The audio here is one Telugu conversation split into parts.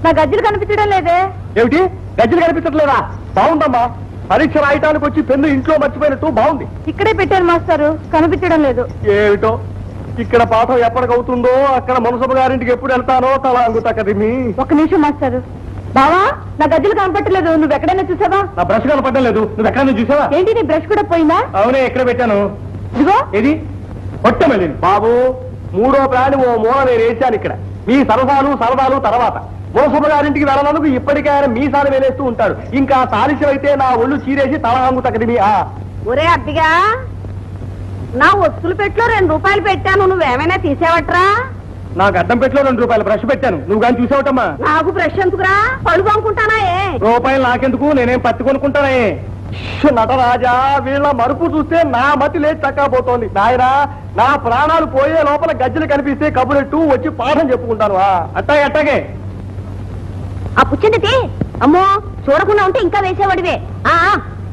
నా గజ్జలు కనిపించడం లేదే ఏమిటి గజ్జలు కనిపించట్లేదా బాగుందమ్మా పరీక్ష రాయటానికి వచ్చి పెన్ను ఇంట్లో మర్చిపోయినట్టు బాగుంది ఇక్కడే పెట్టాను మాస్టారు కనిపించడం లేదు ఏమిటో ఇక్కడ పాఠం ఎప్పటికవుతుందో అక్కడ మనసభ గారింటికి ఎప్పుడు వెళ్తానో తల అంగుతా కదిమి ఒక్క నిమిషం మాస్టారు బావా నా గజ్జలు కనపట్టలేదు నువ్వు ఎక్కడైనా చూసావా నా బ్రష్ కనపడడం లేదు నువ్వు ఎక్కడ నుంచి చూసావా ఏంటి నీ బ్రష్ కూడా పోయిందా అవునే ఎక్కడ పెట్టాను ఇదిగో ఏది కొట్టమల్లి బాబు మూడో ప్రాణి ఓ మూల నేను వేశాను ఇక్కడ మీ సరసాలు సరదాలు తర్వాత మోసమ్మ గారింటికి వెళ్ళనందుకు ఇప్పటికే ఆయన మీ సారి వేలేస్తూ ఉంటాడు ఇంకా సాలిస్యం అయితే నా ఒళ్ళు చీరేసి తల హంగు తగ్గది ఆ ఒరే అబ్బిగా నా వస్తువులు పెట్లో రెండు రూపాయలు పెట్టాను నువ్వేమైనా తీసేవట్రా నాకు అడ్డం పెట్టిలో రెండు రూపాయలు బ్రష్ పెట్టాను నువ్వు కానీ చూసావటమ్మా నాకు బ్రష్ ఎందుకురా పళ్ళు కొనుక్కుంటానా ఏ రూపాయలు నాకెందుకు నేనేం పత్తి కొనుక్కుంటానే ష్ నటరాజా వీళ్ళ మరుపు చూస్తే నా మతి లేచి చక్కపోతోంది నాయనా నా ప్రాణాలు పోయే లోపల గజ్జలు కనిపిస్తే కబురెట్టు వచ్చి పాఠం చెప్పుకుంటాను ఆ, అట్టాగే అట్టాగే ఆ పుచ్చింది అమ్మో చూడకుండా ఉంటే ఇంకా వేసేవాడివే ఆ ఆ.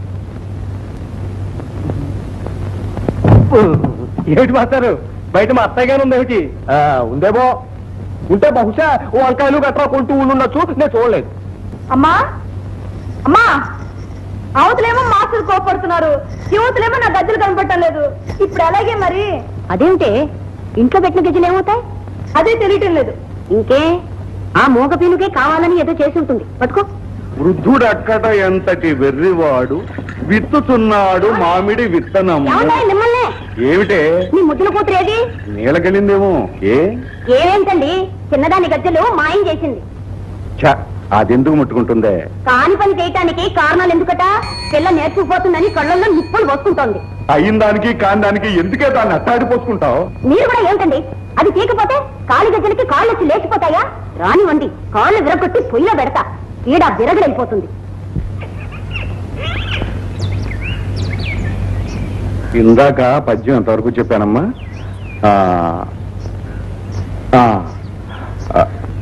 ఏమిటి మాస్టారు బయట మా అత్తయ్య గారు ఉంది ఏమిటి ఆ, ఉందేమో ఉంటే బహుశా ఓ వంకాయలు గట్రా కొంటూ ఉండొచ్చు నేను చూడలేదు అమ్మా అమ్మా అవతలేమో మాస్టర్ కోపడుతున్నారు యువతలేమో నా గజ్జలు కనపడటం లేదు ఇప్పుడు అలాగే మరి అదేమిటి ఇంట్లో పెట్టిన గజ్జలు ఏమవుతాయి అదే తెలియటం లేదు ఇంకే ఆ మూగ పీనుకే కావాలని ఏదో చేసి ఉంటుంది పట్టుకో వృద్ధుడక్కట ఎంతటి వెర్రివాడు విత్తుతున్నాడు మామిడి విత్తనము ఏమవుతాయి మిమ్మల్ని ఏమిటే మీ ముద్దుల కూతురు ఏది నీలకెళ్ళిందేమో ఏ ఏమేంటండి చిన్నదాని గజ్జలు మాయం చేసింది ఛ, అదెందుకు ముట్టుకుంటుందే కాని పని చేయటానికి కారణాలు ఎందుకట పిల్ల నేర్చుకుపోతుందని కళ్ళల్లో నిప్పులు వస్తుంటోంది అయిన దానికి కాని దానికి ఎందుకే దాన్ని అట్టాడిపోసుకుంటావు మీరు కూడా ఏమిటండి అది తీకపోతే కాలి గజ్జలకి కాళ్ళు వచ్చి లేచిపోతాయా రానివ్వండి కాళ్ళు విరగొట్టి పొయ్యిలో పెడతా ఈడ విరగడైపోతుంది ఇందాక పద్యం ఎంతవరకు చెప్పానమ్మా ఆ, ఆ, ఆ,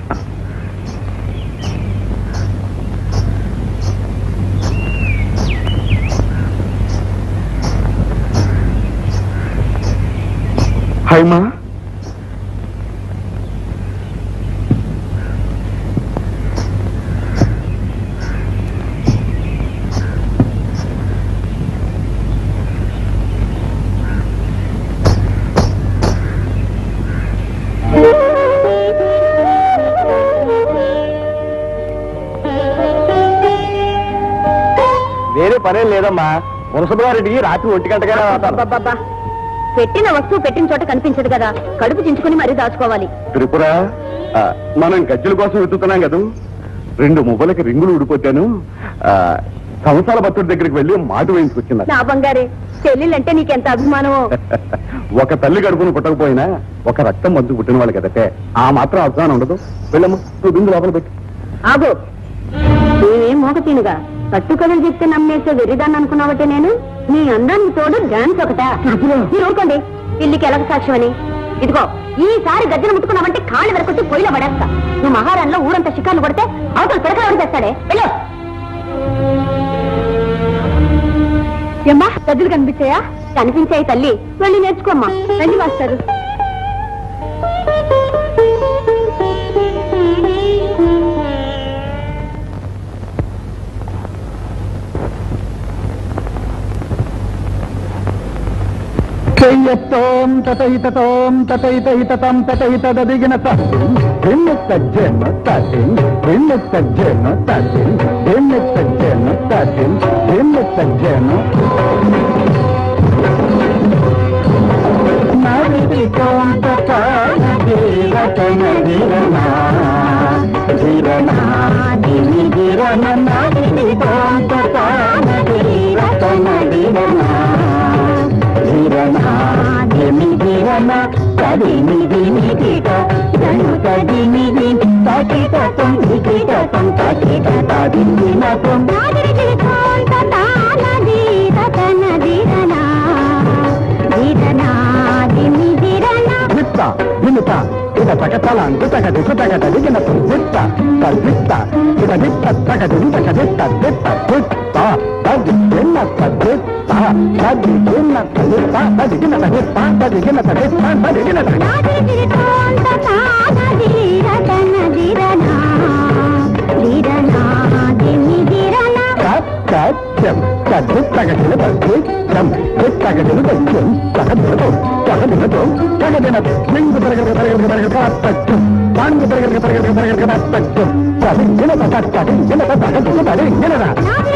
హైమా వేరే పనేం లేదమ్మా మునసభ గారింటికి రాత్రి ఒంటి గంటగానే అబ్బబ్బబ్బా. పెట్టిన వస్తువు పెట్టిన చోట కనిపించదు కదా కడుపు చించుకుని మరీ దాచుకోవాలి త్రిపుర ఆ, మనం గజ్జల కోసం వెతుకుతున్నాం కదా రెండు మువ్వలకి రింగులు ఊడిపోతాను ఆ, సంవత్సరాల భక్తుడి దగ్గరికి వెళ్ళి మాట వేయించుకొచ్చింది నా బంగారే చెల్లెలంటే నీకెంత అభిమానమో ఒక తల్లి గడుపును పుట్టకపోయినా ఒక రక్తం మంచు పుట్టిన వాళ్ళు కదటే ఆ మాత్రం అభిమానం ఉండదు వెళ్ళమ్మ నువ్వు బిందు లోపల పెట్టి ఆగు నేనేం మోగతీనుగా కట్టుకథలు చెప్తే నమ్మేసే వెరిదాన్ని అనుకున్నావటే నేను నీ అందానికి తోడు డాన్స్ ఒకటా మీరు ఊరుకోండి ఇల్లుకి ఎలక సాక్ష్యమని ఇదిగో ఈసారి గజ్జన ముట్టుకున్నావంటే కాళ్ళు వెరకొట్టి పొయ్యిలో పడేస్తా నువ్వు మహారాణిలో ఊరంతా షికార్లు కొడితే అవతల పిడకలు పడిచేస్తాడే వెళ్ళు ఏమ్మా గజ్జలు కనిపించాయా కనిపించాయి తల్లి వెళ్ళి నేర్చుకోమ్మా రండి మాస్టారు చెయ్యత్తోం తతయితతోం తతయితయితతం తతయితదదిగిన భిన్న సజ్జన తటిన్ భిన్న సజ్జన తటిన్ భిన్న సజ్జన తటిన్ భిన్న సజ్జన నది కోంత ధీరతన ధీరనా ధీరనా దిని ధీరన నది కోంత ధీరతన ధీరనా ధీరనా దిని ధీరన కదిని దిని దిట జను కదిని దిని తకిట తం దికిట తం తకిట తదిని నతం విత్త వినుత ఇద తగతల అంకుతగ దిక్కుతగట దిగిన విత్త తద్విత్త ఇద విత్త తగ దింతక విత్త విత్త విత్త తది విన్న తద్విత్త తది విన్న తదిత్త తదిగిన తదిత్త తదిగిన తదిత్త తదిగిన దిత్తగదిన దిత్తం దిత్తగదిన దిత్తం తగదినతో తగదినతో తగదిన నింగు తరగక తరగక తరగక తచ్చం తాంగు తరగక తరగక తరగక తచ్చం తది గినత తచ్చది గినత తగదిన తది గినత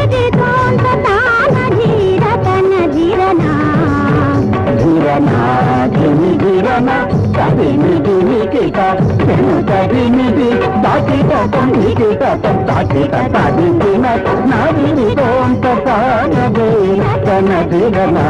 ధీరనా ధిమి ధీరనా తదిమి ధిమి కిట తదిమిది దాకిట తమ్మికిట తాకిట తది దిన నాదిని తోంత తానదే తన ధీరనా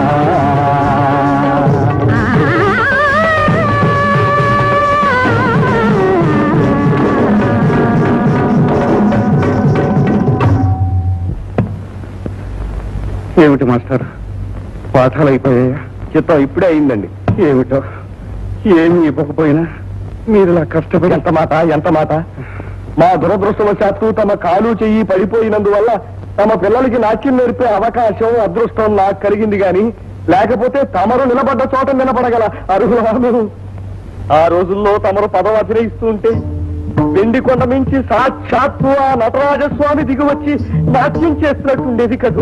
ఏమిటి మాస్టర్ పాఠాలు అయిపోయాయా చిత్తం ఇప్పుడే అయిందండి ఏమిటో ఏమి ఇవ్వకపోయినా మీరు ఇలా కష్టపడి ఎంత మాట ఎంత మాట మా దురదృష్టవశాత్తు తమ కాలు చెయ్యి పడిపోయినందువల్ల తమ పిల్లలకి నాట్యం నేర్పే అవకాశం అదృష్టం నాకు కలిగింది గాని లేకపోతే తమరు నిలబడ్డ చోట నిలబడగల అర్హులను ఆ రోజుల్లో తమరు పదవి అభినయిస్తూ ఉంటే వెండి కొండ మించి సాక్షాత్తు ఆ నటరాజస్వామి దిగువచ్చి నాట్యం చేస్తున్నట్టుండేది కదూ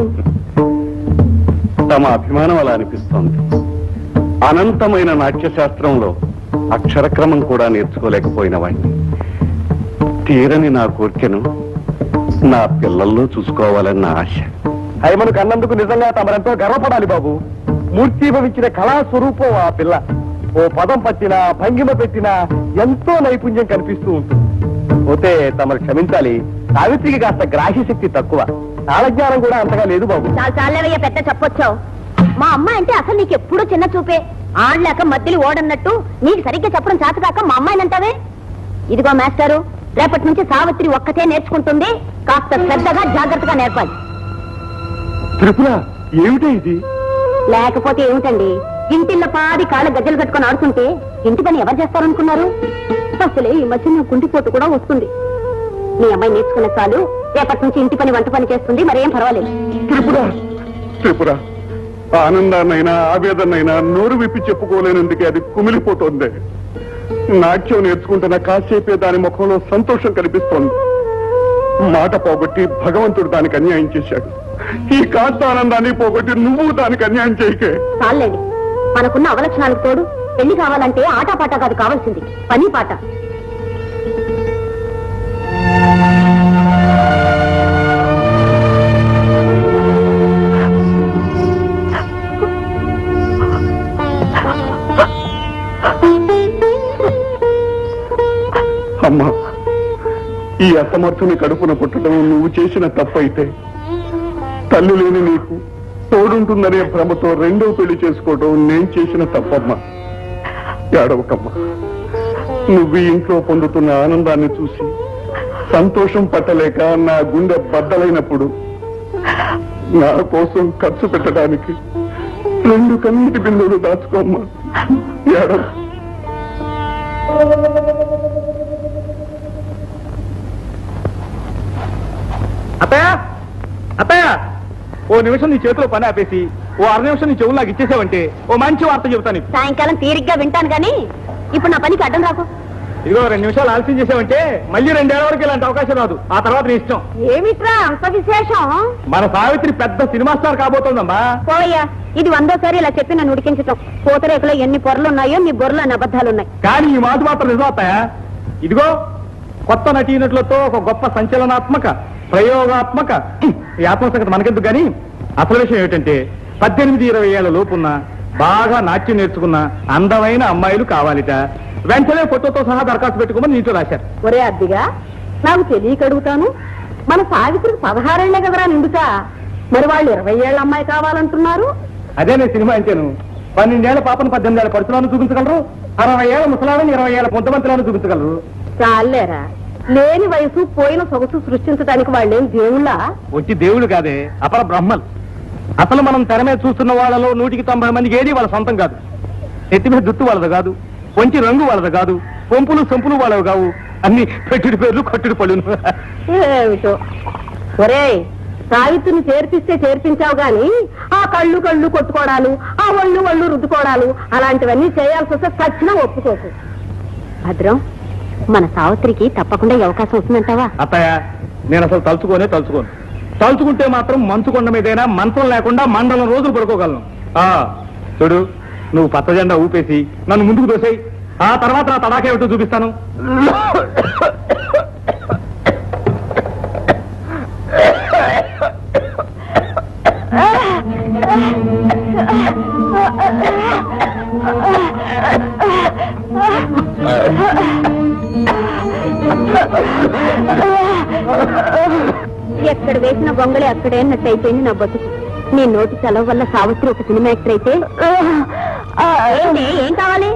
తమ అభిమానం అలా అనిపిస్తోంది అనంతమైన నాట్యశాస్త్రంలో అక్షరక్రమం కూడా నేర్చుకోలేకపోయిన వాడిని తీరని నా కోరికను నా పిల్లల్లో చూసుకోవాలన్న ఆశ హైమను కన్నందుకు నిజంగా తమరెంతో గర్వపడాలి బాబు మూర్తీభవించిన కళా స్వరూపం ఆ పిల్ల ఓ పదం పట్టినా భంగిమ పెట్టినా ఎంతో నైపుణ్యం కనిపిస్తూ ఉంటుంది పోతే తమరు క్షమించాలి సావిత్రికి కాస్త గ్రాహ్య శక్తి తక్కువ కాలజ్ఞానం కూడా అంతగా లేదు బాబు చాలా చాలేవయ్యా పెద్ద చెప్పొచ్చావు మా అమ్మ అంటే అసలు నీకు ఎప్పుడూ చిన్న చూపే ఆడలేక మధ్యలో ఓడన్నట్టు నీకు సరిగ్గా చెప్పడం చాతకాక మా అమ్మాయిని అంటావే ఇదిగో మాస్టారు రేపటి నుంచి సావిత్రి ఒక్కతే నేర్చుకుంటుంది కాస్త శ్రద్ధగా జాగ్రత్తగా నేర్పాలి త్రిపుర ఏమిటి ఇది లేకపోతే ఏమిటండి ఇంటిల్ల పాది కాళ్ళ గజ్జలు కట్టుకొని ఆడుతుంటే ఇంటి పని ఎవరు చేస్తారనుకున్నారు అసలే ఈ మధ్య నా కుంటిపోటు కూడా వస్తుంది మీ అమ్మాయి నేర్చుకున్న చాలు రేపటి నుంచి ఇంటి పని వంట పని చేస్తుంది మరేం పర్వాలేదు త్రిపుర త్రిపుర ఆనందాన్నైనా ఆవేదనైనా నోరు విప్పి చెప్పుకోలేనందుకే అది కుమిలిపోతోంది నాట్యం నేర్చుకుంటున్న కాసేపే దాని ముఖంలో సంతోషం కనిపిస్తోంది మాట పోగొట్టి భగవంతుడు దానికి అన్యాయం చేశాడు ఈ కాస్త ఆనందాన్ని పోగొట్టి నువ్వు దానికి అన్యాయం చేయకే చాలండి మనకున్న అవలక్షణాలకు తోడు పెళ్లి కావాలంటే ఆటపాట కాదు కావాల్సింది పని పాట అమ్మా ఈ అసమర్థుని కడుపున పుట్టడం నువ్వు చేసిన తప్పైతే తల్లి లేని నీకు తోడుంటుందనే భ్రమతో రెండో పెళ్లి చేసుకోవడం నేను చేసిన తప్పమ్మా ఏడవకమ్మా నువ్వు ఈ ఇంట్లో పొందుతున్న ఆనందాన్ని చూసి సంతోషం పట్టలేక నా గుండె బద్దలైనప్పుడు నా కోసం ఖర్చు పెట్టడానికి రెండు కన్నీటి బిందువులు దాచుకోమ్మా ఏడవ అత్తయ్య అత్తయ్య ఓ నిమిషం నీ చేతిలో పని ఆపేసి ఓ అర నిమిషం నీ చెవులు నాకు ఇచ్చేసావంటే ఓ మంచి వార్త చెబుతాను నీకు. సాయంకాలం తీరిగ్గా వింటాను గాని ఇప్పుడు నా పనికి అడ్డం రాకు ఇదిగో రెండు నిమిషాలు ఆలస్యం చేసావంటే మళ్ళీ రెండేళ్ల వరకు ఇలాంటి అవకాశం రాదు ఆ తర్వాత నీ ఇష్టం ఏమిట్రా అంత విశేషం మన సావిత్రి పెద్ద సినిమా స్టార్ కాబోతోందమ్మా పోయ్యా ఇది వందోసారి ఇలా చెప్పి నన్ను ఉడికించటం పూతరేకులో ఎన్ని పొరలు ఉన్నాయో నీ బొర్రలో అన్ని అబద్ధాలు ఉన్నాయి కానీ ఈ మాట మాత్రం నిజం అత్తయ్య ఇదిగో కొత్త నటీనటులతో ఒక గొప్ప సంచలనాత్మక ప్రయోగాత్మక ఈ ఆత్మసంగతి మనకెందుకు గాని అసలు విషయం ఏమిటంటే పద్దెనిమిది ఇరవై ఏళ్ల లోపున్న బాగా నాట్యం నేర్చుకున్న అందమైన అమ్మాయిలు కావాలిట వెంటనే ఫోటోతో సహా దరఖాస్తు పెట్టుకోమని నీతో రాశారు ఒరే అద్దిగా నాకు తెలియక అడుగుతాను మన సావిత్రికి పదహారేళ్లే కదరా నిండుతా మరి వాళ్ళు ఇరవై ఏళ్ళ అమ్మాయి కావాలంటున్నారు అదే నేను సినిమా అంటేను పన్నెండేళ్ల పాపను పద్దెనిమిది ఏళ్ళ పరుచులను చూపించగలరు అరవై ఏళ్ల ముసలాలను ఇరవై ఏళ్ల పొంతమంతులను చూపించగలరు చాలేరా లేని వయసు పోయిన సొగసు సృష్టించడానికి వాళ్ళేం దేవుళ్ళ వచ్చి దేవుడు కాదే అపర బ్రహ్మలు అసలు మనం తెర మీద చూస్తున్న వాళ్ళలో నూటికి తొంభై మందికి ఏది వాళ్ళ సొంతం కాదు ఎత్తి మీద జుట్టు వాళ్ళది కాదు వంచి రంగు వాళ్ళది కాదు పొంపులు సొంపులు వాళ్ళవి కావు అన్ని పెట్టుడి పేర్లు కట్టుడు పళ్ళు ఏమిటో ఒరే సావిత్రిని చేర్పిస్తే చేర్పించావు గాని ఆ కళ్ళు కళ్ళు కొట్టుకోవడాలు ఆ ఒళ్ళు ఒళ్ళు రుద్దుకోవడాలు అలాంటివన్నీ చేయాల్సి వస్తే చచ్చినా ఒప్పుకోకు భద్రం మన సావిత్రికి తప్పకుండా ఈ అవకాశం వస్తుందంటావా అత్తయ్య నేను అసలు తలుచుకోనే తలుచుకోను తలుచుకుంటే మాత్రం మంచు కొండ మీదైనా మంచం లేకుండా మండలం రోజులు పడుకోగలను ఆ చూడు నువ్వు పచ్చ జెండా ఊపేసి నన్ను ముందుకు దోసేయి ఆ తర్వాత నా తడాకా ఏమిటో చూపిస్తాను ఎక్కడ వేసిన గొంగళి అక్కడే అన్నట్టు అయిపోయింది నా బతుకు నీ నోటి సెలవు వల్ల సావిత్రి ఒక సినిమా యాక్టర్ అయితే ఏంటి? ఏం కావాలి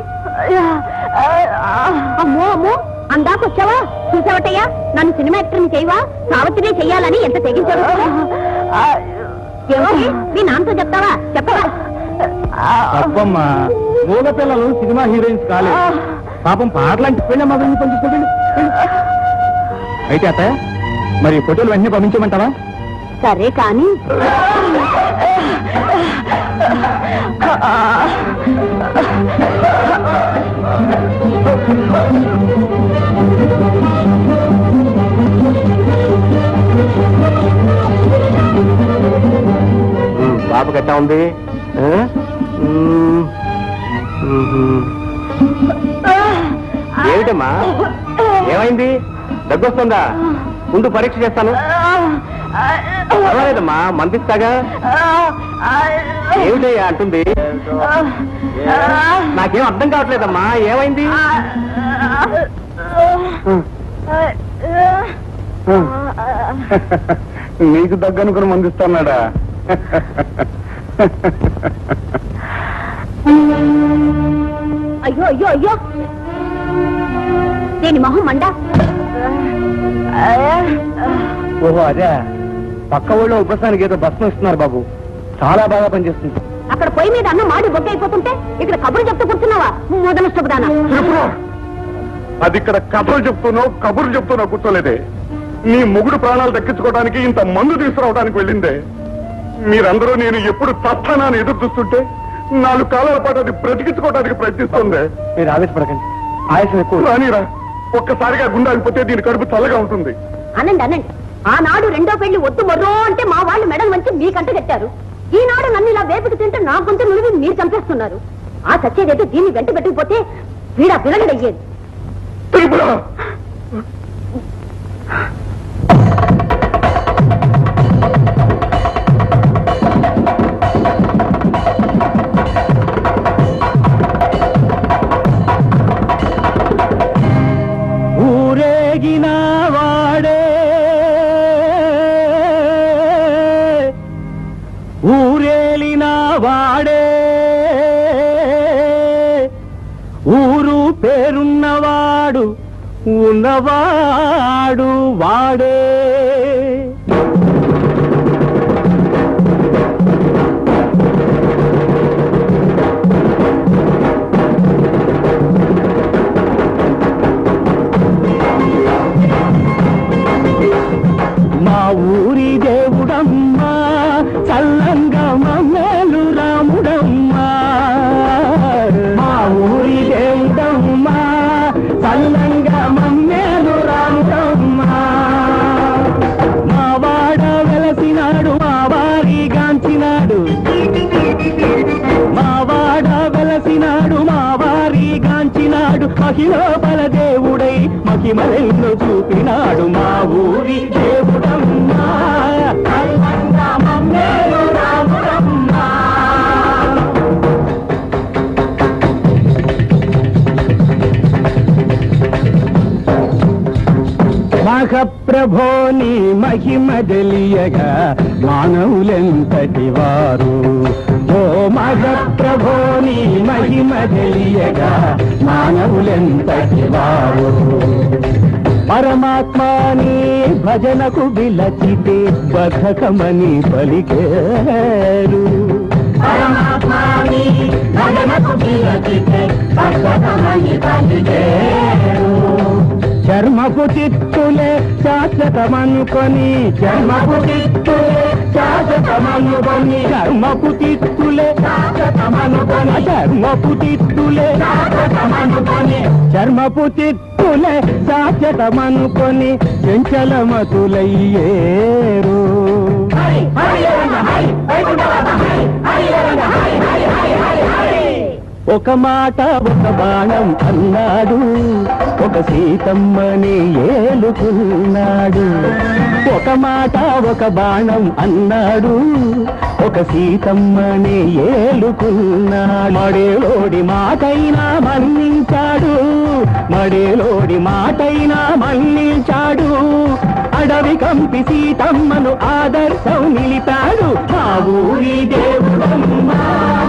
అమ్మో అమ్మో అందాక వచ్చావా చూసావటయ్యా నన్ను సినిమా యాక్టర్ని చేయవా సావిత్రిని చెయ్యాలని ఎంత తెగించావు ఏమిటి? మీ నాన్నతో చెప్తావా చెప్పవా తప్పమ్మా మూగ పిల్లలు సినిమా హీరోయిన్స్ కాలేదు పాపం పాటలాంటి పెళ్ళ మగని పంచుకోండి అయితే అత్త మరి ఫోటోలు వెంటనే పంపించమంటావా సరే కానీ పాప ఎట్టా ఉంది ఏమిటమ్మా ఏమైంది దగ్గొస్తుందా ముందు పరీక్ష చేస్తాను పర్వాలేదమ్మా మందిస్తాగా ఏమిటయ్యా అంటుంది నాకేం అర్థం కావట్లేదమ్మా ఏమైంది నీకు దగ్గనుకుని మందిస్తున్నాడా అయ్యో అయ్యో అయ్యో దేని మొహం మండ ఓహో అదే పక్క ఊళ్ళో ఉపస్థానికి ఏదో భస్మం ఇస్తున్నారు బాబు చాలా బాగా పనిచేస్తుంది అక్కడ పొయ్యి మీద అన్నం మాడి బొగ్గ అయిపోతుంటే ఇక్కడ కబురు చెప్తూ కూర్చున్నావా మొదలష్టపుదానా చెప్పురా. అది ఇక్కడ కథలు చెప్తున్నావు కబుర్లు చెప్తున్నావు కూర్చోలేదే నీ మొగుడు ప్రాణాలు దక్కించుకోవడానికి ఇంత మందు తీసుకురావడానికి వెళ్ళిందే మీరందరూ నేను ఎప్పుడు తత్తానని ఎదురు చూస్తుంటే నాలుగు కాలాల పాటు అది బ్రతికించుకోవడానికి ప్రయత్నిస్తుంది మీరు ఆవేశపడకండి ఆయాసం ఎక్కువ రానిరా ఒక్కసారిగా గుండె ఆగిపోతే దీని కడుపు చల్లగా ఉంటుంది అనండి అనండి ఆనాడు రెండో పెళ్లి వద్దు మొర్రో అంటే మా వాళ్ళు మెడల్ వంచి మీకంట కట్టారు ఈనాడు నన్ను ఇలా వేపుకు తింటే నా గొంతు నులివి మీరు చంపేస్తున్నారు ఆ సచ్చేదైతే దీన్ని వెంట పెట్టకపోతే వీడా పిల్లగడయ్యేది త్రిపుర ఊరేగిన వాడే ఊరేలిన వాడే ఊరు పేరున్నవాడు ఉన్నవాడు వాడే మా ఊరి దేవుడమ్మా చల్లంగా మమ్మేలు రాముడమ్మా మా ఊరి దేవుడమ్మా చల్లంగా మమ్మేలు రాముడమ్మా మా వాడ వెలసినాడు మా వారి గాంచినాడు మా వాడ వెలసినాడు మా వారి గాంచినాడు మహిళోపల దేవుడై మహిమలెన్నో చూపినాడు మా ఊరి దేవుడమ్మా కల్లంగా మమ్మేలు రాముడమ్మా మహప్రభోని మహిమ తెలియగా మానవులెంతటి వారు ఓ మహప్రభోని మహిమ తెలియగా మానవులెంతటి వారు పరమాత్మాని భజనకు విలచితే బధకమని పలికేరు పరమాత్మాని భజనకు విలచితే బధకమని పలికేరు చర్మపు చిత్తులే శాశ్వతమనుకొని చర్మపు చిత్తులే శాశ్వతమనుకొని ధర్మపు తిత్తులే శాశ్వతమనుకొని ధర్మపు తిత్తులే శాశ్వతమనుకొని చర్మపు తిత్తులే శాశ్వతమనుకొని చెంచలమతులయ్యేరు ఒక మాట ఒక బాణం అన్నాడు ఒక సీతమ్మని ఏలుకున్నాడు ఒక మాట ఒక బాణం అన్నాడు ఒక సీతమ్మని ఏలుకున్నాడు మడేలోడి మాటైనా మన్నించాడు మడేలోడి మాటైనా మన్నించాడు అడవి కంపి సీతమ్మను ఆదర్శం నిలిపాడు మా ఊరి దేవుడమ్మా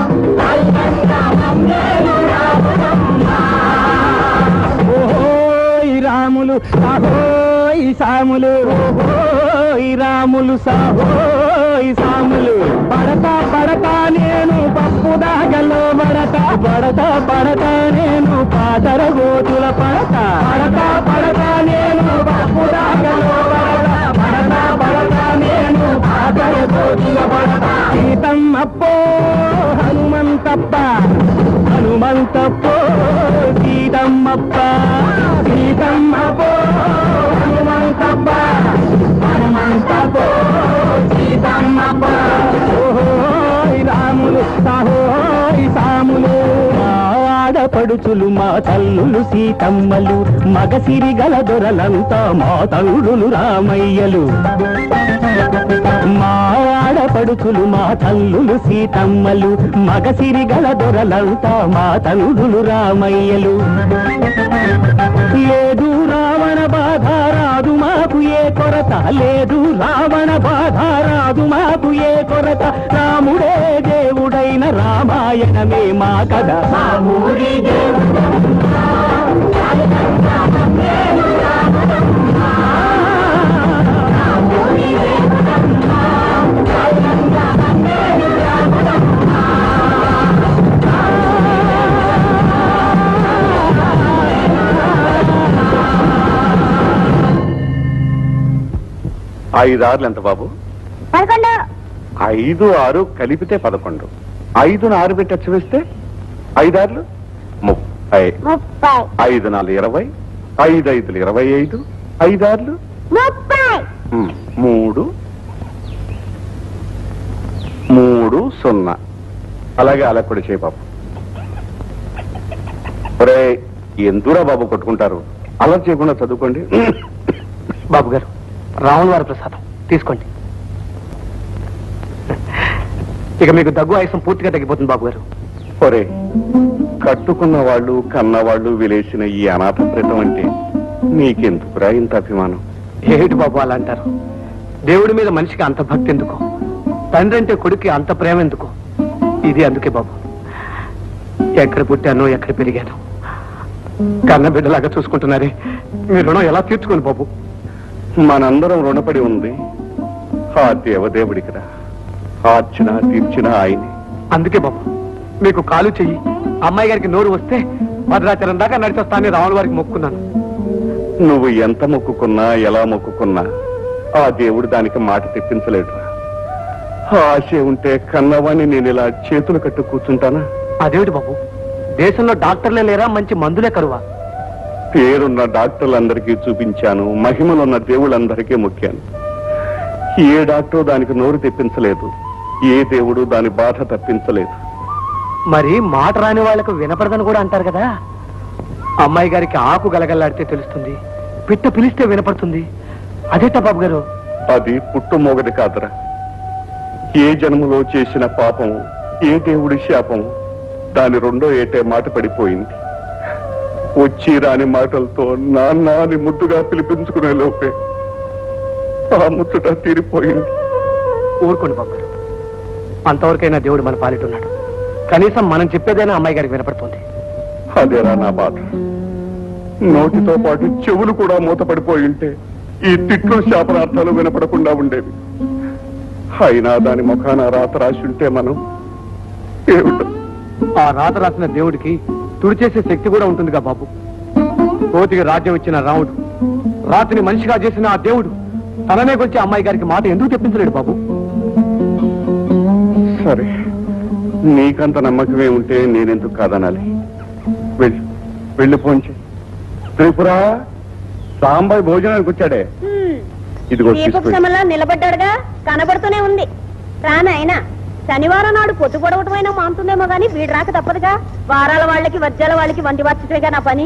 ఓహోయ్ రాములు సాహోయ్ సాములు ఓహోయ్ రాములు సాహోయ్ సాములు పడతా పడతా నేను పప్పు దాగలో పడతా పడతా పడతా నేను పాతర గోతుల పడతా పడతా పడతా నేను పప్పు దాగలో పడతా పడతా పడతా నేను పాతర గోతుల పడతా సీతమ్మప్పో హనుమంతప్ప హనుమంతప్పో సీతమ్మప్ప సీతమ్మప్పో హనుమంతప్ప హనుమంతప్పో సీతమ్మప్ప ఓహోయ్ రాములు సాహోయ్ సాములు మా ఆడపడుచులు మా తల్లులు సీతమ్మలు మగసిరి గల దొరలంతా మా తల్లులు రామయ్యలు మా ఆడపడుచులు మా తల్లులు సీతమ్మలు మగసిరి గల దొరలంతా మా తల్లులు రామయ్యలు లేదు రావణ బాధ రాదు మాకు ఏ కొరత లేదు రావణ బాధ రాదు మాకు ఏ కొరత రాముడే దేవుడైన రామాయణమే మా కథ మా ఊరి ఐదార్లు ఎంత బాబు పదకొండు ఐదు ఆరు కలిపితే పదకొండు ఐదును ఆరు పెట్టి అచ్చు వేస్తే ఐదార్లు ముప్పై ముప్పై ఐదు నాలుగు ఇరవై ఐదు ఐదులు ఇరవై ఐదు ఐదార్లు ముప్పై ఉమ్, మూడు మూడు సున్నా అలాగే అలా కూడా చేయి బాబు ఒరే ఎందురా బాబు కొట్టుకుంటారు అలా చేయకుండా చదువుకోండి బాబు గారు రావణ వారి ప్రసాదం తీసుకోండి ఇక మీకు దగ్గు ఆయుసం పూర్తిగా తగ్గిపోతుంది బాబు గారు ఒరే కట్టుకున్న వాళ్ళు కన్నవాళ్ళు విలేసిన ఈ అనాథ ప్రేతం అంటే నీకెందుకురా ఇంత అభిమానం ఏమిటి బాబు అలా అంటారు దేవుడి మీద మనిషికి అంత భక్తి ఎందుకు తండ్రి అంటే కొడుక్కి అంత ప్రేమ ఎందుకు ఇది అందుకే బాబు ఎక్కడ పుట్టానో ఎక్కడ పెరిగాను కన్న బిడ్డలాగా చూసుకుంటున్నారే మీ రుణం ఎలా తీర్చుకోను బాబు మనందరం రుణపడి ఉంది ఆ దేవదేవుడికిరా ఆర్చిన తీర్చిన ఆయనే అందుకే బాబు మీకు కాలు చెయ్యి అమ్మాయి గారికి నోరు వస్తే భద్రాచలం దాకా నడిచొస్తానని రావణ వారికి మొక్కున్నాను నువ్వు ఎంత మొక్కుకున్నా ఎలా మొక్కుకున్నా ఆ దేవుడు దానికి మాట తెప్పించలేడు ఆశ ఉంటే కన్నవాణ్ణి నేను ఇలా చేతులు కట్టు కూర్చుంటానా అదేమిటి బాబు దేశంలో డాక్టర్లే లేరా మంచి మందులే కరువా పేరున్న డాక్టర్లందరికీ చూపించాను మహిమలున్న దేవుళ్ళందరికీ మొక్కాను ఏ డాక్టర్ దానికి నోరు తెప్పించలేదు ఏ దేవుడు దాని బాధ తప్పించలేదు మరి మాట రాని వాళ్ళకు వినపడదని కూడా అంటారు కదా అమ్మాయి గారికి ఆకు గలగల్లాడితే తెలుస్తుంది పిట్ట పిలిస్తే వినపడుతుంది అదేట బాబు గారు అది పుట్టుమోగది కాదురా ఏ జన్మలో చేసిన పాపం ఏ దేవుడి శాపం దాని రెండో ఏటే మాట పడిపోయింది వచ్చి రాని మాటలతో నాన్న అని ముద్దుగా పిలిపించుకునే లోపే ఆ ముచ్చట తీరిపోయింది ఊరుకోండి బాబు గారు అంతవరకైనా దేవుడు మన పాలిటున్నాడు కనీసం మనం చెప్పేదైనా అమ్మాయి గారికి వినపడుతుంది అదేరా నా బాధ నోటితో పాటు చెవులు కూడా మూతపడిపోయి ఉంటే ఈ తిట్లు శాపనార్థాలు వినపడకుండా ఉండేవి అయినా దాని ముఖాన రాత రాసి ఉంటే మనం ఏమిటో ఆ రాత రాసిన దేవుడికి తుడిచేసే శక్తి కూడా ఉంటుందిగా బాబు కోతికి రాజ్యం ఇచ్చిన రాముడు రాతిని మనిషిగా చేసిన ఆ దేవుడు తననే కొచ్చి అమ్మాయి గారికి మాట ఎందుకు తెప్పించలేడు బాబు సరే నీకంత నమ్మకమే ఉంటే నేనెందుకు కాదనాలి వెళ్ళి వెళ్ళి పోంచి త్రిపుర సాంబాయి భోజనానికి వచ్చాడే ఇదిగో దీపపు తీసుకెళ్ళు. సమలా నిలబడ్డాడుగా కనబడుతూనే ఉంది రానాయన శనివారం నాడు పొద్దు పొడవటమైనా మానుతుందేమో గాని వీడు రాక తప్పదుగా వారాల వాళ్ళకి వజ్రాల వాళ్ళకి వంటి వచ్చేగా నా పని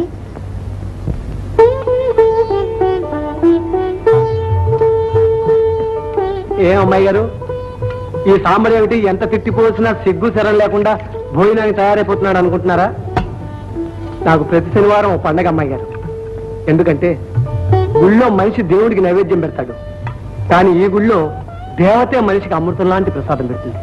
ఏం అమ్మాయి గారు ఈ సాంబడి ఏమిటి ఎంత తిట్టిపోసినా సిగ్గు శరం లేకుండా భోజనానికి తయారైపోతున్నాడు అనుకుంటున్నారా నాకు ప్రతి శనివారం ఓ పండగ అమ్మాయి గారు ఎందుకంటే గుళ్ళో మనిషి దేవుడికి నైవేద్యం పెడతాడు కానీ ఈ గుళ్ళో దేవతే మనిషికి అమృతం లాంటి ప్రసాదం పెడుతుంది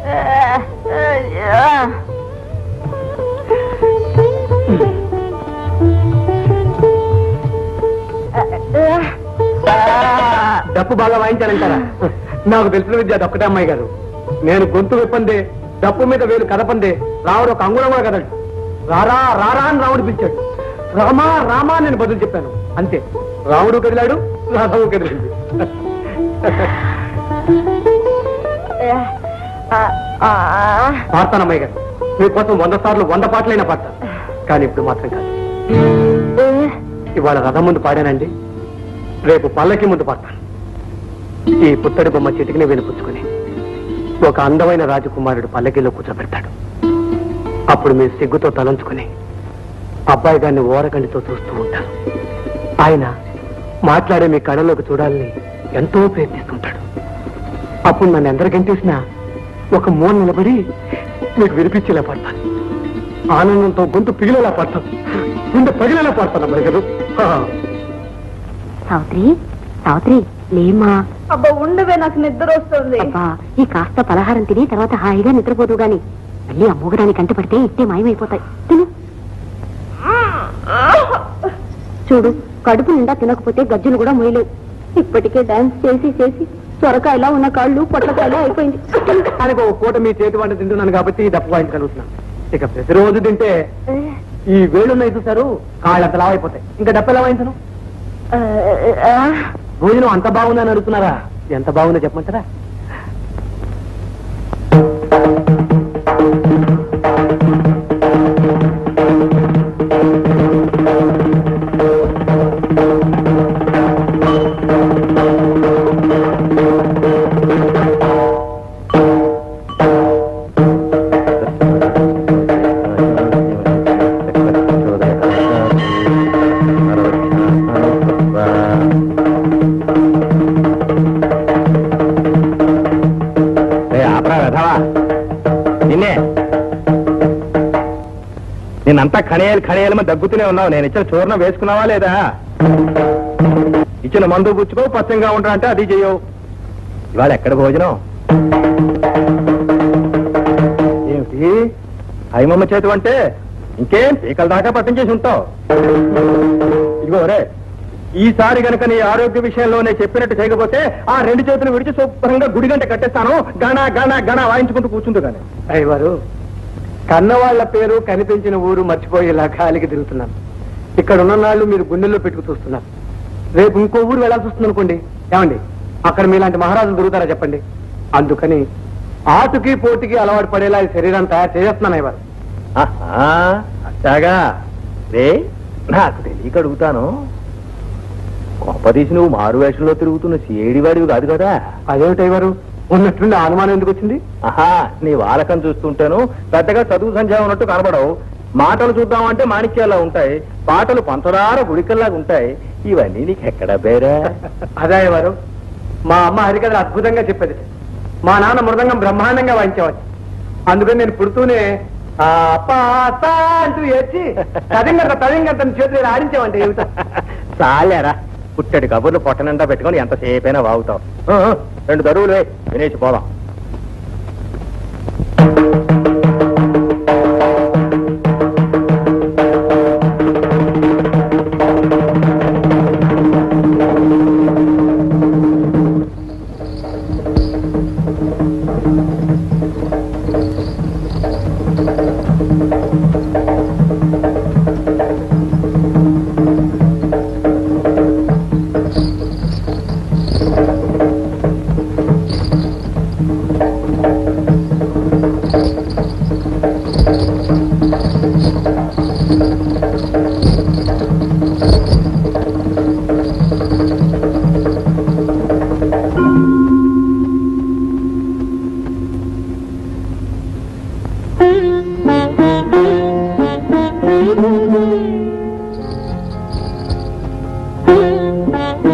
డప్పు బాగా వాయించాలంటారా నాకు తెలిసిన విద్య అదొక్కటే అమ్మాయి గారు నేను గొంతు విప్పందే డప్పు మీద వేలు కదపందే రావుడు ఒక అంగుళం కూడా కదడు రారా రారా అని రాముడు పిలిచాడు రామా రామా అని నేను బదులు చెప్పాను అంతే రాముడు కదిలాడు రాధవు కదిలింది పాడతాను అమ్మాయి గారు మీకోసం వంద సార్లు వంద పాటలైనా పాడతాను కానీ ఇప్పుడు మాత్రం కాదు ఇవాళ రథం ముందు పాడానండి రేపు పల్లకి ముందు పాడతాను ఈ పుత్తడి బొమ్మ చిటికిని వినిపుచ్చుకుని ఒక అందమైన రాజకుమారుడు పల్లకిలో కూర్చోబెడతాడు అప్పుడు మీ సిగ్గుతో తలంచుకుని అబ్బాయి గారిని ఓరకండితో చూస్తూ ఉంటారు ఆయన మాట్లాడే మీ కళలోకి చూడాలని ఎంతో ప్రయత్నిస్తుంటాడు అప్పుడు నన్ను ఎందరికంటేసినా ఒక మూల నిలబడి మీకు వినిపించేలా పడతాను ఆనందంతో గొంతు పిగిలేలా పడతాను గుండె పగిలేలా పడతాను అమ్మాయి గారు ఆ. సావిత్రి సావిత్రి లేమా అబ్బా ఉండవే నాకు నిద్ర వస్తుంది అబ్బా ఈ కాస్త పలహారం తిని తర్వాత హాయిగా నిద్రపోదు గాని మళ్ళీ ఆ మూగడానికి కంట పడితే ఇట్టే మాయమైపోతాయి తిను చూడు కడుపు నిండా తినకపోతే గజ్జలు కూడా మొయ్యలేవు ఇప్పటికే డాన్స్ చేసి చేసి సొరకాయలా ఉన్న కాళ్ళు పొట్లకాయలా అయిపోయింది దానికి ఒక పూట మీ చేతి వంట తింటున్నాను కాబట్టి డప్పు వాయించగలుగుతున్నాను ఇక ప్రతిరోజు తింటే ఈ వేళ్ళున్నాయి చూసారు కాళ్ళు అంత లావైపోతాయి ఇంకా డప్పు ఎలా వాయించను భోజనం అంత బాగుందని అడుగుతున్నారా ఎంత బాగుందో చెప్పమంటారా ఆపరా వెధవా నిన్నే నిన్నంతా ఖణేయాలు ఖణేయాలమని దగ్గుతూనే ఉన్నావు నేను ఇచ్చిన చూర్ణం వేసుకున్నావా లేదా ఇచ్చిన మందు పుచ్చుకో పచ్చంగా ఉంటా అంటే అది చెయ్యవు ఇవాళ ఎక్కడ భోజనం ఏమిటి హైమమ్మ చేతి అంటే ఇంకేం పీకల దాకా పట్టించేసి ఉంటావు ఇదిగో రే ఈసారి గనక నీ ఆరోగ్య విషయంలో నేను చెప్పినట్టు చేయకపోతే ఆ రెండు చేతులు విడిచి శుభ్రంగా గుడి గంట కట్టేస్తాను గణ గణ గణ వాయించుకుంటూ కూర్చుంటూ కానీ అయ్యవారు కన్నవాళ్ల పేరు కనిపించిన ఊరు మర్చిపోయేలా గాలికి తిరుగుతున్నాను ఇక్కడ ఉన్న నాళ్ళు మీరు గుండెల్లో పెట్టుకు చూస్తున్నారు రేపు ఇంకో ఊరు వెళ్ళాల్సి వస్తుంది అనుకోండి ఏమండి అక్కడ మీలాంటి మహారాజులు దొరుకుతారా చెప్పండి అందుకని ఆటుకి పోటీకి అలవాటు పడేలా ఈ శరీరాన్ని తయారు చేస్తున్నాను అయ్యవారు ఆహా, అట్టాగా రే నాకు తెలియక అడుగుతాను కొంపదీసి నువ్వు మారు వేషంలో తిరుగుతున్న సిఐడివాడివి కాదు కదా అదేమిటి అయ్యవారు ఉన్నట్టుండి ఆ అనుమానం ఎందుకు వచ్చింది ఆహా నీ వాలకం చూస్తుంటాను పెద్దగా చదువు సంధ్య ఉన్నట్టు కనబడవు మాటలు చూద్దామంటే మాణిక్యాలా ఉంటాయి పాటలు పంచదార గుడికల్లాగా ఉంటాయి ఇవన్నీ నీకు ఎక్కడ బేరా అదే అయ్యవారు మా అమ్మ హరికథలు అద్భుతంగా చెప్పేది మా నాన్న మృదంగం బ్రహ్మాండంగా వాయించేవాడు అందుకని నేను పుడుతూనే ఆ, పాత అంటూ ఏడ్చి తదింగంత తదింగంత చేతులు ఆడించేవంటే ఏమిటో చాలేరా పుట్టడి కబుర్లు పొట్ట నిండా పెట్టుకొని ఎంతసేపైనా వాగుతావు ఆ, ఆ, రెండు దరువులు వేయ్, వినేసి పోదాం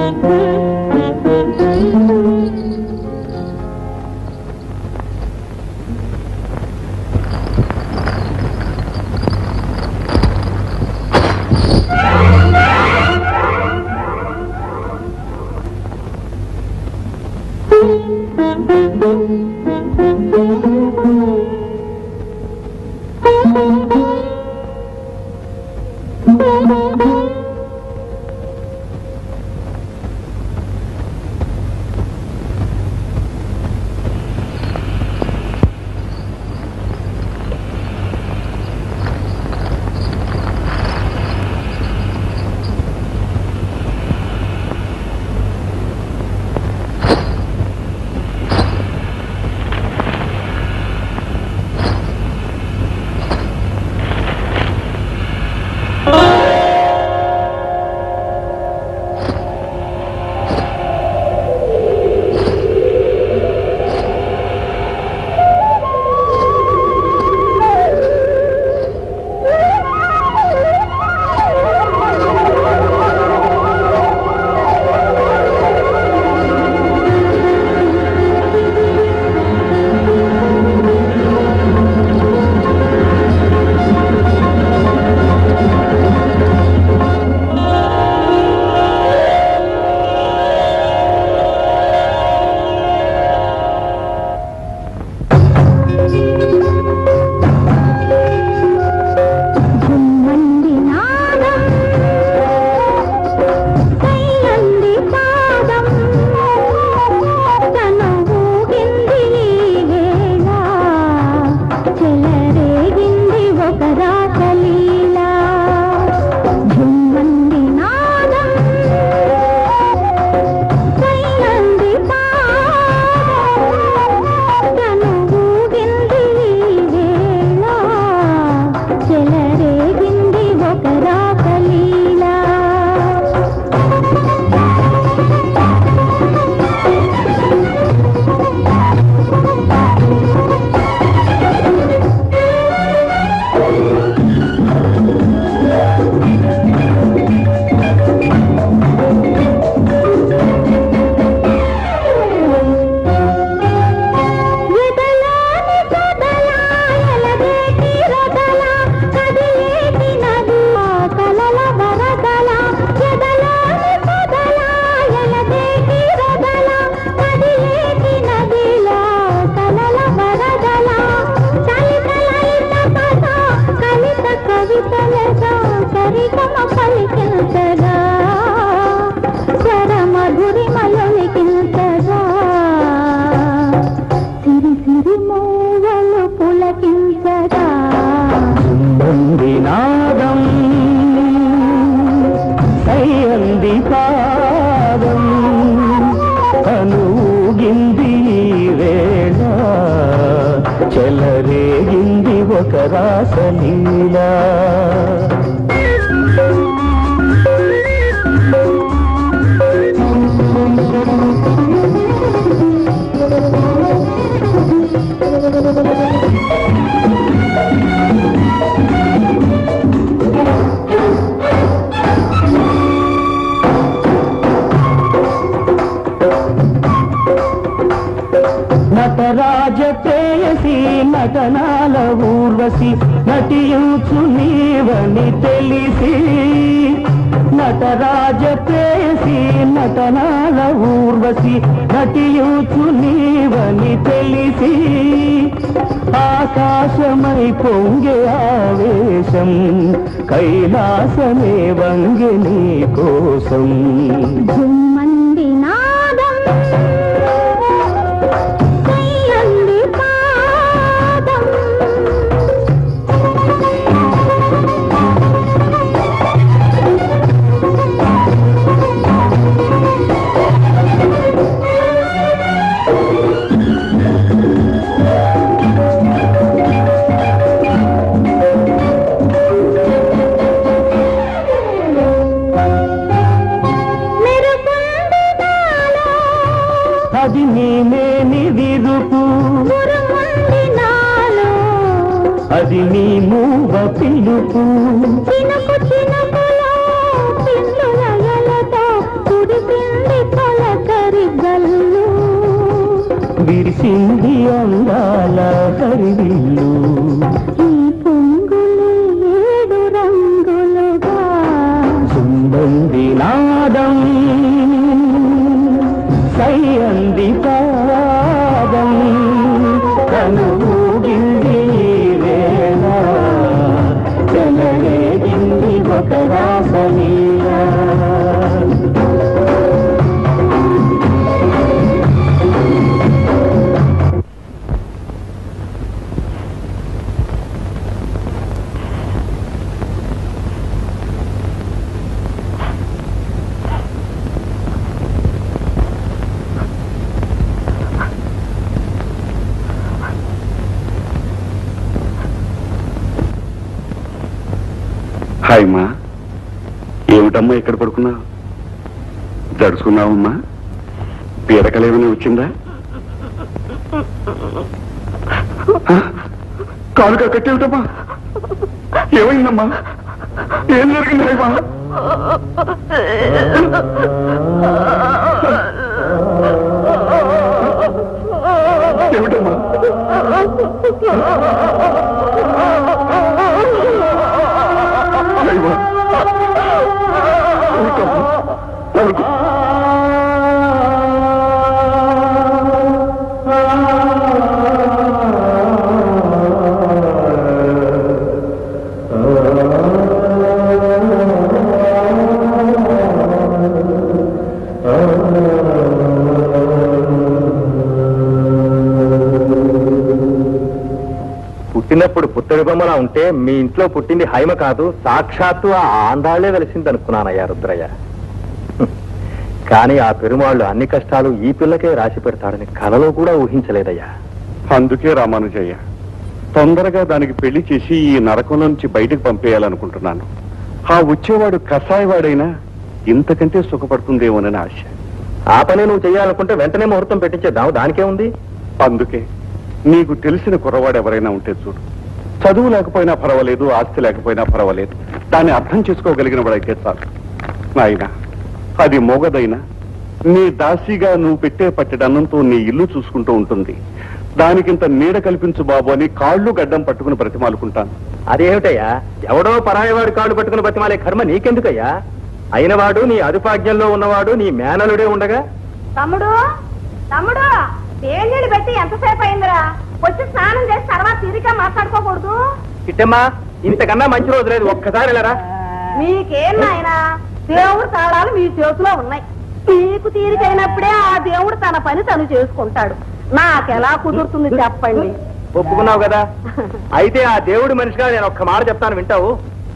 జుమ్మంది నాదం కయ్యంది పాదం తన ఊగింది ఈ వేళ చెలరేగింది ఒక రాసలీలా జుమ్మంది నాదం కయ్యంది పాదం తన ఊగింది ఈ వేళ చెలరేగింది ఒక రాసలీలా ఎదలాని సొదలా ఎలగేటి రొదలా కదిలేటి నదులా కలల వరదలా ఎదలాని సొదలా ఎలగేటి రొదలా కదిలేటి నదిలా కలల వరదలా చలితలైత కథ కలిత కవితలగా సరిగమ పలికించగా స్వర మధురి మలలికించగా సిరి సిరి మూవలు పులకించగా ఉంది నాదం సయ్యంది పాదం అనూగింది ఈ వేళ చెలరేగింది ఒక రాసలీలా నటరాజ ప్రేయసి నటనాల ఊర్వశి నటించు నీవని తెలిసి నటరాజ ప్రేయసి నటనాల ఊర్వశి నటించు నీవని తెలిసి ఆకాశమై పొంగే ఆవేశం కైలాసమే వంగి నీ కోసం జుమ్మంది నాదం కయ్యంది పాదం మెరుపుంది నాలో అది నీ మేని విరుపు ఉరుముంది నాలో అది నీ మూవ పిలుపు చినుకు చినుకులో పిందుల ఎలతో కురిసింది విరిసింది అందాల కరివిల్లు ఈ పొంగులే ఏడు రంగులుగా సుందంది నాదం సయ్యంది పాదం కనుగిల్ది వేళ చెలరేగింది ఒక రాసలీలా హాయ్ మా ఏమిటమ్మా ఇక్కడ పడుకున్నావు జడుచుకున్నావమ్మా పీడకలేమని వచ్చిందా ఆ? కాలుగా కట్టేమిటమ్మా ఏమైందమ్మా ఏం జరిగింది హాయమా ఏమిటమ్మా హాయమా ఊరుకోమ్మా. ఊరుకో. పుట్టినప్పుడు పుత్తడి బొమ్మలా ఉంటే మీ ఇంట్లో పుట్టింది హైమ కాదు సాక్షాత్తు ఆ ఆండాళ్లే వెలిసింది అనుకున్నానయ్యా రుద్రయ్య హ్మ్. కానీ ఆ పెరుమాళ్ళు అన్ని కష్టాలు ఈ పిల్లకే రాసి పెడతాడని కలలో కూడా ఊహించలేదయ్యా అందుకే రామానుజయ్య తొందరగా దానికి పెళ్లి చేసి ఈ నరకం నుంచి బయటకు పంపేయాలనుకుంటున్నాను ఆ వచ్చేవాడు కషాయవాడైనా ఇంతకంటే సుఖపడుతుందేమోనని ఆశ ఆ పని నువ్వు చేయాలనుకుంటే వెంటనే ముహూర్తం పెట్టించేద్దాం దానికే ఉంది అందుకే నీకు తెలిసిన కుర్రవాడు ఎవరైనా ఉంటే చూడు చదువు లేకపోయినా పర్వాలేదు ఆస్తి లేకపోయినా పర్వాలేదు దాన్ని అర్థం చేసుకోగలిగిన వాడైతే చాలు నాయన అది మోగదైనా నీ దాసిగా నువ్వు పెట్టే పట్టెడన్నంతో నీ ఇల్లు చూసుకుంటూ ఉంటుంది దానికింత నీడ కల్పించు బాబు అని కాళ్ళు గడ్డం పట్టుకుని బ్రతిమాలుకుంటాను అదేమిటయ్యా ఎవడో పరాయవాడి కాళ్ళు పట్టుకుని బతిమాలే కర్మ నీకెందుకయ్యా అయినవాడు నీ అదుపాజ్ఞంలో ఉన్నవాడు నీ మేనలుడే ఉండగా తమ్ముడు తమ్ముడు నీళ్ళు పెట్టి ఎంతసేపు అయిందిరా వచ్చి స్నానం చేసి తర్వాత తిరిగా మాట్లాడుకోకూడదు ఇట్టమ్మా ఇంతకన్నా మంచి రోజు లేదు ఒక్కసారి వెళ్ళరా మీకేం నాయనా దేవుడు తాళాలు మీ చేతిలో ఉన్నాయి మీకు తీరికైనప్పుడే ఆ దేవుడు తన పని తను చేసుకుంటాడు నాకెలా కుదురుతుంది చెప్పండి ఒప్పుకున్నావు కదా అయితే ఆ దేవుడి మనిషిగా నేను ఒక్క మాట చెప్తాను వింటావు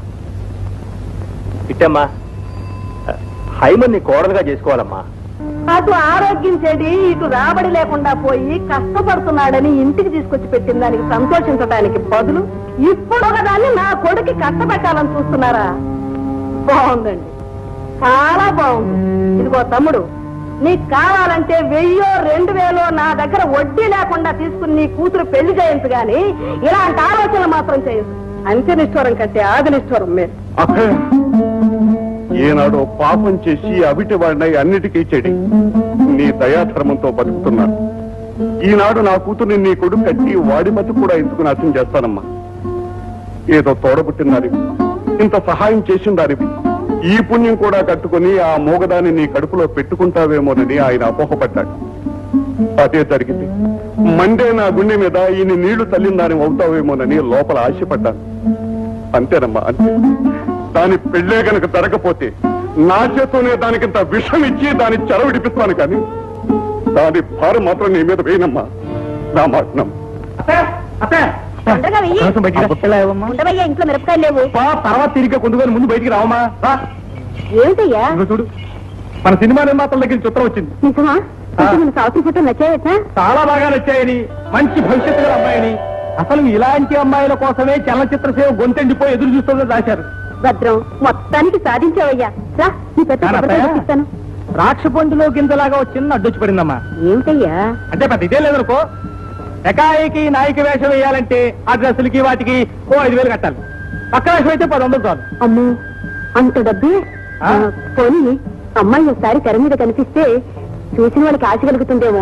ఇట్టమ్మా హైమన్ నీ కోడలుగా చేసుకోవాలమ్మా అటు ఆరోగ్యం చెడి ఇటు రాబడి లేకుండా పోయి కష్టపడుతున్నాడని ఇంటికి తీసుకొచ్చి పెట్టిన దానికి సంతోషించడానికి బదులు ఇప్పుడు ఒకదాన్ని నా కొడుకు కష్టపెట్టాలని చూస్తున్నారా బాగుందండి చాలా బాగుంది ఇదిగో తమ్ముడు నీకు కావాలంటే వెయ్యో రెండు వేలో నా దగ్గర వడ్డీ లేకుండా తీసుకుని నీ కూతురు పెళ్లి చేయొచ్చు గాని ఇలాంటి ఆలోచనలు మాత్రం చేయొచ్చు అంత్యనిష్ఠూరం కంటే ఆదినిష్ఠూరం మీరు అబ్బే! ఏనాడో పాపం చేసి అవిటి వాడినై అన్నిటికీ చెడి నీ దయాధర్మంతో బతుకుతున్నాను ఈనాడు నా కూతుర్ని నీ కొడుకు కట్టి వాడి బతుకు కూడా ఎందుకు నాశనం చేస్తానమ్మా ఏదో తోడబుట్టినారివి ఇంత సహాయం చేసిందారివి ఈ పుణ్యం కూడా కట్టుకుని ఆ మోగదాన్ని నీ కడుపులో పెట్టుకుంటావేమోనని ఆయన అపోహపడ్డాడు అదే జరిగింది మండే నా గుండె మీద ఈయన నీళ్లు తల్లిన దాని అవుతావేమోనని లోపల ఆశపడ్డాను అంతేనమ్మా అంతే దాని పెళ్ళే గనక జరగపోతే నా చేతోనే దానికింత విషం ఇచ్చి దాని చెర విడిపిస్తాను కానీ దాని భారం మాత్రం నీ మీద వేయనమ్మా నా మాట నమ్ము. తొందరగా వెయ్యి. ఉండవయ్యా ఇంట్లో మిరపకాయలు లేవు తర్వాత తిరిగి కొండుకొని ముందు బయటికి రావమ్మా రా. ఏమిటయ్యా ఇదిగో చూడు మన సినిమా నిర్మాతల దగ్గర నుంచి ఉత్తరం వచ్చింది నిజమా అయితే మన సౌత్ ఫోటో నచ్చాయట చాలా బాగా నచ్చాయని మంచి భవిష్యత్తు గల అమ్మాయిని అసలు ఇలాంటి అమ్మాయిల కోసమే చలనచిత్ర సేవ గొంతెండిపోయి ఎదురు చూస్తుందని రాశారు భద్రం మొత్తానికి సాధించావయ్యా రా నీ పెద్ద కానా కొబ్బరికాయ అత్తయ్య? చూపిస్తాను ద్రాక్ష పండులో గింజలాగా వచ్చింది అడ్డొచ్చి పడిందమ్మా ఏమిటయ్యా అంటే పెద్ద ఇదే లేదనుకో ఎకాయికి నాయక వేషం వేయాలంటే ఆ డ్రెస్సులకి వాటికి ఓ ఐదు వేలు కట్టాలి పక్క వేషం అయితే పది వందలు చాలు అమ్మో అంత డబ్బే ఆ? ఆ, పోనీ అమ్మాయి ఒకసారి తెర మీద కనిపిస్తే చూసిన వాళ్ళకి ఆశ కలుగుతుందేమో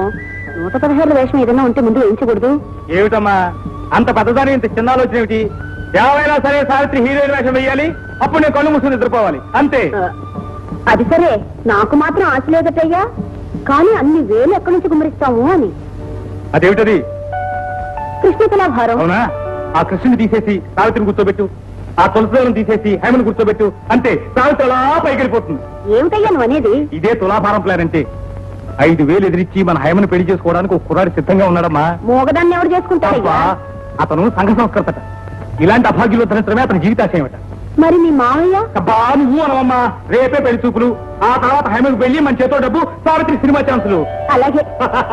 నూట పదహారుల వేషం ఏదైనా ఉంటే ముందు వేయించకూడదు ఏమిటమ్మా అంత పెద్దదాని ఇంత చిన్న ఆలోచన ఏమిటి ఏమైనా సరే సావిత్రి హీరోయిన్ వేషం వేయాలి అప్పుడు నేను కళ్ళు మూసుకుని నిద్రపోవాలి అంతే ఆ, అది సరే నాకు మాత్రం ఆశ లేదటయ్యా కానీ అన్ని వేలు ఎక్కడి నుంచి గుమ్మరిస్తాము అని అదేమిటది కృష్ణ తులాభారం అవునా ఆ కృష్ణుని తీసేసి సావిత్రిని కూర్చోబెట్టు ఆ తులసిలను తీసేసి హేమను కూర్చోబెట్టు అంతే సావిత్రి అలా పైకి వెళ్ళిపోతుంది ఏమిటయ్యా నువ్వు అనేది ఇదే తులాభారం ప్లాన్ అంటే ఐదు వేలు ఎదిరించి మన హేమను పెళ్లి చేసుకోవడానికి ఒక కుర్రాడు సిద్ధంగా ఉన్నాడమ్మా మోగదాన్ని ఎవరు చేసుకుంటాడయ్యా అబ్బా, అతను సంఘ సంస్కృతట ఇలాంటి అభాగ్యులు ధరించడమే అతని జీవితాశయమట మరి మీ మావయ్య అబ్బా నువ్వు అనవమ్మా రేపే పెళ్లి చూపులు ఆ తర్వాత హేమకు పెళ్లి మన చేతో డబ్బు సావిత్రి సినిమా ఛాన్సులు అలాగే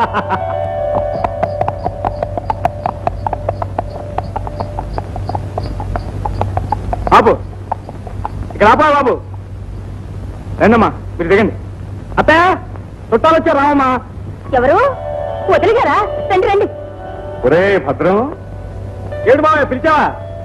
బాబు ఇక్కడ ఆపా బాబు రండమ్మా మీరు దిగండి అత్తయ్య చుట్టాలు వచ్చారు రావమ్మా ఎవరు వదిలిగారా రండి రండి ఒరే భద్రం ఏడు బాబు పిలిచావా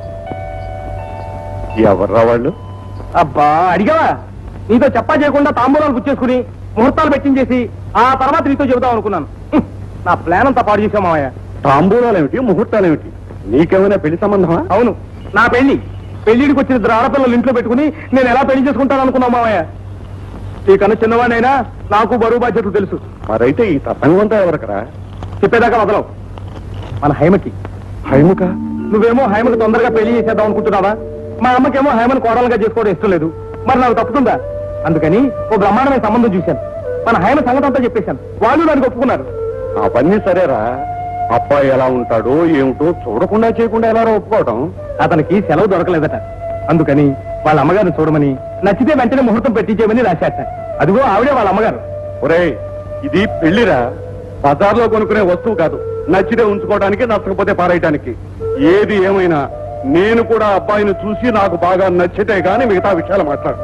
ఎవర్రా వాళ్ళు అబ్బా అడిగావా నీతో చెప్పా చేయకుండా తాంబూలాలు పుచ్చేసుకుని ముహూర్తాలు పెట్టించేసి ఆ తర్వాత నీతో చెబుదాం అనుకున్నాను హ్మ్, నా ప్లాన్ అంతా పాడు చేసావు మావయ్య తాంబూలాలేమిటి ముహూర్తాలేమిటి నీకేమైనా పెళ్లి సంబంధమా అవును నా పెళ్లి పెళ్లిడికి వచ్చిన ఇద్దరు ఆడపిల్లలు ఇంట్లో పెట్టుకుని నేను ఎలా పెళ్లి చేసుకుంటాను అనుకున్నావు మావయ్య నీకన్నా చిన్నవాడినైనా నాకు బరువు బాధ్యతలు తెలుసు మరైతే ఈ తప్పనివంతా ఎవరికరా చెప్పేదాకా వదలవు మన హైమకి హైముక నువ్వేమో హైమకు తొందరగా పెళ్లి చేసేద్దాం అనుకుంటున్నావా మా అమ్మకేమో హైమను కోడలుగా చేసుకోవడం ఇష్టం లేదు మరి నాకు తప్పుతుందా అందుకని ఓ బ్రహ్మాండమైన సంబంధం చూశాను మన హైమ సంగతి అంతా చెప్పేశాను వాళ్ళు దానికి ఒప్పుకున్నారు అవన్నీ సరేరా అబ్బాయి ఎలా ఉంటాడో ఏమిటో చూడకుండా చేయకుండా ఎలా ఒప్పుకోవటం అతనికి సెలవు దొరకలేదట అందుకని వాళ్ళ అమ్మగారిని చూడమని నచ్చితే వెంటనే ముహూర్తం పెట్టించేమని రాశాట అదిగో ఆవిడే వాళ్ళ అమ్మగారు ఒరేయ్ ఇది పెళ్లిరా బజార్లో కొనుక్కునే వస్తువు కాదు నచ్చితే ఉంచుకోవడానికి నచ్చకపోతే పారేయటానికి ఏది ఏమైనా నేను కూడా అబ్బాయిని చూసి నాకు బాగా నచ్చితే గాని మిగతా విషయాలు మాట్లాడు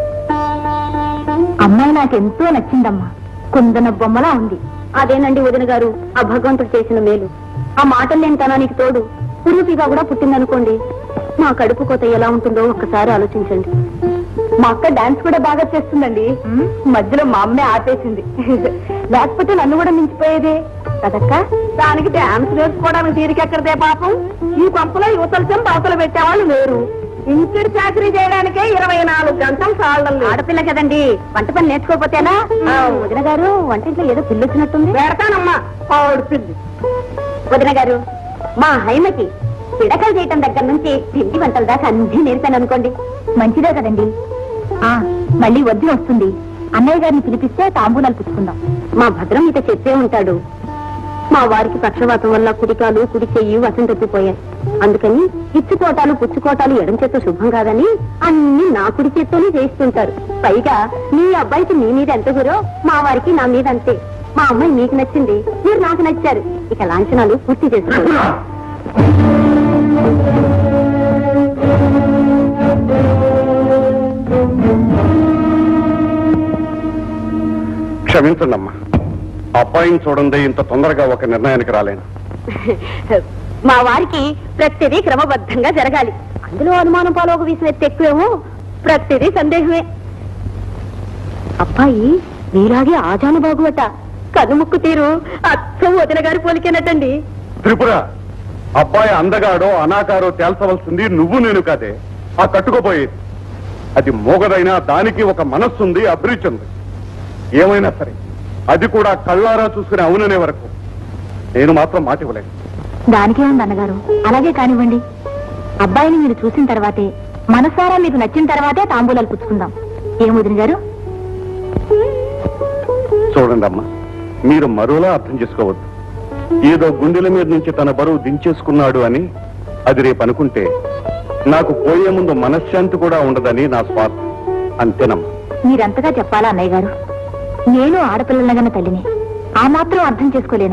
అమ్మాయి నాకు ఎంతో నచ్చిందమ్మా కుందన బొమ్మలా ఉంది అదేనండి వదిన గారు ఆ భగవంతుడు చేసిన మేలు ఆ మాటలు లేని తనానికి తోడు పురుపిగా కూడా పుట్టిందనుకోండి మా కడుపు కోత ఎలా ఉంటుందో ఒక్కసారి ఆలోచించండి మా అక్క డాన్స్ కూడా బాగా చేస్తుందండి మధ్యలో మా అమ్మే ఆపేసింది లేకపోతే నన్ను కూడా మించిపోయేదే కదక్క దానికి డాన్స్ నేర్చుకోవడానికి తీరికెక్కడదే పాపం ఈ పంపలో యువతల చెంప అవతల పెట్టేవాళ్ళు లేరు ఇంటిడి చాకరీ చేయడానికే ఇరవై నాలుగు గంటలు చాలడం లేదు ఆడపిల్ల కదండి వంట పని నేర్చుకోకపోతేనా ఆ, వదిన గారు వంటింట్లో ఏదో పిల్లి వచ్చినట్టుంది పెడతానమ్మా పాడుపింది వదిన గారు మా హైమకి పిడకలు చేయటం దగ్గర నుంచి పిండి వంటల దాకా అన్ని నేర్పాను అనుకోండి మంచిదే కదండి ఆ మళ్ళీ వద్దు వస్తుంది అన్నయ్య గారిని పిలిపిస్తే తాంబూలాలు పుచ్చుకుందాం మా భద్రం ఇక చెప్పే ఉంటాడు మా వారికి పక్షవాతం వల్ల కుడికాలు కుడి చెయ్యి వసం తప్పిపోయాయి అందుకని ఇచ్చుకోటాలు పుచ్చుకోటాలు ఎడం చేత్తో శుభం కాదని అన్ని నా కుడి చేత్తోనే చేయిస్తుంటారు పైగా మీ అబ్బాయికి మీ మీద ఎంత గురో మా వారికి నా మీద అంతే మా అమ్మాయి మీకు నచ్చింది మీరు నాకు నచ్చారు ఇక లాంఛనాలు పూర్తి చేసుకోండి క్షమించండి అమ్మా అబ్బాయిని చూడండి ఇంత తొందరగా ఒక నిర్ణయానికి రాలేను మా వారికి ప్రతిదీ క్రమబద్ధంగా జరగాలి అందులో అనుమానం పాలోక వీసిన ఎత్తు ఎక్కువేమో ప్రతిదీ సందేహమే అబ్బాయి మీలాగే ఆజాను బాగువట కనుముక్కు తీరు అచ్చం వదిన గారి పోలికేనటండి త్రిపుర అబ్బాయి అందగాడో అనాకారో తేల్చవలసింది నువ్వు నేను కాదే ఆ కట్టుకోపోయేది అది మోగదైనా దానికి ఒక మనస్సుంది అభిరుచి ఉంది ఏమైనా సరే అది కూడా కళ్ళారా చూసుకుని అవుననే వరకు నేను మాత్రం మాట ఇవ్వలేను దానికే ఉంది అన్నగారు అలాగే కానివ్వండి అబ్బాయిని మీరు చూసిన తర్వాతే మనసారా మీకు నచ్చిన తర్వాతే తాంబూలాలు పుచ్చుకుందాం ఏం వదిన గారు చూడండి అమ్మా మీరు మరోలా అర్థం చేసుకోవద్దు ఏదో గుండెల మీద నుంచి తన బరువు దించేసుకున్నాడు అని అది రేపు అనుకుంటే నాకు పోయే ముందు మనశ్శాంతి కూడా ఉండదని నా స్వార్థం అంతేనమ్మా మీరంతగా చెప్పాలా అన్నయ్య గారు నేను ఆడపిల్లలగన్న తల్లిని ఆ మాత్రం అర్థం చేసుకోలేనా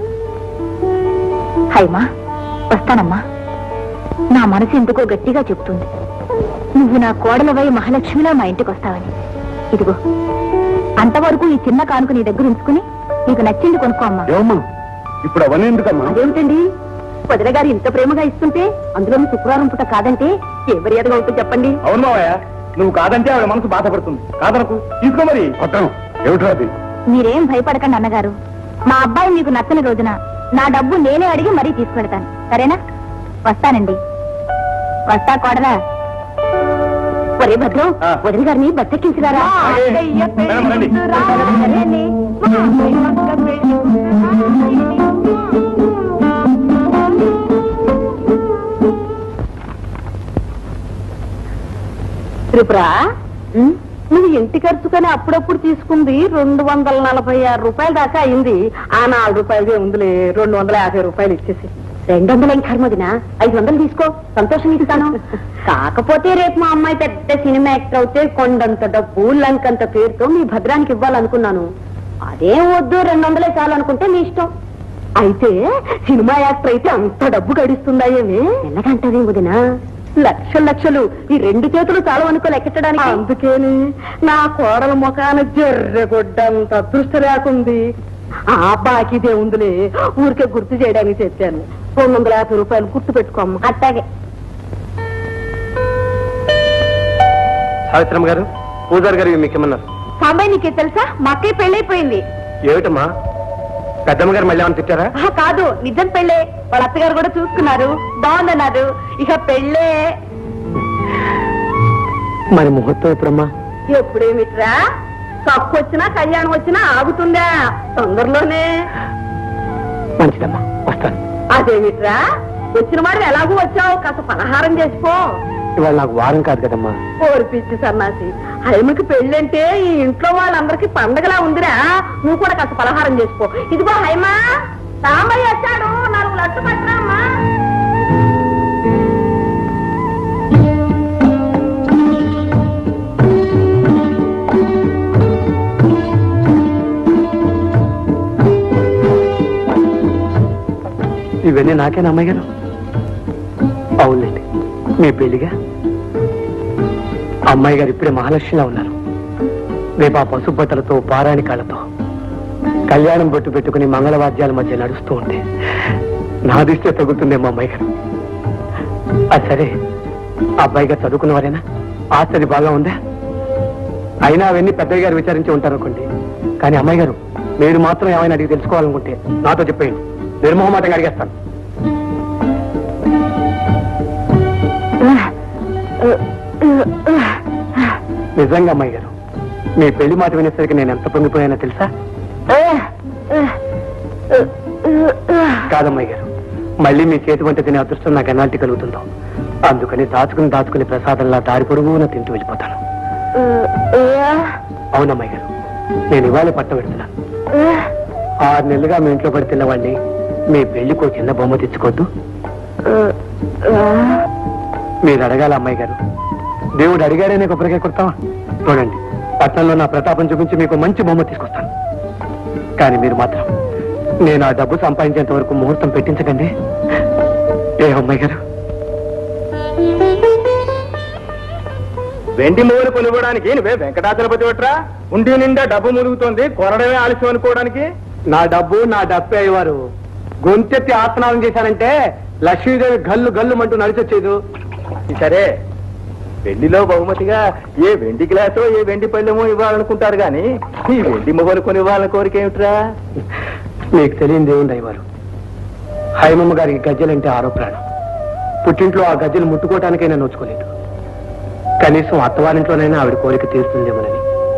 హైమా వస్తానమ్మా నా మనసు ఎందుకో గట్టిగా చెప్తుంది నువ్వు నా కోడలవై మహాలక్ష్మిలా మా ఇంటికి వస్తావని ఇదిగో అంతవరకు ఈ చిన్న కానుక నీ దగ్గర ఉంచుకుని నీకు నచ్చింది కొనుక్కో అమ్మా ఏమమ్మా ఇప్పుడు అవన్నీ ఎందుకమ్మా అదేమిటండి వదిన గారు ఇంత ప్రేమగా ఇస్తుంటే అందులో శుక్రవారం పూట కాదంటే ఏ మర్యాదగా ఉంటుంది చెప్పండి అవును మావయ్య నువ్వు కాదంటే ఆవిడ మనసు బాధపడుతుంది కాదనకు తీసుకో మరి కొట్టం ఏమిట్రా అది మీరేం భయపడకండి అన్నగారు మా అబ్బాయి మీకు నచ్చని రోజున నా డబ్బు నేనే అడిగి మరీ తీసుకెడతాను సరేనా వస్తానండి వస్తా కోడలా ఒరే భద్రం ఆ. వదిన గారిని బట్టెక్కించుగారా అక్కయ్య మేడం, రండి. పెళ్ళిరా. సరేండి. మా అక్కయ్య పక్క పెళ్ళిరా. త్రిపుర ఉమ్, నువ్వు ఇంటి ఖర్చుకని అప్పుడప్పుడు తీసుకుంది రెండు వందల నలభై ఆరు రూపాయల దాకా అయింది ఆ నాలుగు రూపాయలదే ఉందిలే రెండు వందల యాభై రూపాయలు ఇచ్చేసి రెండు వందలు ఏం కర్మదినా ఐదు వందలు తీసుకో సంతోషం ఇస్తాను కాకపోతే రేపు మా అమ్మాయి పెద్ద సినిమా యాక్టర్ అవుతే కొండంత డబ్బు లంకంత పేరుతో మీ భద్రానికి ఇవ్వాలనుకున్నాను అదేం వద్దు రెండు వందలే చాలు అనుకుంటే మీ ఇష్టం అయితే సినిమా యాక్టర్ అయితే అంత డబ్బు గడిస్తుందా ఏమి ఎన్నగంటది వదినా లక్షలు లక్షలు ఈ రెండు చేతులు చాలు అనుకో లెక్కించడానికి అందుకేని నా కోడల ముఖాన జర్రెగొడ్డంత అదృష్టం లేకుంది ఆ బాకీదే ఉందిలే ఊరికే గుర్తు చేయడానికి చెప్పాను రెండు వందల యాభై రూపాయలు గుర్తు పెట్టుకోమ్మ అట్టాగే సావిత్రమ్మ గారు పూజారి గారు మీకు ఏమన్నారు సాంబాయి నీకే తెలుసా మా అక్కయ్య పెళ్ళైపోయింది ఏమిటమ్మా పెద్దమ్మ గారు మళ్ళీ ఏమైనా తిట్టారా ఆహా, కాదు నిజం పెళ్ళే వాళ్ళ అత్తగారు కూడా చూసుకున్నారు బాగుందన్నారు ఇక పెళ్ళే మరి ముహూర్తం ఎప్పుడమ్మా ఎప్పుడేమిట్రా తక్కువ వచ్చినా కళ్యాణం వచ్చినా ఆగుతుందా తొందరలోనే మంచిదమ్మా వస్తాను అదేమిట్రా వచ్చిన వాడు ఎలాగూ వచ్చావు కాస్త పలహారం చేసిపో ఇవాళ నాకు వారం కాదు కదమ్మా ఓరి పిచ్చి సన్నాసి హైమకి పెళ్ళంటే ఈ ఇంట్లో వాళ్ళందరికీ పండగలా ఉందిరా నువ్వు కూడా కాస్త పలహారం చేసిపో ఇదిగో హైమా సాంబయ్య వచ్చాడు నాలుగు లట్టు పట్టరా అమ్మా ఇవన్నీ నాకేనా అమ్మాయి గారు అవునండి మీ పెళ్లిగా అమ్మాయి గారు ఇప్పుడే మహాలక్ష్మిలా ఉన్నారు రేపు ఆ పసుపు బట్టలతో పారాణి కాళ్ళతో కళ్యాణం బొట్టు పెట్టుకుని మంగళవాద్యాల మధ్య నడుస్తూ ఉంటే నా దృష్టి తగ్గుతుందేమో అమ్మాయి గారు అది సరే ఆ అబ్బాయి గారు చదువుకున్నవారేనా ఆస్తి బాగా ఉందా అయినా అవన్నీ పెద్దయ్య గారు విచారించి ఉంటారు అనుకోండి కానీ అమ్మాయి గారు మీరు మాత్రం ఏమైనా అడిగి తెలుసుకోవాలనుకుంటే నాతో చెప్పేయండి నిర్మోహమాటంగా అడిగేస్తాను నిజంగా అమ్మాయి గారు మీ పెళ్లి మాట వినేసరికి నేను ఎంత పొంగిపోయానో తెలుసా కాదమ్మాయి గారు మళ్ళీ మీ చేతి వంట తినే అదృష్టం నాకు ఎన్నాటి కలుగుతుందో అందుకని దాచుకుని దాచుకుని ప్రసాదంలా దారి పొడుగున తింటూ వెళ్ళిపోతాను అవునమ్మాయి గారు నేను ఇవాళ పట్ట పెడుతున్నాను ఆరు నెలలుగా మీ ఇంట్లో పడి తిన్నవాడిని మీ పెళ్లికి ఒక చిన్న బొమ్మ తెచ్చుకోవద్దు మీరు అడగాల అమ్మాయి గారు దేవుడు అడిగాడనే కొబ్బరికాయ కొడతావా చూడండి పట్టణంలో నా ప్రతాపం చూపించి మీకు మంచి బొమ్మ తీసుకొస్తాను కానీ మీరు మాత్రం నేను ఆ డబ్బు సంపాదించేంత వరకు ముహూర్తం పెట్టించకండి ఏ అమ్మాయి గారు వెండి మూలు కొనుక్కోవడానికి నువ్వే వెంకటాచలపతి పట్రా ఉండి నిండా డబ్బు ములుగుతోంది కొనడమే ఆలస్యం అనుకోవడానికి నా డబ్బు నా డబ్బే అయ్యేవారు గొంతెత్తి ఆసనాలు చేశానంటే లక్ష్మీదేవి గల్లు గల్లు అంటూ నడిచొచ్చేదు సరే పెళ్లిలో బహుమతిగా ఏ వెండి గ్లాసో ఏ వెండి పళ్ళెమో ఇవ్వాలనుకుంటారు గాని ఈ వెండి మొగలు కొని ఇవ్వాలని కోరిక ఏమిట్రా మీకు తెలియని దేవుంది అయ్యవారు హైమమ్మ గారికి గజ్జలంటే ఆరో ప్రాణం పుట్టింట్లో ఆ గజ్జలు ముట్టుకోవటానికైనా నోచుకోలేదు కనీసం అత్తవారింట్లోనైనా ఆవిడ కోరిక తీరుతుందేమోనని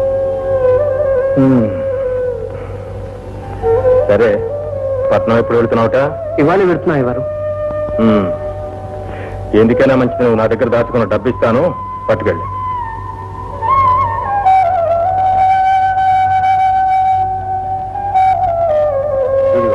సరే పట్నం ఎప్పుడు వెళ్తున్నావుట ఇవాళ పెడుతున్నా అయ్యవారు ఎందుకైనా మంచిది నువ్వు నా దగ్గర దాచుకున్న డబ్బు ఇస్తాను పట్టుకెళ్ళి ఇదిగో.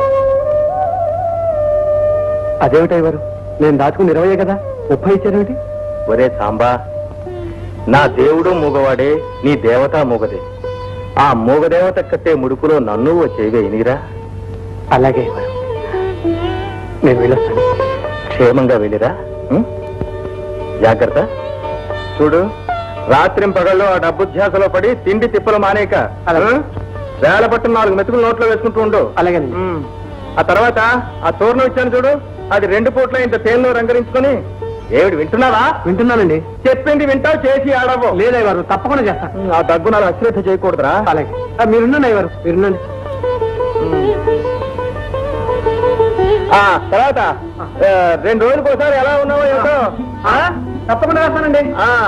అదేమిటి అయ్యవారు నేను దాచుకుని ఇరవయే కదా ముప్పై ఇచ్చారేమిటి ఒరే సాంబా నా దేవుడు మూగవాడే నీ దేవత మూగదే ఆ మూగదేవత కట్టే ముడుపులో నన్ను ఓ చేవే ఇనిరా అలాగే అయ్యవారు నేను వెళ్ళొస్తాను క్షేమంగా వెళ్ళిరా ఉం? జాగ్రత్త చూడు రాత్రిం పగల్లో ఆ డబ్బు ధ్యాసలో పడి తిండి తిప్పలు మానేక అలాగే. ఉం? వేల పట్టు నాలుగు మెతుకులు నోట్లో వేసుకుంటూ ఉండు అలాగేనండి ఉం. ఆ తర్వాత ఆ తోరణం ఇచ్చాను చూడు అది రెండు పూట్ల ఇంత తేలిలో రంగరించుకొని ఏమిటి వింటున్నావా వింటున్నానండి చెప్పింది వింటావు చేసి ఆడవు లేదయ్యవారు తప్పకుండా చేస్తాను ఆ దగ్గు నాకు అశ్రద్ధ చేయకూడదురా అలాగే ఆ, మీరుండండి అయ్యవారు మీరుండండి ఉం. ఆ, తర్వాత ఆ, రెండు రోజులకు ఒకసారి ఎలా ఉన్నావో ఏమిటో తప్పకుండా రాస్తానండి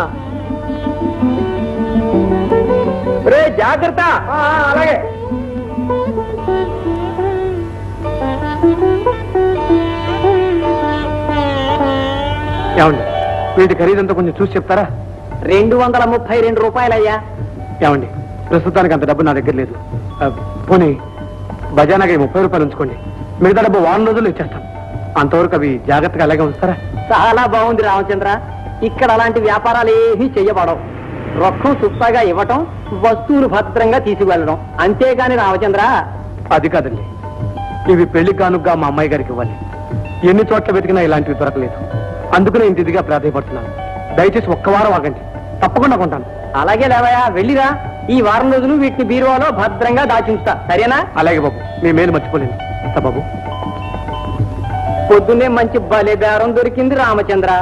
రే జాగ్రత్త అలాగే ఏమండి వీటి ఖరీదంతా కొంచెం చూసి చెప్తారా రెండు వందల ముప్పై రెండు రూపాయలయ్యా ఏమండి ప్రస్తుతానికి అంత డబ్బు నా దగ్గర లేదు ఆ, పోనీ బజానాకి ముప్పై రూపాయలు ఉంచుకోండి మిగతా డబ్బు వారం రోజులు ఇచ్చేస్తాను అంతవరకు అవి జాగ్రత్తగా అలాగే ఉంచుతారా చాలా బాగుంది రామచంద్ర ఇక్కడ అలాంటి వ్యాపారాలు ఏమీ చెయ్యబడవు రొక్కం సుప్పాగా ఇవ్వటం వస్తువులు భద్రంగా తీసుకువెళ్ళడం అంతేగాని రామచంద్ర అది కాదండి ఇవి పెళ్లి కానుగ్గా మా అమ్మాయి గారికి ఇవ్వాలి ఎన్ని చోట్ల వెతికినా ఇలాంటివి దొరకలేదు అందుకనే ఇంత ఇదిగా ప్రాధాయపడుతున్నాను దయచేసి ఒక్క వారం ఆగండి తప్పకుండా కొంటాను అలాగే లేవయా వెళ్ళిరా ఈ వారం రోజులు వీటిని బీరువాలో భద్రంగా దాచించుతా సరేనా అలాగే బాబు మీ మేలు మర్చిపోలేను వస్తా బాబు పొద్దున్నే మంచి బలే బేరం దొరికింది రామచంద్ర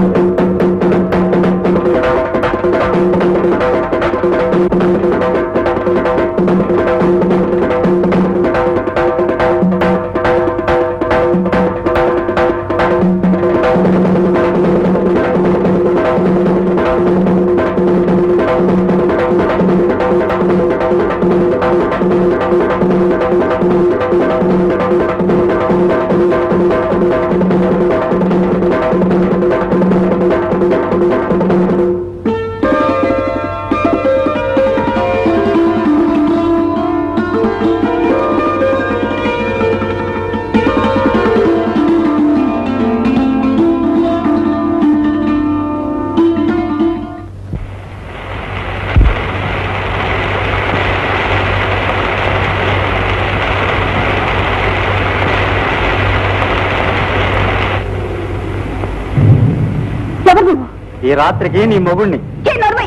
ఎవరు నువ్వు ఈ రాత్రికి నీ మొగుణ్ణి ఏ నోర్మై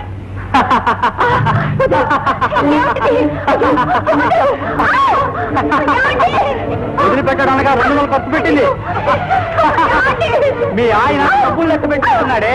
వదిలిపెట్టడానికి రెండు వందలు ఖర్చు పెట్టింది మీ ఆయన డబ్బులు లెక్క పెట్టుకున్నాడే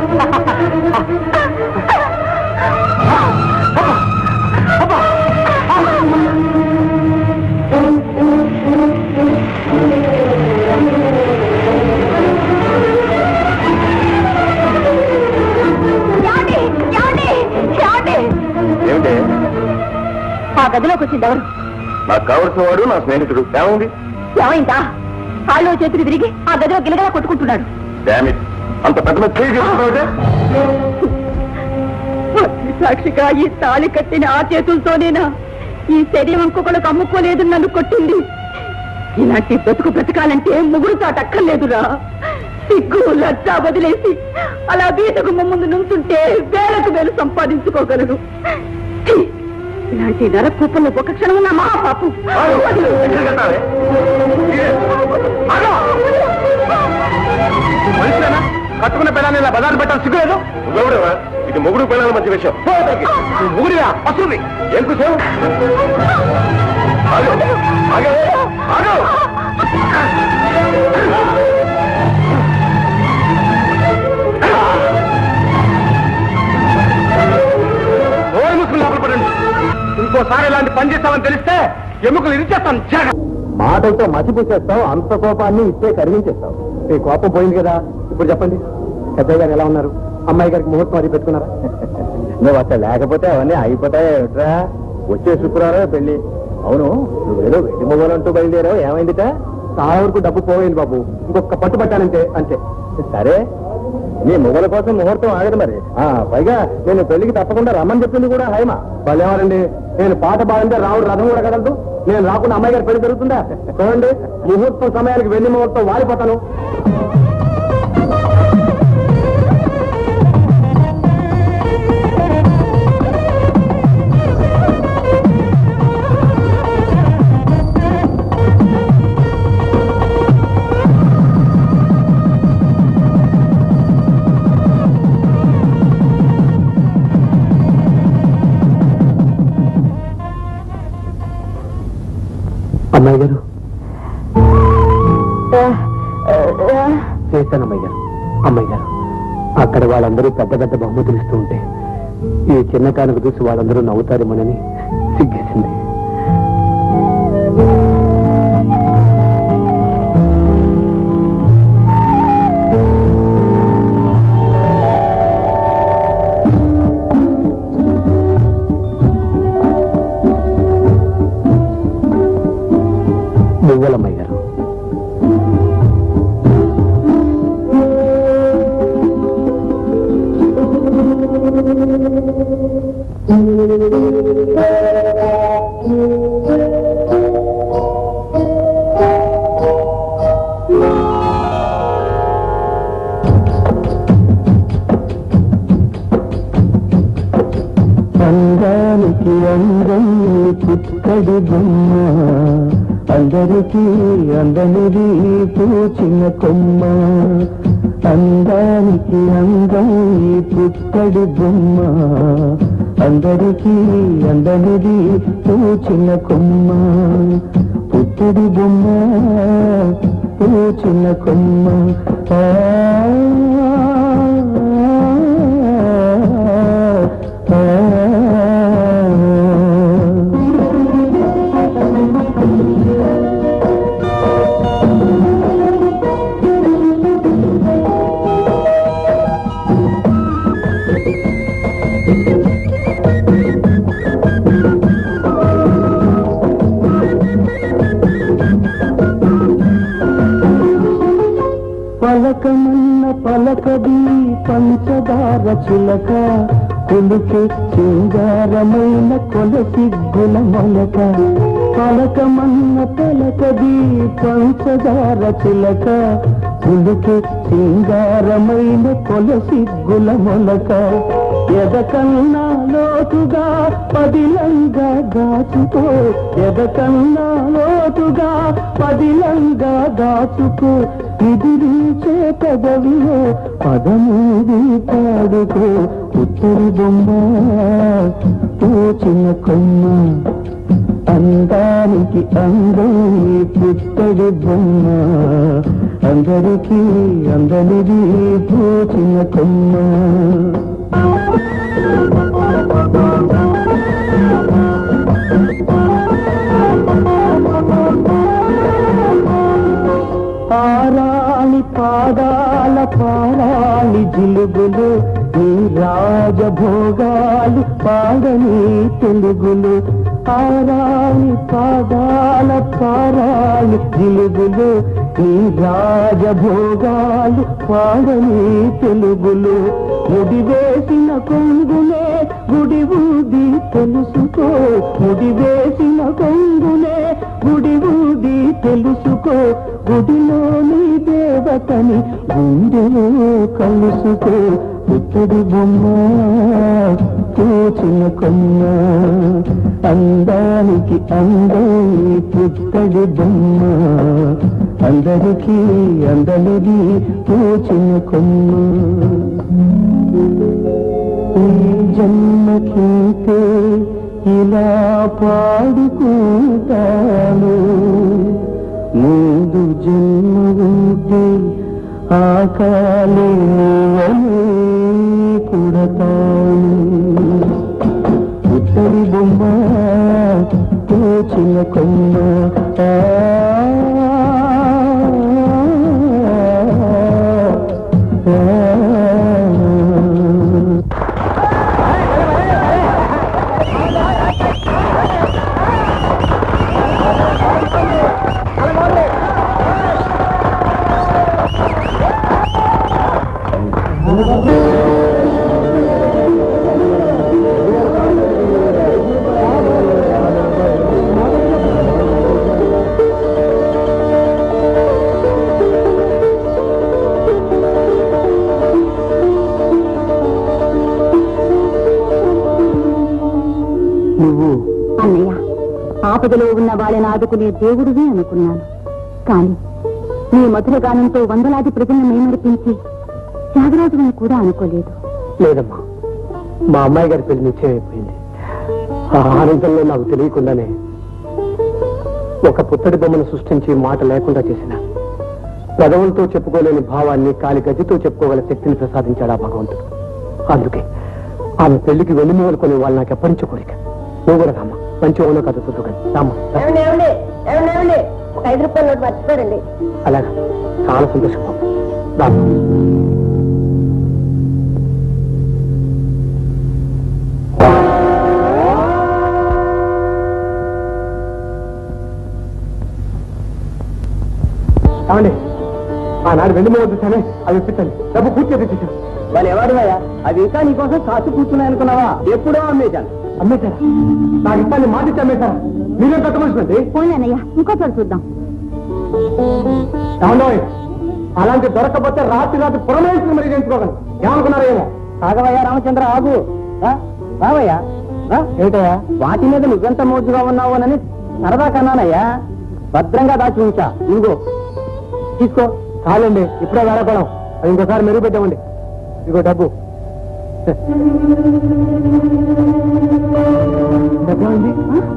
ఏమిటి ఆ గదిలోకి వచ్చింది ఎవరు నాకు కావలసిన వాడు నా స్నేహితుడు ఏమైంది ఏమైందా కాళ్ళు చేతులు తిరిగి ఆ గదిలో గిలగలా కొట్టుకుంటున్నాడు డామిట్ అంత పెద్ద మీద చేయి చేసుకున్నావుటే అగ్ని సాక్షిగా ఈ తాళి కట్టిన ఆ చేతులతోనేనా ఈ శరీరం ఇంకొకళ్ళకు అమ్ముకోలేదు నన్ను కొట్టింది ఇలాంటి బ్రతుకు బ్రతకాలంటే ముగ్గురు తాటక్కర్లేదురా సిగ్గు లజ్జ వదిలేసి అలా వీధకు ముందు నుంచుంటే వేలకు వేలు సంపాదించుకోగలను ఛీ! ఇలాంటి నరకూపంలో ఒక క్షణం నా మహాపాపు మనిషినా కట్టుకున్న పిల్లని ఇలా బజారు పెట్టాలి సిగ్గులేదు నువ్వెవడవా ఇది మొగుడు పిల్లల మధ్య విషయం ముగుడిగా వస్తుంది ఏం కూర్చోవు ఆగు, ఆగు, ఆగు. ఓరి ముసుగులు లోపల పడండి ఇంకోసారి ఇలాంటి పని చేస్తామని తెలిస్తే ఎముకలు ఇరిచేస్తాను జాగ్రత్త మాటలతో మసిపూసేస్తావు అంత కోపాన్ని ఇస్తే కరిగించేస్తావు మీ కోపం పోయింది కదా ఇప్పుడు చెప్పండి పెద్దయ్య గారు ఎలా ఉన్నారు అమ్మాయి గారికి ముహూర్తం అది పెట్టుకున్నారా నువ్వు అక్కడ లేకపోతే అవన్నీ అయిపోతాయి ఏమిట్రా వచ్చే శుక్రవారం పెళ్లి అవును నువ్వేదో వెండి మొగలంటూ బయలుదేరావు ఏమైందిట చాలా వరకు డబ్బు పోయింది బాబు ఇంకొక పట్టు పట్టానంటే అంతే సరే నీ మొగల కోసం ముహూర్తం ఆగదు మరి ఆ పైగా నేను పెళ్లికి తప్పకుండా రమ్మని చెప్పింది కూడా హైమా భలేవారండి నేను పాట పాడంటే రావుడు రథం కూడా కదలదు నేను రాకుండా అమ్మాయి గారి పెళ్లి జరుగుతుందా చూడండి ముహూర్తం సమయానికి వెళ్లి ముహూర్తం వాడిపోతాను అమ్మాయి గారు చేశాను అమ్మాయి గారు అమ్మాయి గారు అక్కడ వాళ్ళందరూ పెద్ద పెద్ద బహుమతులు ఇస్తూ ఉంటే ఈ చిన్న కానుక చూసి వాళ్ళందరూ నవ్వుతారేమోనని సిగ్గేసింది మువ్వలమ్మాయి గారు అందానికి అందం పుత్తడి బొమ్మ అందరికీ అందనిది పూచిన కొమ్మ అందానికి అందం పుత్తడి బొమ్మ అందరికీ అందనిది పూచిన కొమ్మ పుత్తడి బొమ్మ పూచిన కొమ్మ ఆ పలకమన్న పలకది పంచదార చిలక కొలుకే సింగారమైన కొలసిగ్గుల మొలక పలకమన్న పలకది పంచదార చిలక కొలుకే సింగారమైన కొలసిగ్గుల మొలక ఎదకన్నా లోతుగా పదిలంగా దాచుకో ఎదకన్నా లోతుగా పదిలంగా దాచుకో ఎదిరించే పదవిలో పదమూది పాడుకో ఉత్తరి బొమ్మ పూచిన కొమ్మ అందానికి అందం ఈ పుత్తడి బొమ్మ అందరికీ అందనిది పూచిన కొమ్మ పారాణి పాదాల పారాణి జిలుగులు నీ రాజభోగాలు పాడని తెలుగులు పారాణి పాదాల పారాణి జిలుగులు నీ రాజభోగాలు పాడని తెలుగులు ముడి వేసిన కొంగునే గుడి ఊది తెలుసుకో ముడి వేసిన కొంగునే గుడి ఊది తెలుసుకో గుడిలోని దేవతని గుండెలో కలుసుకో పుత్తడి బొమ్మ పూచిన కొమ్మ అందానికి అందని పుత్తడి బొమ్మ అందరికీ అందనిది పూచిన కొమ్మ ఈ జన్మకింతే ఇలా పాడుకుంటాను ముందు జన్మ ఉంటే ఆ కాలే నీవనే పుడతాను ఉత్తరి బొమ్మ తోచిన కొమ్మ ఆ, ఆ, నువ్వు అన్నయ్య ఆపదలో ఉన్న వాళ్ళని ఆదుకునే దేవుడివి అనుకున్నాను కానీ నీ మధుర గానంతో వందలాది ప్రజలను మేమరిపించి త్యాగరాజుని కూడా అనుకోలేదు లేదమ్మా మా అమ్మాయి గారి పెళ్లి నిశ్చయం అయిపోయింది ఆ ఆనందంలో నాకు తెలియకుండానే ఒక పుత్తడి బొమ్మను సృష్టించి మాట లేకుండా చేసిన పెదవులతో చెప్పుకోలేని భావాన్ని కాలి గజ్జితో చెప్పుకోగల శక్తిని ప్రసాదించాడు ఆ భగవంతుడు అందుకే ఆమె పెళ్లికి వెళ్ళి మొదలుకొని వాళ్ళు నాకు ఎప్పటి నుంచో కోరిక నువ్వు కూడా రామ్మా మంచి ఓనో కథ చూద్దు కానీ రామ్మా రా. ఏమండి ఏమండి ఏమండి ఏమండి ఒక ఐదు రూపాయల నోటు మర్చిపోరండి అలాగా చాలా సంతోషం రామ్మా కావండి ఆనాడు వెండి మీద చూసానే అవి ఇప్పించండి డబ్బు పూర్తిగా తెచ్చేసాను వాళ్ళు ఎవరివయ్యా అవి ఇంకా నీకోసం కాసు కూర్చున్నాయి అనుకున్నావా ఎప్పుడో అమ్మేశాను అమ్మేశారా నాకు ఇస్తాను మాట ఇచ్చి అమ్మేశారా మీరేం పెట్టమనుకోండి పోనీ అన్నయ్య ఇంకోసారి చూద్దాం ఏమండోయ్ అలాంటి దొరకపోతే రాత్రి రాత్రి పురమేశ్వరం మరి చేయించుకోగలను ఏమనుకున్నారేమో ఆగవయ్యా రామచంద్ర ఆగు రా, రావయ్యా రా. ఏమిటయ్యా వాటి మీద నువ్వెంత మోజుగా ఉన్నావోనని సరదా కన్నానయ్యా భద్రంగా దాచి ఉంచా ఇంకో తీసుకో చాలండి ఇప్పుడే వేళపడం అది ఇంకోసారి మెరుగు పెట్టామండి ఇదిగో డబ్బు డబ్బా ఉంది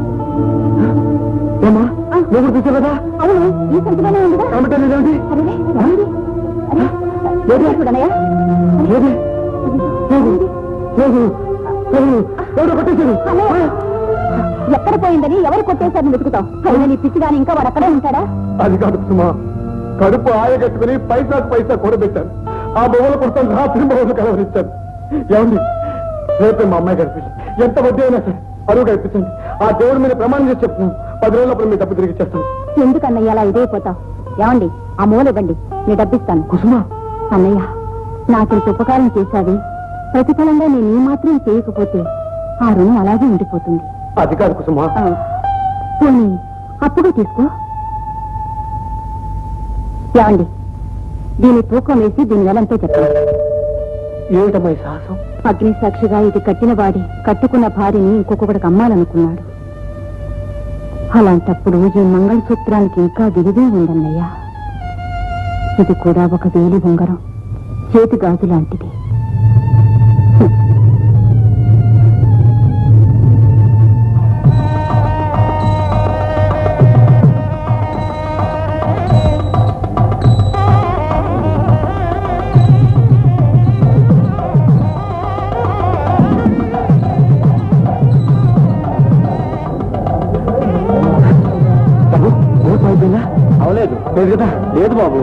ఏమా నువ్వు కూడా చూసావు కదా అవును ఈ సంతగానే ఉందిగా కమిటీ లేదండి అరే, ఏమైంది? అరే, ఏది? చూడన్నయ్య ఏది లేదు లేదు లేదు ఎవడో కొట్టేశారు అన్నయ్య ఎక్కడ పోయిందని ఎవరు కొట్టేశారని వెతుకుతాం అయినా నీ పిచ్చిగాని ఇంకా వాడు అక్కడే ఉంటాడా అది కాదు సుమా కడుపు ఆయగట్టుకుని పైసాకు పైసా కూడబెట్టాను ఆ బొమ్మలు కొడతాను రాత్రి బొమ్మలు కలవరిస్తాను ఏమండి రేపే మా అమ్మాయి కనిపించి ఎంత వడ్డీ అయినా సరే అరువు కనిపించండి ఆ దేవుడి మీద ప్రమాణం చేసి చెప్తున్నాను పది రోజులప్పుడు మీ డబ్బు తిరిగి ఇచ్చేస్తాను ఎందుకన్నయ్య అలా ఇదైపోతావు ఏమండి ఆ మూల ఇవ్వండి నేను డబ్బిస్తాను కుసుమా అన్నయ్య నాకింత ఉపకారం చేశావి ప్రతిఫలంగా నేను ఈ మాత్రం చేయకపోతే ఆ రుణం అలాగే ఉండిపోతుంది అది కాదు కుసుమా ఆ, పోనీ అప్పుగా తీసుకో ఏమండి దీని తూకం వేసి దీని వెలంతో చెప్పండి ఏమిటమ్మా ఈ సాహసం అగ్ని సాక్షిగా ఇది కట్టిన వాడి కట్టుకున్న భార్యని ఇంకొకటికి అమ్మాలనుకున్నాడు అలాంటప్పుడు ఈ మంగళసూత్రానికి ఇంకా విలువే ఉందన్నయ్యా ఇది కూడా ఒక వేలి ఉంగరం చేతి గాజు లాంటిది బాబు ఓటు అయిపోయిందా అవలేదు లేదు కదా లేదు బాబు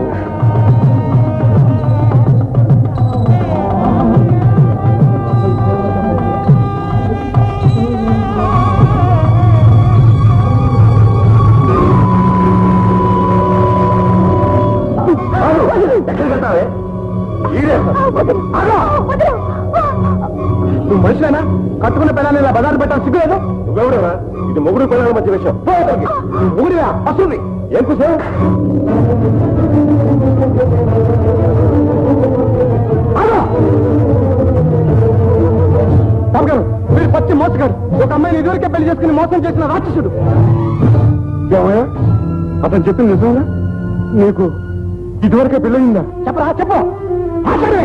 ఎక్కడికి వెళ్తావే నువ్వు మనిషినా కట్టుకున్న పిల్లల్ని ఇలా బజారు పెట్టాలి సిగ్గులేదు నువ్వెవడరా ఇది మొగుడు పిల్లల మధ్య విషయం మొగుడివా వస్తుంది ఏం కూర్చో గారు మీరు పచ్చి మోసగాడు ఒక అమ్మాయిని ఇదివరకే పెళ్లి చేసుకుని మోసం చేసిన రాక్షసుడు ఏమయ్యా అతను చెప్పింది నిజమేనా నీకు ఇదివరకే పెళ్ళయిందా చెప్పరా చెప్పు మాట్లాడవే.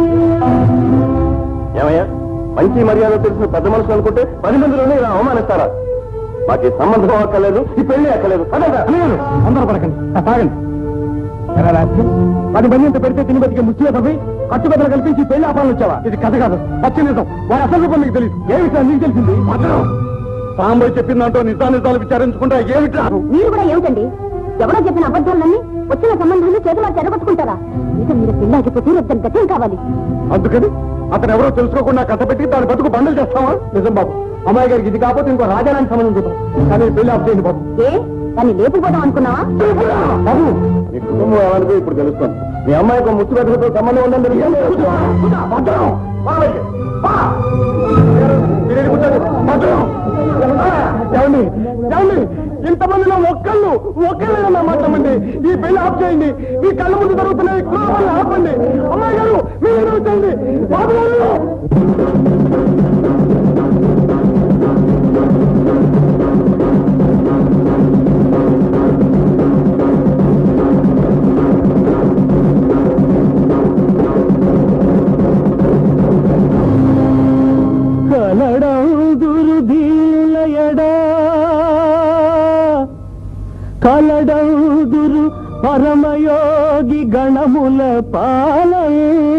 ఏమయ్యా మంచి మర్యాద తెలిసిన పెద్ద మనుషులు అనుకుంటే పది మందిలోనే ఇలా అవమానిస్తారా మాకు ఈ సంబంధం అక్కర్లేదు ఈ పెళ్లి అక్కర్లేదు అదే అన్నగారు అందరూ పడకండి ఆ, తాగండి ఎరా రాజ్యం పది మంది ఇంత పెడితే తిని బతికే ముచ్చులో తవ్వి కట్టుబద్దలు కల్పించి పెళ్లి ఆపాలని వచ్చావా ఇది కథ కాదు పచ్చి నిజం వారి అసలు రూపం మీకు తెలియదు ఏమిటా నీకు తెలిసింది సాంబయ్య చెప్పిందంటో నిజా నిజాలు విచారించుకుంటా ఏమిటా మీరు కూడా ఏమిటండి ఎవరో చెప్పిన అబద్ధాలన్నీ వచ్చిన సంబంధాన్ని చేతులు చెడగొట్టుకుంటారా ఇక మీరు పెళ్లి ఆగిపోతే రేపు గతం కావాలి అందుకని అతను ఎవరో తెలుసుకోకుండా కథ పెట్టి దాని బతుకు బండలు చేస్తావా నిజం బాబు అమ్మాయి గారికి ఇది కాకపోతే ఇంకో రాజారానికి సంబంధం చెప్పాను కానీ పెళ్లి ఆఫ్ చేయండి బాబు ఏ దాన్ని లేపుకోవడం అనుకున్నావా బాబు మీ కుటుంబం ఎవరికో ఇప్పుడు తెలుస్తుంది మీ అమ్మాయికి ముచ్చు పెద్దలతో సంబంధం ఉందని తెలియదు మీరేది కూర్చోండి. భద్రం. ఏమండి ఏమండి ఇంతమందిలో ఒక్కళ్ళు ఒక్కళ్ళైనా మాట్లాడండి ఈ పెళ్లి ఆఫ్ చేయండి మీ కళ్ళ ముందు జరుగుతున్నాయి కుటుంబాన్ని ఆపండి అమ్మాయి గారు మీరు వచ్చండి బాబు గారు కలడందురు దీలయడా కలడందురు పరమయోగి గణముల పాలన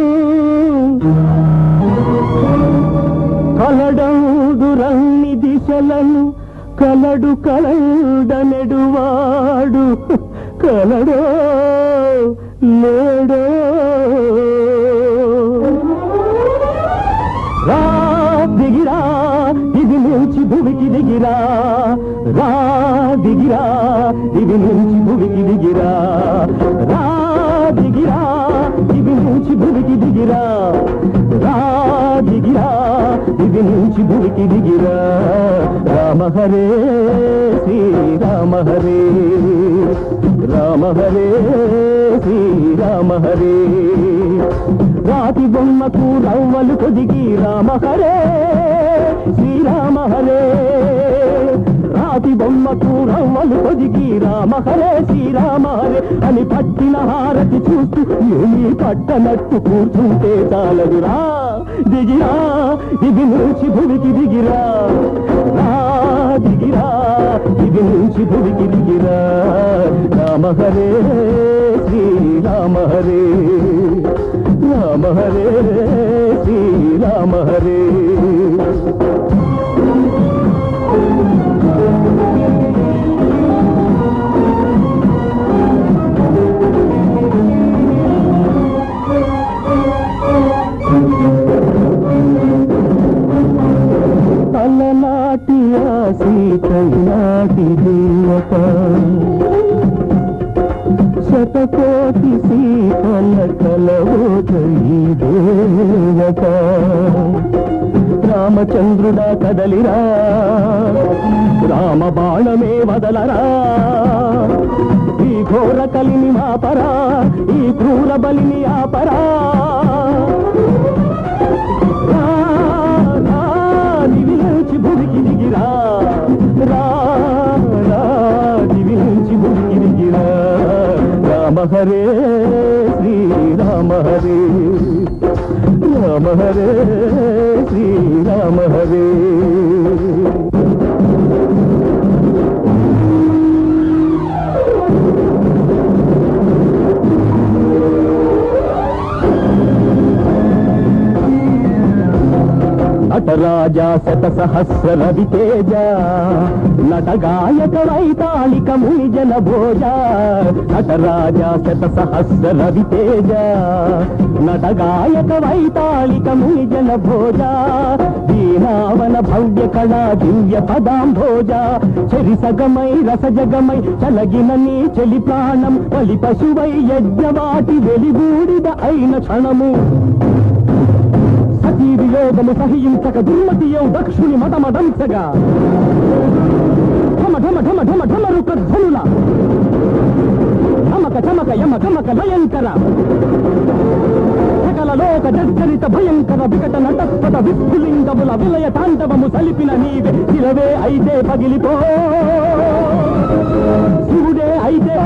కలడందురన్ని దిశలను కలడు కలడనెడువాడు కలడో లేడో రా దిగిరా ఇది నుంచి భూమికి దిగిరా రా దిగిరా ఇది నుంచి భువికి దిగిరా రా దిగిరా ఇది నుంచి భువికి దిగిరా రా దిగిరా ఇది నుంచి భువికి దిగిరా రామ హరే శ్రీరామ హరే రామ హరే శ్రీరామ హరే రాతి బొమ్మకు రవ్వలు కొదిగి రామ హరే శ్రీరామ హరే రాతి బొమ్మకు రవ్వలు కొదిగి రామ హరే శ్రీరామ హరే అని పట్టిన హారతి చూస్తూ ఏమీ పట్టనట్టు కూర్చుంటే చాలదురా దిగిరా ఇది నుంచి భువికి దిగిరా రా దిగిరా ఇది నుంచి భువికి దిగిరా రామ హరే శ్రీరామ హరే రామ హరే శ్రీరామ హరే అలనాటి ఆ సీతనాటి దేవత శతకోటి సీతల కలవోత ఈ దేవత రామచంద్రుడా కదలిరా రామ బాణమే వదలరా ఈ ఘోర కలిని మాపరా ఈ క్రూర బలిని ఆపరా రా, రా, దివి నుంచి భూమికి దిగిరా రా, రా, దివి నుంచి భూమికి దిగిరా రామ హరే శ్రీరామ హరే రామ హరే శ్రీరామ హరే నటరాజా శత సహస్ర రవి తేజ నటగాయక వైతాళిక ముని జన భోజ నటరాజా శత సహస్ర రవి తేజ నటగాయక వైతాళిక ముని జన భోజ దీనావన భవ్య కళా దివ్య పదాంభోజ చెరిసగమై రసజగమై చలగిన నీ చెలి ప్రాణం బలి పశువై యజ్ఞవాటి వెలిగూడిద అయిన క్షణము సతీ వియోగము సహించక దుర్మతియౌ దక్షుని మతమదంసగా ఢమ ఢమ ఢమ ఢమ ఢమ రుక ధ్వనుల ఢమక ఢమక యమ ఢమక లయంకర సకల లోక జర్జరిత భయంకర వికట నటస్పద విస్ఫులింగముల విలయ తాండవము సలిపిన నీవే శిలవే అయితే పగిలిపో శివుడే అయితే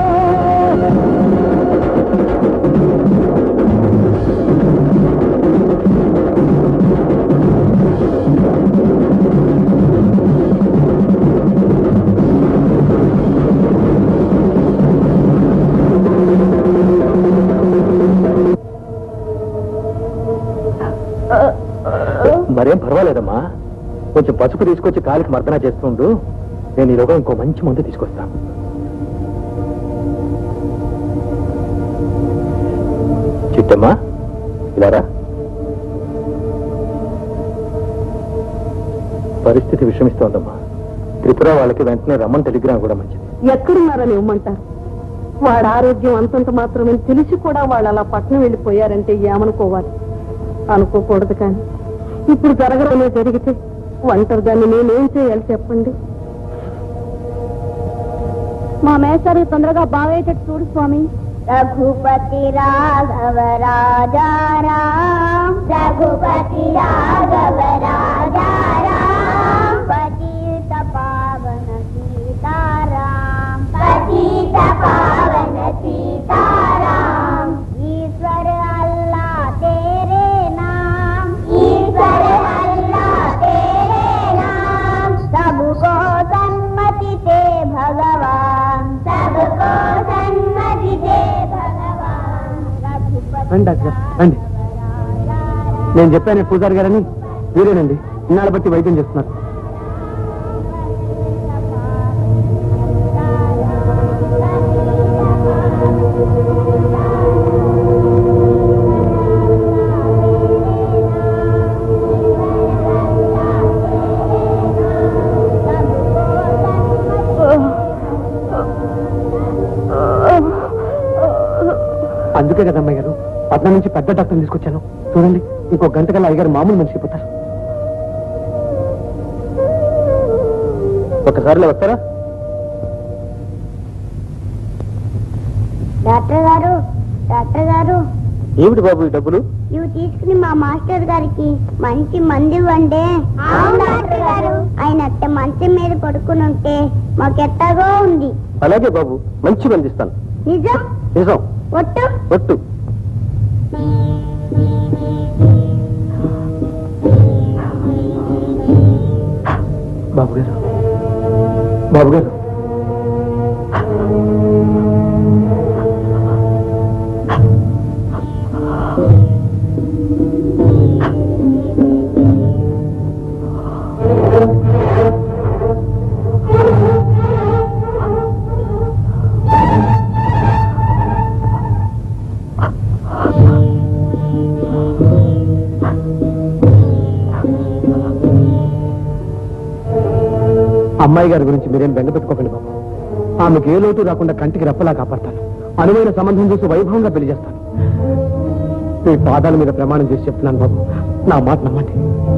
మరేం పర్వాలేదమ్మా కొంచెం పసుపు తీసుకొచ్చి కాలికి మర్దన చేస్తుండు నేను ఈలోగా ఇంకో మంచి మందు తీసుకొస్తాను చిట్టమ్మా ఇలారా పరిస్థితి విషమిస్తోందమ్మా త్రిపుర వాళ్ళకి వెంటనే రమ్మని టెలిగ్రామ్ కూడా మంచిది ఎక్కడున్నారని ఇవ్వమంటారు వాడి ఆరోగ్యం అంతంత మాత్రమే తెలిసి కూడా వాళ్ళు అలా పట్నం వెళ్ళిపోయారంటే ఏమనుకోవాలి అనుకోకూడదు కానీ ఇప్పుడు జరగడమే జరిగితే ఒంటరి దాన్ని నేనేం చేయాలి చెప్పండి మా మేసారి తొందరగా బాగయ్యేటట్టు చూడు స్వామి రఘుపతి రాఘవ రాజా రామ్ రఘుపతి రాఘవ రాజా రామ్ పతిత పావన సీతారాం పతిత పావన సీతారాం ఈశ్వర అల్లా तेरे नाम ईश्वर अल्लाह तेरे नाम सबको सन्मति दे भगवान सबको सन्मति दे भगवान రండి డాక్టర్ రండి నేను చెప్పాను పూజారి గారని వీరేనండి ఇన్నాళ్ళ బట్టి వైద్యం చేస్తున్నారు అందుకే కదా అమ్మాయి గారు పట్నం నుంచి పెద్ద డాక్టర్ తీసుకొచ్చాను చూడండి ఇంకో గంట కల్లా అయ్యగారు మామూలు మనిషి అయిపోతారు ఒకసారిలో వస్తారా డాక్టర్ గారు డాక్టర్ గారు ఏమిటి బాబు ఈ డబ్బులు ఇవి తీసుకుని మా మాస్టర్ గారికి మంచి మంది ఇవ్వండి ఆయన అట్ట మంచం మీద పడుకుని ఉంటే మాకెట్టగో ఉంది అలాగే బాబు మంచి మంది ఇస్తాను నిజం నిజం ఒట్టు ఒట్టు బాబు గారు బాబు గారు అమ్మాయి గారి గురించి మీరేం బెంగ పెట్టుకోకండి బాబు ఆమెకు ఏ లోటు రాకుండా కంటికి రెప్పలా కాపాడతాను అనువైన సంబంధం చూసి వైభవంగా పెళ్లి చేస్తాను మీ పాదాల మీద ప్రమాణం చేసి చెప్తున్నాను బాబు నా మాట నమ్మండి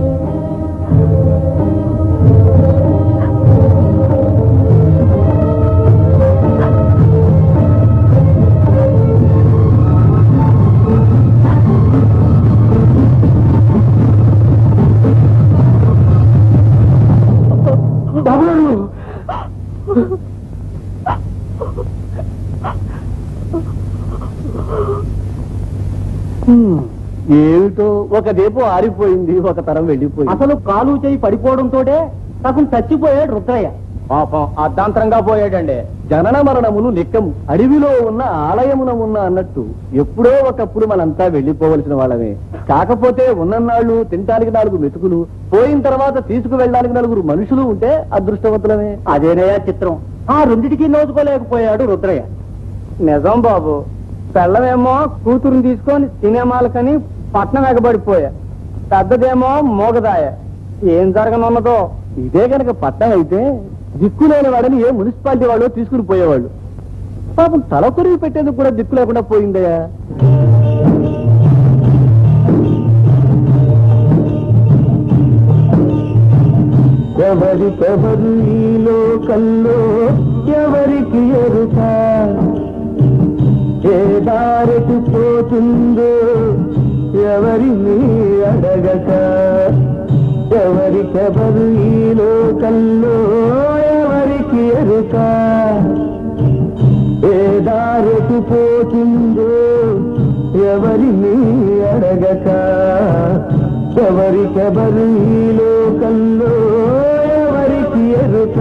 బాబు గారు ఏమిటో ఒక దీపం ఆరిపోయింది ఒక తరం వెళ్ళిపోయింది అసలు కాలు చేయి పడిపోవడంతోటే సగం చచ్చిపోయాడు రుద్రయ్య పాపం అర్ధాంతరంగా పోయాడండి జనన మరణములు లెక్కము అడవిలో ఉన్న ఆలయమున ఉన్న అన్నట్టు ఎప్పుడో ఒకప్పుడు మనంతా వెళ్ళిపోవలసిన వాళ్ళమే కాకపోతే ఉన్ననాళ్ళు తినటానికి నాలుగు మెతుకులు పోయిన తర్వాత తీసుకువెళ్ళడానికి నలుగురు మనుషులు ఉంటే అదృష్టవంతులమే అదేనయా చిత్రం ఆ రెండిటికి నోచుకోలేకపోయాడు రుద్రయ్య నిజం బాబు పెళ్ళమేమో కూతురుని తీసుకొని సినిమాలకని పట్నం ఎగబడిపోయా పెద్దదేమో మోగదాయ ఏం జరగనున్నదో ఇదే కనుక పట్నం అయితే దిక్కులేని వాడని ఏ మున్సిపాలిటీ వాళ్ళు తీసుకుని పోయేవాళ్ళు పాపం తల కొరివి పెట్టేందుకు కూడా దిక్కు లేకుండా పోయిందయ్యా ఎవరికెవరు ఈ లోకల్లో ఎవరికి ఎరుక ఏ దారికి పోతుందో ఎవరిని అడగక ఎవరికెవరు ఈ లోకల్లో ఎవరికి ఎరుక ఏ దారికి పోతుందో ఎవరిని అడగక ఎవరికెవరు ఈ లోకల్లో ఎవరికి ఎరుక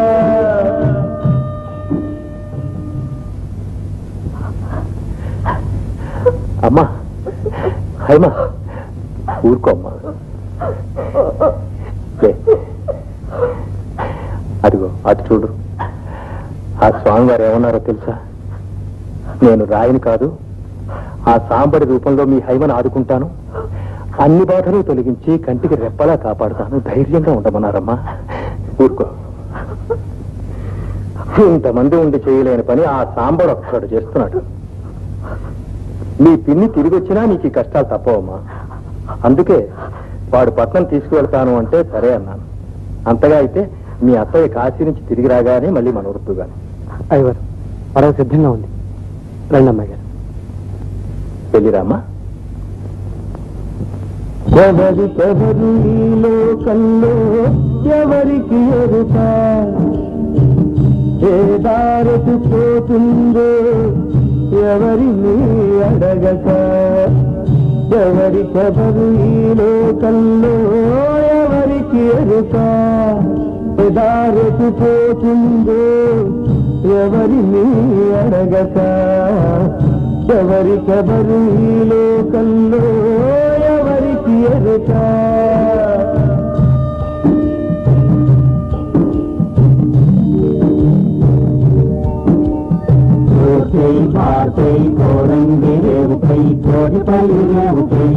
అమ్మా హైమా ఊరుకో అమ్మా లే. అదిగో అటు చూడు ఆ స్వామివారు ఏమన్నారో తెలుసా నేను రాయిని కాదు ఆ సాంబడి రూపంలో మీ హైమను ఆదుకుంటాను అన్ని బాధలు తొలగించి కంటికి రెప్పలా కాపాడుతాను ధైర్యంగా ఉండమన్నారమ్మా ఊరుకో ఇంతమంది ఉండి చేయలేని పని ఆ సాంబడు ఒక్కడు చేస్తున్నాడు నీ పిన్ని తిరిగి వచ్చినా నీకు ఈ కష్టాలు తప్పవమ్మా అందుకే వాడు పట్నం తీసుకువెళ్తాను అంటే సరే అన్నాను అంతగా అయితే మీ అత్తయ్య కాశీ నుంచి తిరిగి రాగానే మళ్ళీ మన వృత్తుగాను అయ్యవారు పర్వ సిద్ధంగా ఉంది రండి అమ్మాయి గారు వెళ్ళిరామ్మా ఎవరికెవరు ఈ లోకంలో ఎవరికి ఎరుక ఏ దారికి పోతుందో ఎవరిని అడగక ఎవరికెవరు ఈ లోకంలో ఎవరికి ఎరుక ఏ దారికి పోతుందో ఎవరిని అడగక ఎవరికెవరు ఈ లోకంలో ఎవరికి ఎరుక కోసై పాసై కోరంగి రేవుకై కోడిపై రేవుకై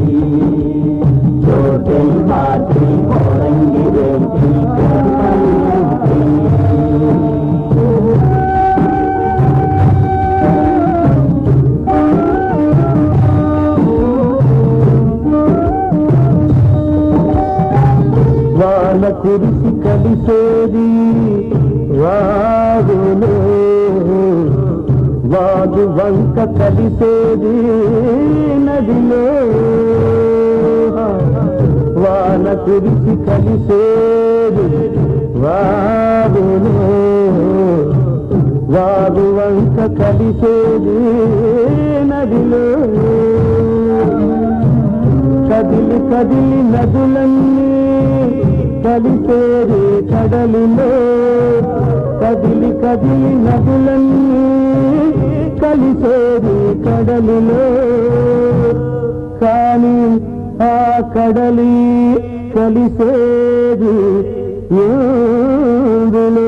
కోసై పాసై కోరంగి రేవుకై కోడిపై రేవుకై కురిసి కలిసేది వాగులో వాగు వంక కలిసేది నదిలో వాన కురిసి కలిసేది వాగులో వాగు వంక కలిసేది నదిలో కదిలి కదిలి నదులన్నీ కలిసేది కడలిలో కదిలి కదిలి నదులన్నీ కలిసేది కడలిలో కానీ ఆ కడలి కలిసేది ఎందులో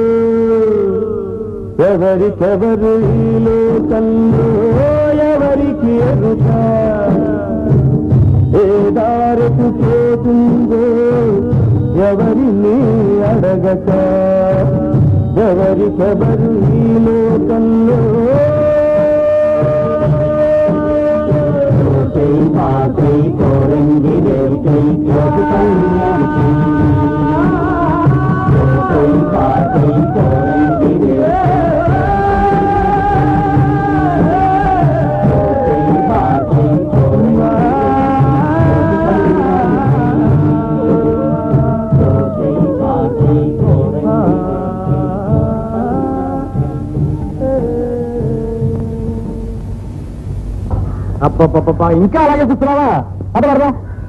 ఎవరికెవరు ఈ లోకంలో ఎవరికి ఎరుక ఏ దారకు పోతుందో ఎవరిని అడగక ఎవరికెవరు ఈ లోకంలో పాకై కోరంగి రేకై కోటుకై పాకై కోరంగి అప్పప్ప ఇంకా అలాగే చూస్తున్నావా అటు వరదా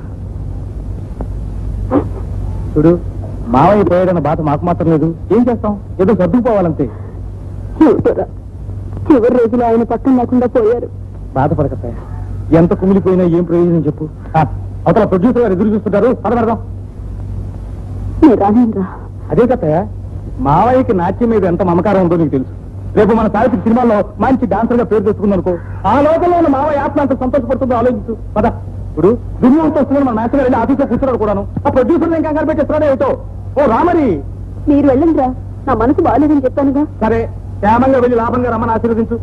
చూడు మావయ్య పోయాడన్న బాధ మాకు మాత్రం లేదు ఏం చేస్తాం ఏదో సర్దుకుపోవాలంతే చూడరా చివరి రోజులు ఆయన పక్కన లేకుండా పోయారు బాధపడకతాయ ఎంత కుమిలిపోయినా ఏం ప్రయోజనం చెప్పు ఆ, అవతల ప్రొడ్యూసర్ గారు ఎదురు చూస్తుంటారు పద పెడదాం మీరు రానేంద్రా అదే కథ మావయ్యకి నాట్యం మీద ఎంత మమకారం ఉందో నీకు తెలుసు రేపు మన సాహిత్య సినిమాలో మంచి డాన్సర్ గా పేరు తెచ్చుకుందనుకో ఆ లోకంలో ఉన్న మావయ్య ఆత్మ అంత సంతోషపడుతుందో ఆలోచించు పద ఇప్పుడు దుర్యోగంతో వస్తున్నాడు మన మాస్టర్ వెళ్ళి ఆఫీస్లో కూర్చున్నాడు కూడాను ఆ ప్రొడ్యూసర్ నేను కంగారు పెట్టేస్తున్నాడే ఏమిటో ఓ రామరి మీరు వెళ్ళండిరా నా మనసు బాగాలేదని చెప్పానుగా సరే క్షేమంగా వెళ్ళి లాభంగా రమ్మని ఆశీర్వదించు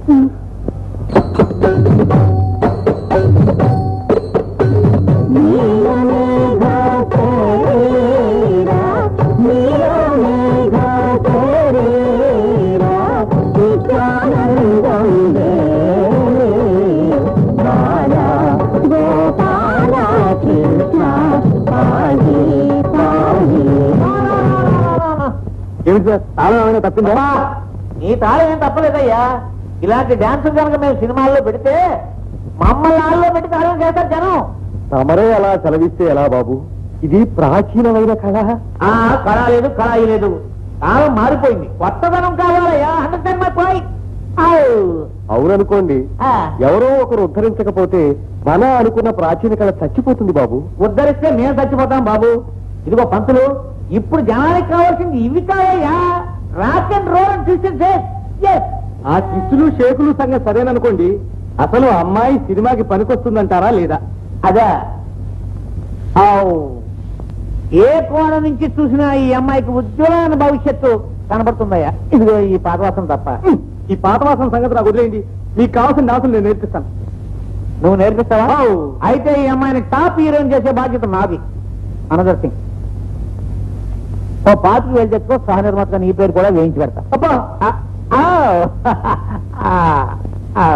ఏమిటి సార్ తాళం ఏమైనా తప్పిందా నీ తాళం ఏం తప్పలేదయ్యా ఇలాంటి డాన్స్ కనుక మేము సినిమాల్లో పెడితే మమ్మల్ని ఆల్లో పెట్టి తాళం చేస్తారు జనం తమరే అలా చలవిస్తే ఎలా బాబు ఇది ప్రాచీనమైన కళ ఆ కళ లేదు కళాయి లేదు కాలం మారిపోయింది కొత్తదనం కావాలయ్యా అండర్స్టాండ్ మై పాయింట్ అవుననుకోండి ఎవరో ఒకరు ఉద్ధరించకపోతే మన అనుకున్న ప్రాచీన కళ చచ్చిపోతుంది బాబు ఉద్ధరిస్తే మేము చచ్చిపోతాం బాబు ఇదిగో పంతులు ఇప్పుడు జనానికి కావాల్సింది ఇవి కావయ్యా rock and roll and twists ఆ కిచ్చులు షేకులు సంగతి సరేననుకోండి అసలు అమ్మాయి సినిమాకి పనికొస్తుందంటారా లేదా అదే ఆవ్. ఏ కోణం నుంచి చూసినా ఈ అమ్మాయికి ఉజ్వలమైన భవిష్యత్తు కనబడుతుందయ్యా ఇదిగో ఈ పాదవాసం తప్ప ఈ పాత వాసన సంగతి నాకు వదిలేయండి మీకు కావాల్సిన డాన్సులు నేను నేర్పిస్తాను నువ్వు నేర్పిస్తావా ఆవ్. అయితే ఈ అమ్మాయిని టాప్ హీరోయిన్ చేసే బాధ్యత నాది అనదర్ థింగ్ ఓ పాతికి వెళ్ళి తెచ్చుకో సహ నిర్మాతగా నీ పేరు కూడా వేయించి పెడతా అబ్బా ఆ, ఆవ్. ఆ, ఆ.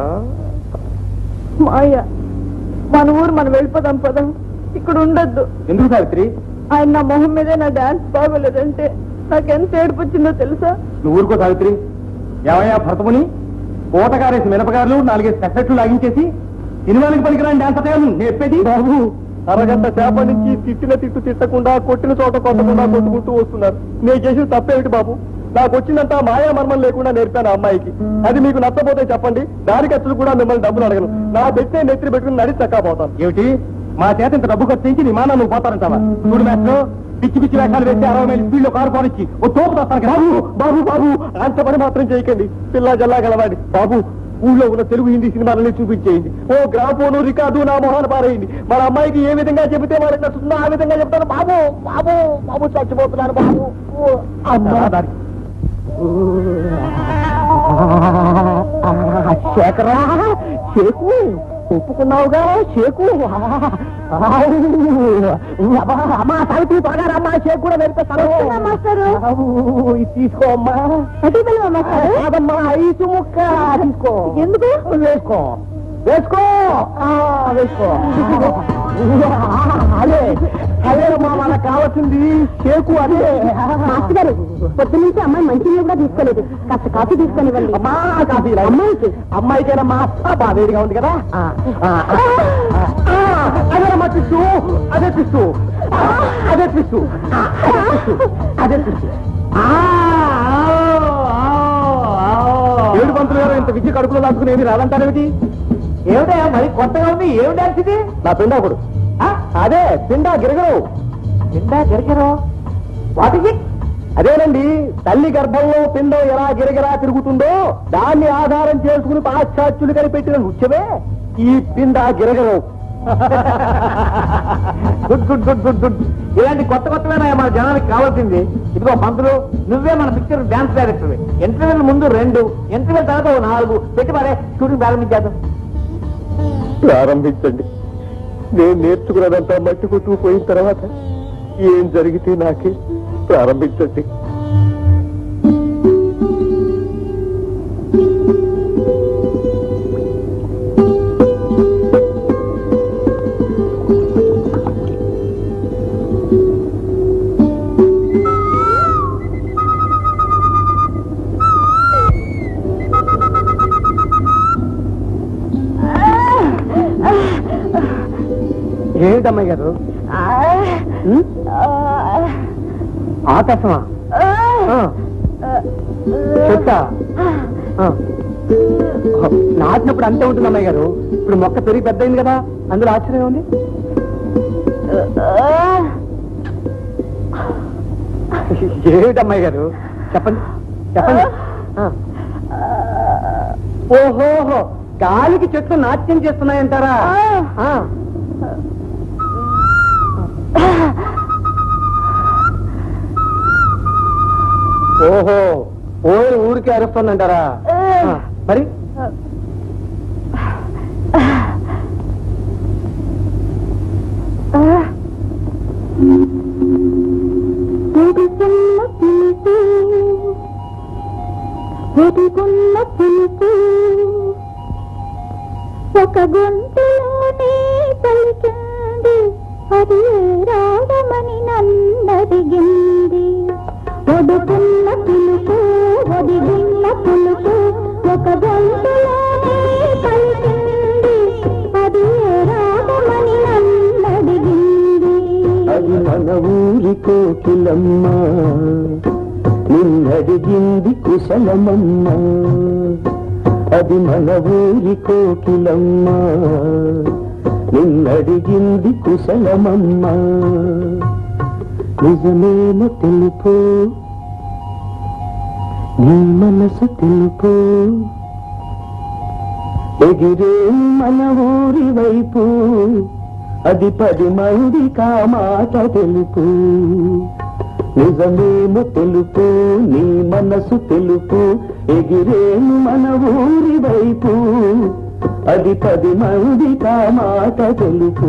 మాయ మన ఊరు మనం వెళ్ళిపోదాం పదం ఇక్కడ ఉండొద్దు ఎందుకు సావిత్రి ఆయన నా మొహం మీదే నా డాన్స్ బాగోలేదంటే నాకెంత ఏడుపు వచ్చిందో తెలుసా నువ్వు ఊరుకో సావిత్రి ఏమయ్యా భరతముని కోటగారేసి మినపగారులు నాలుగైదు సెక్రెట్లు లాగించేసి సినిమానికి పనికిరాని డాన్స్ అతను నేర్పేది బాబు అరగంట చేప నుంచి తిట్టిన తిట్టు తిట్టకుండా కొట్టిన చోట కొట్టకుండా కొట్టుకుంటూ వస్తున్నారు నేను చేసిన తప్పేమిటి బాబు నాకు వచ్చినంత మాయా మర్మం లేకుండా నేర్పాను ఆ అమ్మాయికి అది మీకు నచ్చపోతే చెప్పండి దాని ఖర్చులు కూడా మిమ్మల్ని డబ్బులు అడగను నా పెట్టే నెత్తిని పెట్టుకుని నడి చక్కా పోతాను ఏమిటి మా చేత ఇంత డబ్బు ఖర్చించి నీ మాన నువ్వు పోతారంటావా చూడు మేస్టర్ పిచ్చి పిచ్చి వేషాలు వేసి అరవై మైలు స్పీడ్ లో కారు పోనిచ్చి ఓ తోపు తస్తాను బాబు బాబు బాబు అంత పని మాత్రం చేయకండి పిల్ల జల్లా గలవాడి బాబు ఊళ్ళో ఉన్న తెలుగు హిందీ సినిమాలని చూపించేయండి ఓ గ్రాఫోను రికార్డు నా మొహాన్ని పారేయండి మన అమ్మాయికి ఏ విధంగా చెబితే వాళ్ళకి నచ్చుతుందో ఆ విధంగా చెప్తాను బాబు బాబు బాబు చచ్చిపోతున్నాను బాబు ఓ, అమ్మా శేఖరా శేఖు ఒప్పుకున్నావుగా షేకు అమ్మా తలుపు త్వరగా రమ్మా షేక్ కూడా వెళ్తాను మాస్టారు. ఇది తీసుకో అమ్మా కాదమ్మా ఐసు ముక్క తీసుకో ఎందుకు? వేసుకో వేసుకో ఆ, వేసుకో అదే అదేమ్మా మనకు కావాల్సింది షేకు అదే మాస్టర్ గారు పొద్దు నుంచి అమ్మాయి మంచి నీళ్ళు కూడా తీసుకోలేదు కాస్త కాఫీ తీసుకొనివ్వండి అమ్మా కాఫీ రా. అమ్మాయికి అమ్మాయికేనమ్మా బాగా వేడిగా ఉంది కదా ఆ, ఆ, ఆ, ఆ, అదేనమ్మా పిస్సు అదే పిస్సు ఆ, అదే పిస్సు ఆ, అదే పిస్సు అదే పిస్సు ఆ, ఆ, ఆ, ఆ. ఏడు పంతులు గారు ఇంత విద్య కడుపులో దాచుకుని ఏమి రాదంటారేమిటి ఏమిటయ్యా మరి కొత్తగా ఉంది ఏమి డాన్స్ ఇది నా పిండాకుడు ఆ, అదే పిండా గిరగరు నిండా గిరిగిరో వాట్ ఇస్ ఇట్ అదేనండి తల్లి గర్భంలో పిండం ఎలా గిరగిరా తిరుగుతుందో దాన్ని ఆధారం చేసుకుని పాశ్చాత్యులు కనిపెట్టిన నృత్యమే ఈ పిండా గిరగరు good good good good good ఇలాంటి కొత్త కొత్తమైన మన జనానికి కావాల్సింది ఇదిగో పంతులు నువ్వే మన పిక్చర్ డాన్స్ డైరెక్టర్ ఇంటర్వ్యూల ముందు రెండు ఇంటర్వ్యూల తర్వాత ఓ నాలుగు పెట్టి మరే షూటింగ్ ప్రారంభించేద్దాం ప్రారంభించండి నేను నేర్చుకున్నదంతా మట్టి కొట్టుకుపోయిన తర్వాత ఏం జరిగితే నాకే ప్రారంభించండి ఏమిటమ్మాయి గారు ఉం? ఆకాశమా ఆ. చెట్టా ఆ. నాటినప్పుడు అంతే ఉంటుంది అమ్మాయి గారు ఇప్పుడు మొక్క పెరిగి పెద్ద అయింది కదా అందులో ఆశ్చర్యం ఉంది ఏమిటమ్మాయి గారు చెప్పండి చెప్పండి ఆ. ఓహోహో గాలికి చెట్లు నాట్యం చేస్తున్నాయంటారా ఆ. ఓహో ఓయ్ ఊరికి అరుస్తుందంటారా ఆ, మరి ఒడిగున్న పిలుపు ఒడిగున్న పిలుపు ఒక గొంతులోనే పలికింది అది రాగమని నన్నడిగింది ఒడుగున్న పిలుపు ఒడిగున్న పిలుపు ఒక గొంతులోనే పలికింది అది రాగమని నన్నడిగింది అది మన ఊరి కోకిలమ్మ నిన్నడిగింది కుశలమమ్మ అది మన ఊరి కోకిలమ్మ నిన్నడిగింది కుశలమమ్మ నిజమేమో తెలుపు నీ మనసు తెలుపు ఎగిరే మన ఊరి వైపు అది పది మంది కామాట తెలుపు నిజమేమో తెలుపు నీ మనసు తెలుపు ఎగిరేను మన ఊరి వైపు అది పది మంది కామాట తెలుపు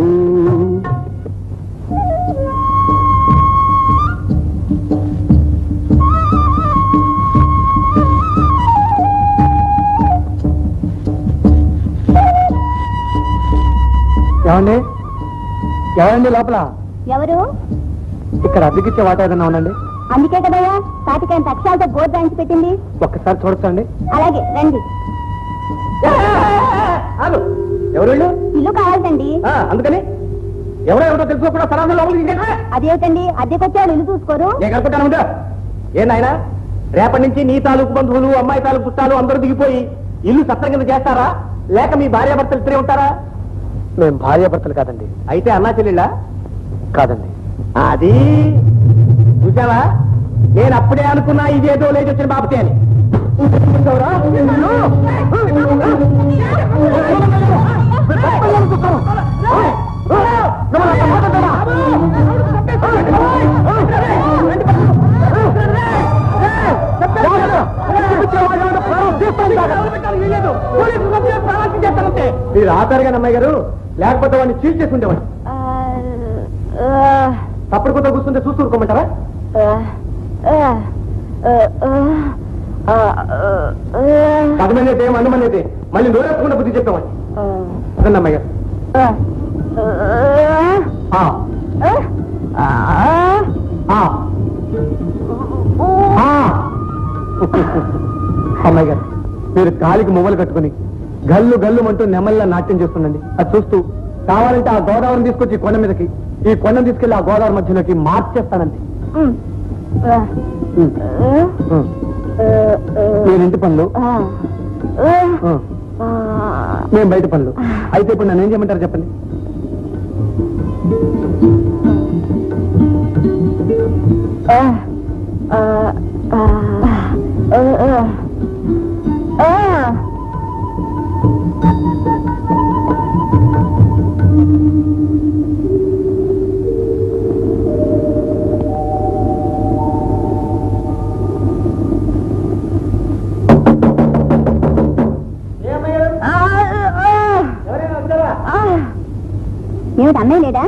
ఏమండి ఏమండి లోపల ఎవరు ఇక్కడ అద్దెకిచ్చే వాటా ఏదన్నా ఉందండి అందుకే కదయ్యా తాటికాయంత అక్షరాలతో బోర్డు రాయించి పెట్టింది ఒక్కసారి చూడొచ్చండి అలాగే రండి ఆగు. ఎవరు వీళ్ళు? ఇల్లు కావాలండి ఆ, అందుకని ఎవరో ఎవరో తెలుసుకోకుండా సరాసరి లోపలికి తీసుకెళ్ళి అదేమిటండి అద్దెకొచ్చాడు ఇల్లు చూసుకోరు నేను కలుపుతాను ఉందా ఏం నాయనా రేపటి నుంచి నీ తాలూకు బంధువులు అమ్మాయి తాలూకు పుట్టాలు అందరూ దిగిపోయి ఇల్లు సత్రం కింద చేస్తారా లేక మీ భార్యాభర్తలు ఇద్దరే ఉంటారా మేము భార్యాభర్తలు కాదండి అయితే అన్నా చెల్లెళ్ళా కాదండి అది చూసావా నేను అప్పుడే అనుకున్నా ఇదేదో లేచి వచ్చిన బాబతే అని చూసావురా? మీరు ఆపారు కానీ అమ్మాయి గారు లేకపోతే వాడిని చీల్ చేసి ఉండేవాడు తప్పుడు కొత్త కూర్చుంటే చూస్తూ ఊరుకోమంటారా పది మంది అయితే వంద మంది అయితే మళ్ళీ నోరేసుకుంటే బుద్ధి చెప్పేవాడిని అదండి అమ్మాయి గారు ఆ. ఆ. ఆ. అమ్మాయి గారు మీరు కాలికి మువ్వలు కట్టుకుని గల్లు గల్లు అంటూ నెమల్లా నాట్యం చేస్తుండండి అది చూస్తూ కావాలంటే ఆ గోదావరిని తీసుకొచ్చి ఈ కొండ మీదకి ఈ కొండను తీసుకెళ్లి ఆ గోదావరి మధ్యలోకి మార్చేస్తానండి ఉం. ఉం. నేను ఇంటి పనులు ఉం. నేను బయట పనులు అయితే ఇప్పుడు నన్ను ఏం చేయమంటారు చెప్పండి ఏమిటి అన్నయ్య లేడా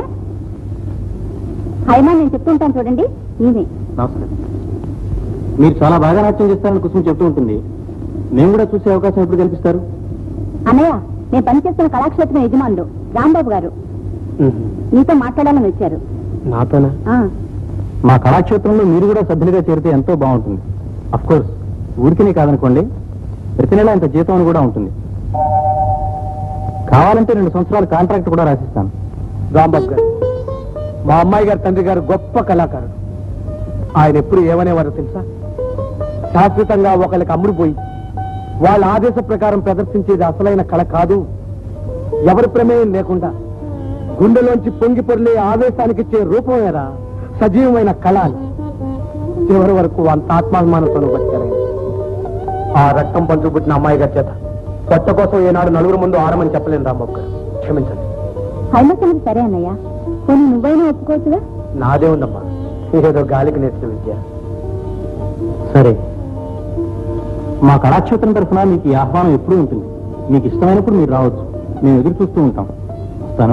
హైమా నేను చెప్తూ ఉంటాను చూడండి ఈమె నమస్కారం మీరు చాలా బాగా నాట్యం చేస్తారని కుసుమ చెప్తూ ఉంటుంది మేము కూడా చూసే అవకాశం ఎప్పుడు కల్పిస్తారు అన్నయ్య నేను పనిచేస్తున్న కళాక్షేత్రం యజమానులు రాంబాబు గారు నీతో మాట్లాడాలని వచ్చారు నాతోనా ఆ, మా కళాక్షేత్రంలో మీరు కూడా సభ్యులుగా చేరితే ఎంతో బాగుంటుంది అఫ్ కోర్స్ ఊరికినే కాదనుకోండి ప్రతి నెల ఇంత జీతం అని కూడా ఉంటుంది కావాలంటే రెండు సంవత్సరాల కాంట్రాక్ట్ కూడా రాసిస్తాను రాంబాబు గారు మా అమ్మాయి గారి తండ్రి గారు గొప్ప కళాకారుడు ఆయన ఎప్పుడు ఏమనేవారో తెలుసా శాశ్వతంగా ఒకరికి అమ్ముడు పోయి వాళ్ళ ఆదేశ ప్రకారం ప్రదర్శించేది అసలైన కళ కాదు ఎవరి ప్రమేయం లేకుండా గుండెలోంచి పొంగి పొర్లే ఆవేశానికి ఇచ్చే రూపమేరా సజీవమైన కళ అని చివరి వరకు అంత ఆత్మాభిమానంతో బతికారైంది ఆ రక్తం పంచుబుట్టిన అమ్మాయి గారి చేత కొత్త కోసం ఏనాడు నలుగురు ముందు ఆడమని చెప్పలేను రాంబాబు గారు క్షమించండి హైమ సంగతి సరే అన్నయ్య కొన్ని నువ్వైనా ఒప్పుకోవచ్చుగా నాదే ఉందమ్మా ఏదో గాలికి నేర్చిన విద్య సరే మా కళాక్షేత్రం తరఫున మీకు ఈ ఆహ్వానం ఎప్పుడూ ఉంటుంది మీకు ఇష్టమైనప్పుడు మీరు రావచ్చు మేము ఎదురు చూస్తూ ఉంటాం వస్తాను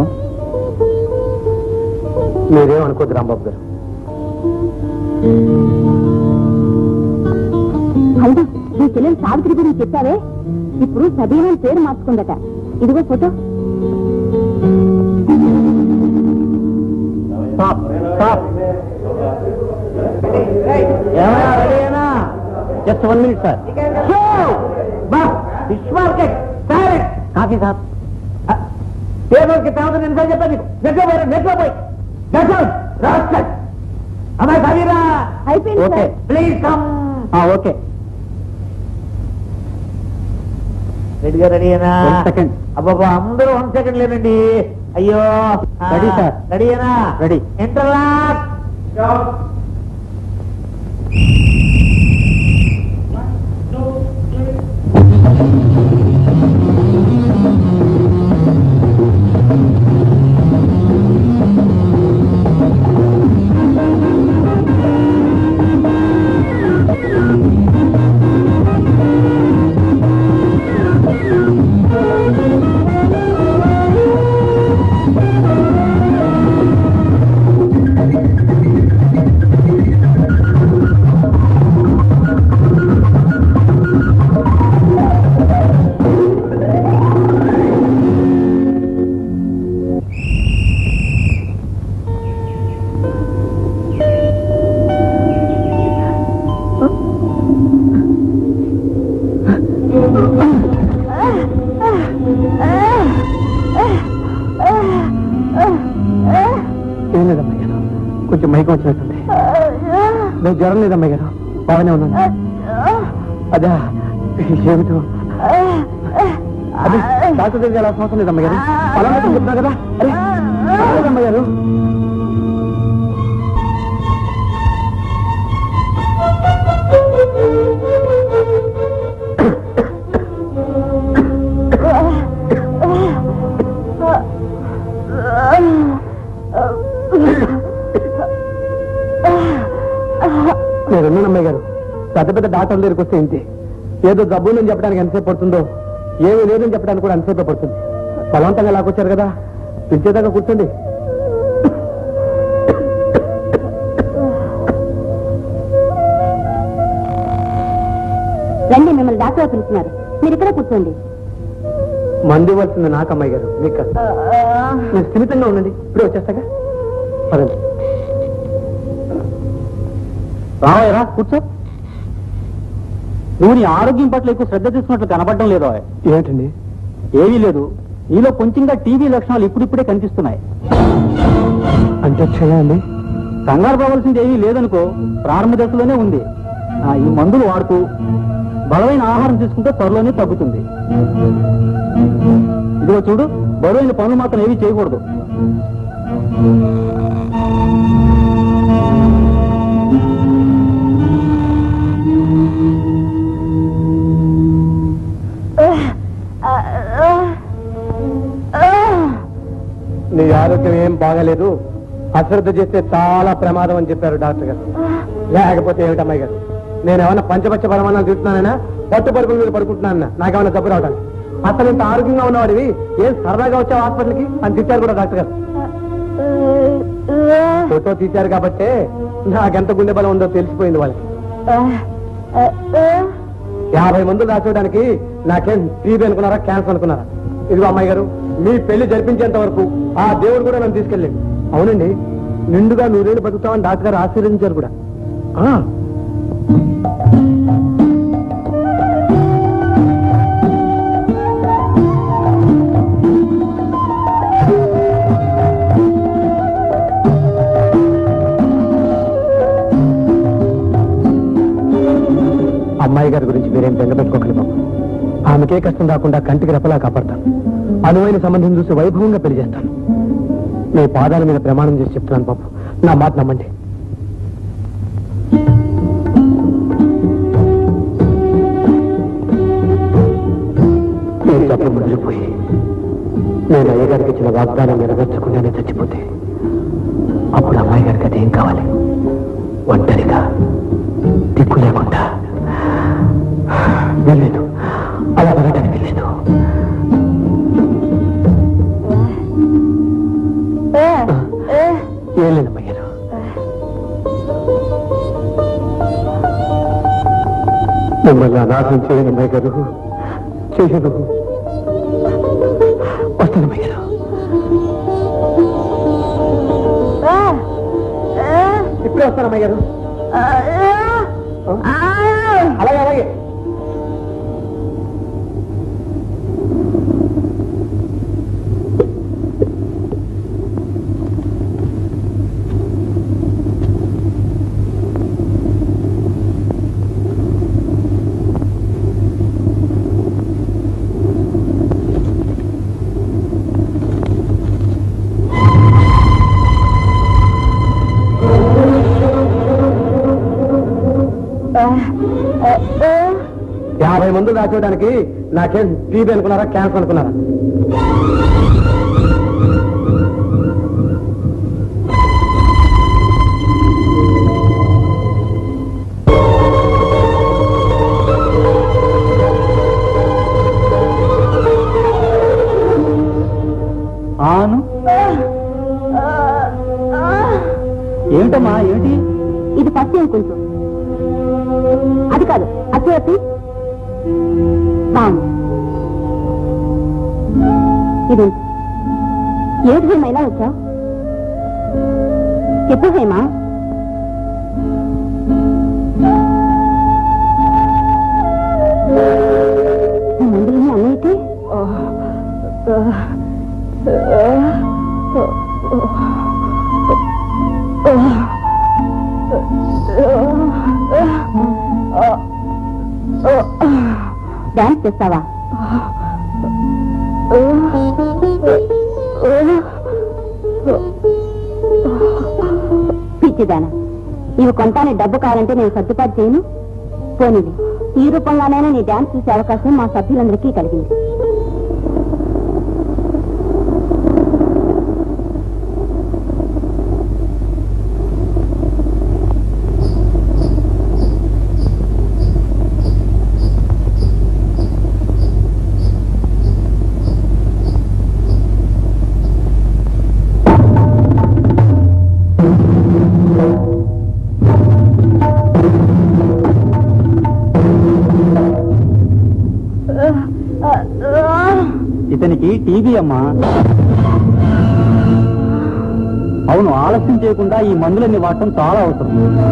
మీరేం అనుకోద్దు రాంబాబు గారు హైమా నీ చెల్లెలు సావిత్రి గురించి చెప్పావే ఇప్పుడు సబీనని పేరు మార్చుకుందట ఇదిగో photo stop stop just one minute sir fish market carrot coffee sir table కి తేవద్దు నేను సార్ చెప్పాను నెట్లో పోయి నెట్లో పోయి రాస్కట్ అమ్మాయి కవిరా అయిపోయింది okay sir. Please come okay రెడీగా రెడీ అయినా One second. అబ్బాబా అందరూ వన్ సెకండ్ లేనండి అయ్యో Ready, sir. రెడీ అయినా Ready. ఇంటర్లాక్ ఏం లేదమ్మాయి గారు కొంచెం మైకం వచ్చినట్టుంది నేను జ్వరం లేదమ్మాయి గారు బాగానే ఉన్నాను అదే ఏమిటో అది డాక్టర్ దగ్గర ఎలా అవసరం లేదమ్మాయి గారు పలానా చెప్తున్నా కదా అరే పర్వాలేదమ్మాయి గారు నేనున్నాను అమ్మాయి గారు పెద్ద పెద్ద డాక్టర్ల దగ్గరికి వస్తే ఇంతే ఏదో జబ్బు ఉందని చెప్పడానికి ఎంతసేపు పడుతుందో ఏమీ లేదని చెప్పడానికి కూడా ఎంతసేపు పడుతుంది బలవంతంగా లాక్కొచ్చారు కదా పిలిచేదాకా కూర్చోండి రండి మిమ్మల్ని డాక్టర్ పిలుస్తున్నారు మీరు ఇక్కడే కూర్చోండి మంది ఇవ్వాల్సింది నాకు అమ్మాయి గారు మీకు కాదు. మీరు స్థిమితంగా ఉండండి ఇప్పుడే వచ్చేస్తాగా పదండి రావయ్యరా కూర్చో నువ్వు నీ ఆరోగ్యం పట్ల ఎక్కువ శ్రద్ధ తీసుకున్నట్లు కనపడడం లేదో ఏంటండి ఏమీ లేదు నీలో కొంచెంగా టీవీ లక్షణాలు ఇప్పుడిప్పుడే కనిపిస్తున్నాయి అంటే చేయండి కంగారు పోవాల్సింది ఏమీ లేదనుకో ప్రారంభ దశలోనే ఉంది ఆ, ఈ మందులు వాడుతూ బలమైన ఆహారం తీసుకుంటే త్వరలోనే తగ్గుతుంది ఇదిగో చూడు బరువైన పనులు మాత్రం ఏమీ చేయకూడదు నీ ఆరోగ్యం ఏం బాగాలేదు అశ్రద్ధ చేస్తే చాలా ప్రమాదం అని చెప్పారు డాక్టర్ గారు లేకపోతే ఏమిటమ్మాయి గారు నేను ఏమన్నా పంచపచ్చ పరమాణాలు తింటున్నానైనా పట్టు పరుపుల మీద పడుకుంటున్నాను నాకేమన్నా జబ్బు రావడానికి అసలు ఇంత ఆరోగ్యంగా ఉన్నవాడివి ఏం సరదాగా వచ్చావు హాస్పిటల్కి అని తిట్టారు కూడా డాక్టర్ గారు ఫోటో తీశారు కాబట్టే నాకెంత గుండె బలం ఉందో తెలిసిపోయింది వాళ్ళకి యాభై మందులు రాసేయడానికి నాకేం టీబీ అనుకున్నారా క్యాన్సర్ అనుకున్నారా ఇదిగో అమ్మాయి గారు మీ పెళ్లి జరిపించేంత వరకు ఆ దేవుడు కూడా నన్ను తీసుకెళ్ళండి అవునండి నిండుగా నూరేళ్ళు బతుకుతామని డాక్టర్ గారు ఆశీర్వదించారు కూడా ఆ. అమ్మాయి గారి గురించి మీరేం బెంగ పెట్టుకోకండి బాబు ఆమెకే కష్టం రాకుండా కంటికి రెప్పలా కాపాడతాను అనువైన సంబంధం చూసి వైభవంగా పెళ్లి చేస్తాను మీ పాదాల మీద ప్రమాణం చేసి చెప్తున్నాను బాబు నా మాట నమ్మండి నేను చెప్పు ముడిపోయి నేను అయ్యగారికి ఇచ్చిన వాగ్దానం నెరవేర్చకుండానే చచ్చిపోతే అప్పుడు అమ్మాయి గారికి అది ఏం కావాలి ఒంటరిగా దిక్కు లేకుండా వెళ్ళలేదు అలా వెళ్ళడానికి వెళ్ళలేదు ఏం లేదు అమ్మయ్యారు మిమ్మల్ని అనాథం చేయను అమ్మాయి గారు చేయను వస్తాను అమ్మాయి గారు ఇప్పుడే వస్తాను అమ్మాయి గారు అలాగే అలాగే యాభై మందులు రాసేయడానికి నాకేం టీబీ అనుకున్నారా క్యాన్సర్ అనుకున్నారా ఆను ఏమిటమ్మా ఏమిటి ఇది పచ్చి కొంచెం అది కాదు అచ్చి వచ్చి బాగుంది ఇది ఉంచు. ఏది హేమ ఇలా వచ్చావు చెప్పు హేమ ఈ మందులన్నీ అన్నయ్యకి డాన్స్ చేస్తావా పిచ్చిదానా ఇవి కొంటానే డబ్బు కావాలంటే నేను సర్దుబాటు చేయను పోనీది ఈ రూపంగానైనా నీ డాన్స్ చూసే అవకాశం మా సభ్యులందరికీ కలిగింది ఇతనికి టీబీ అమ్మా అవును ఆలస్యం చేయకుండా ఈ మందులన్నీ వాడటం చాలా అవసరం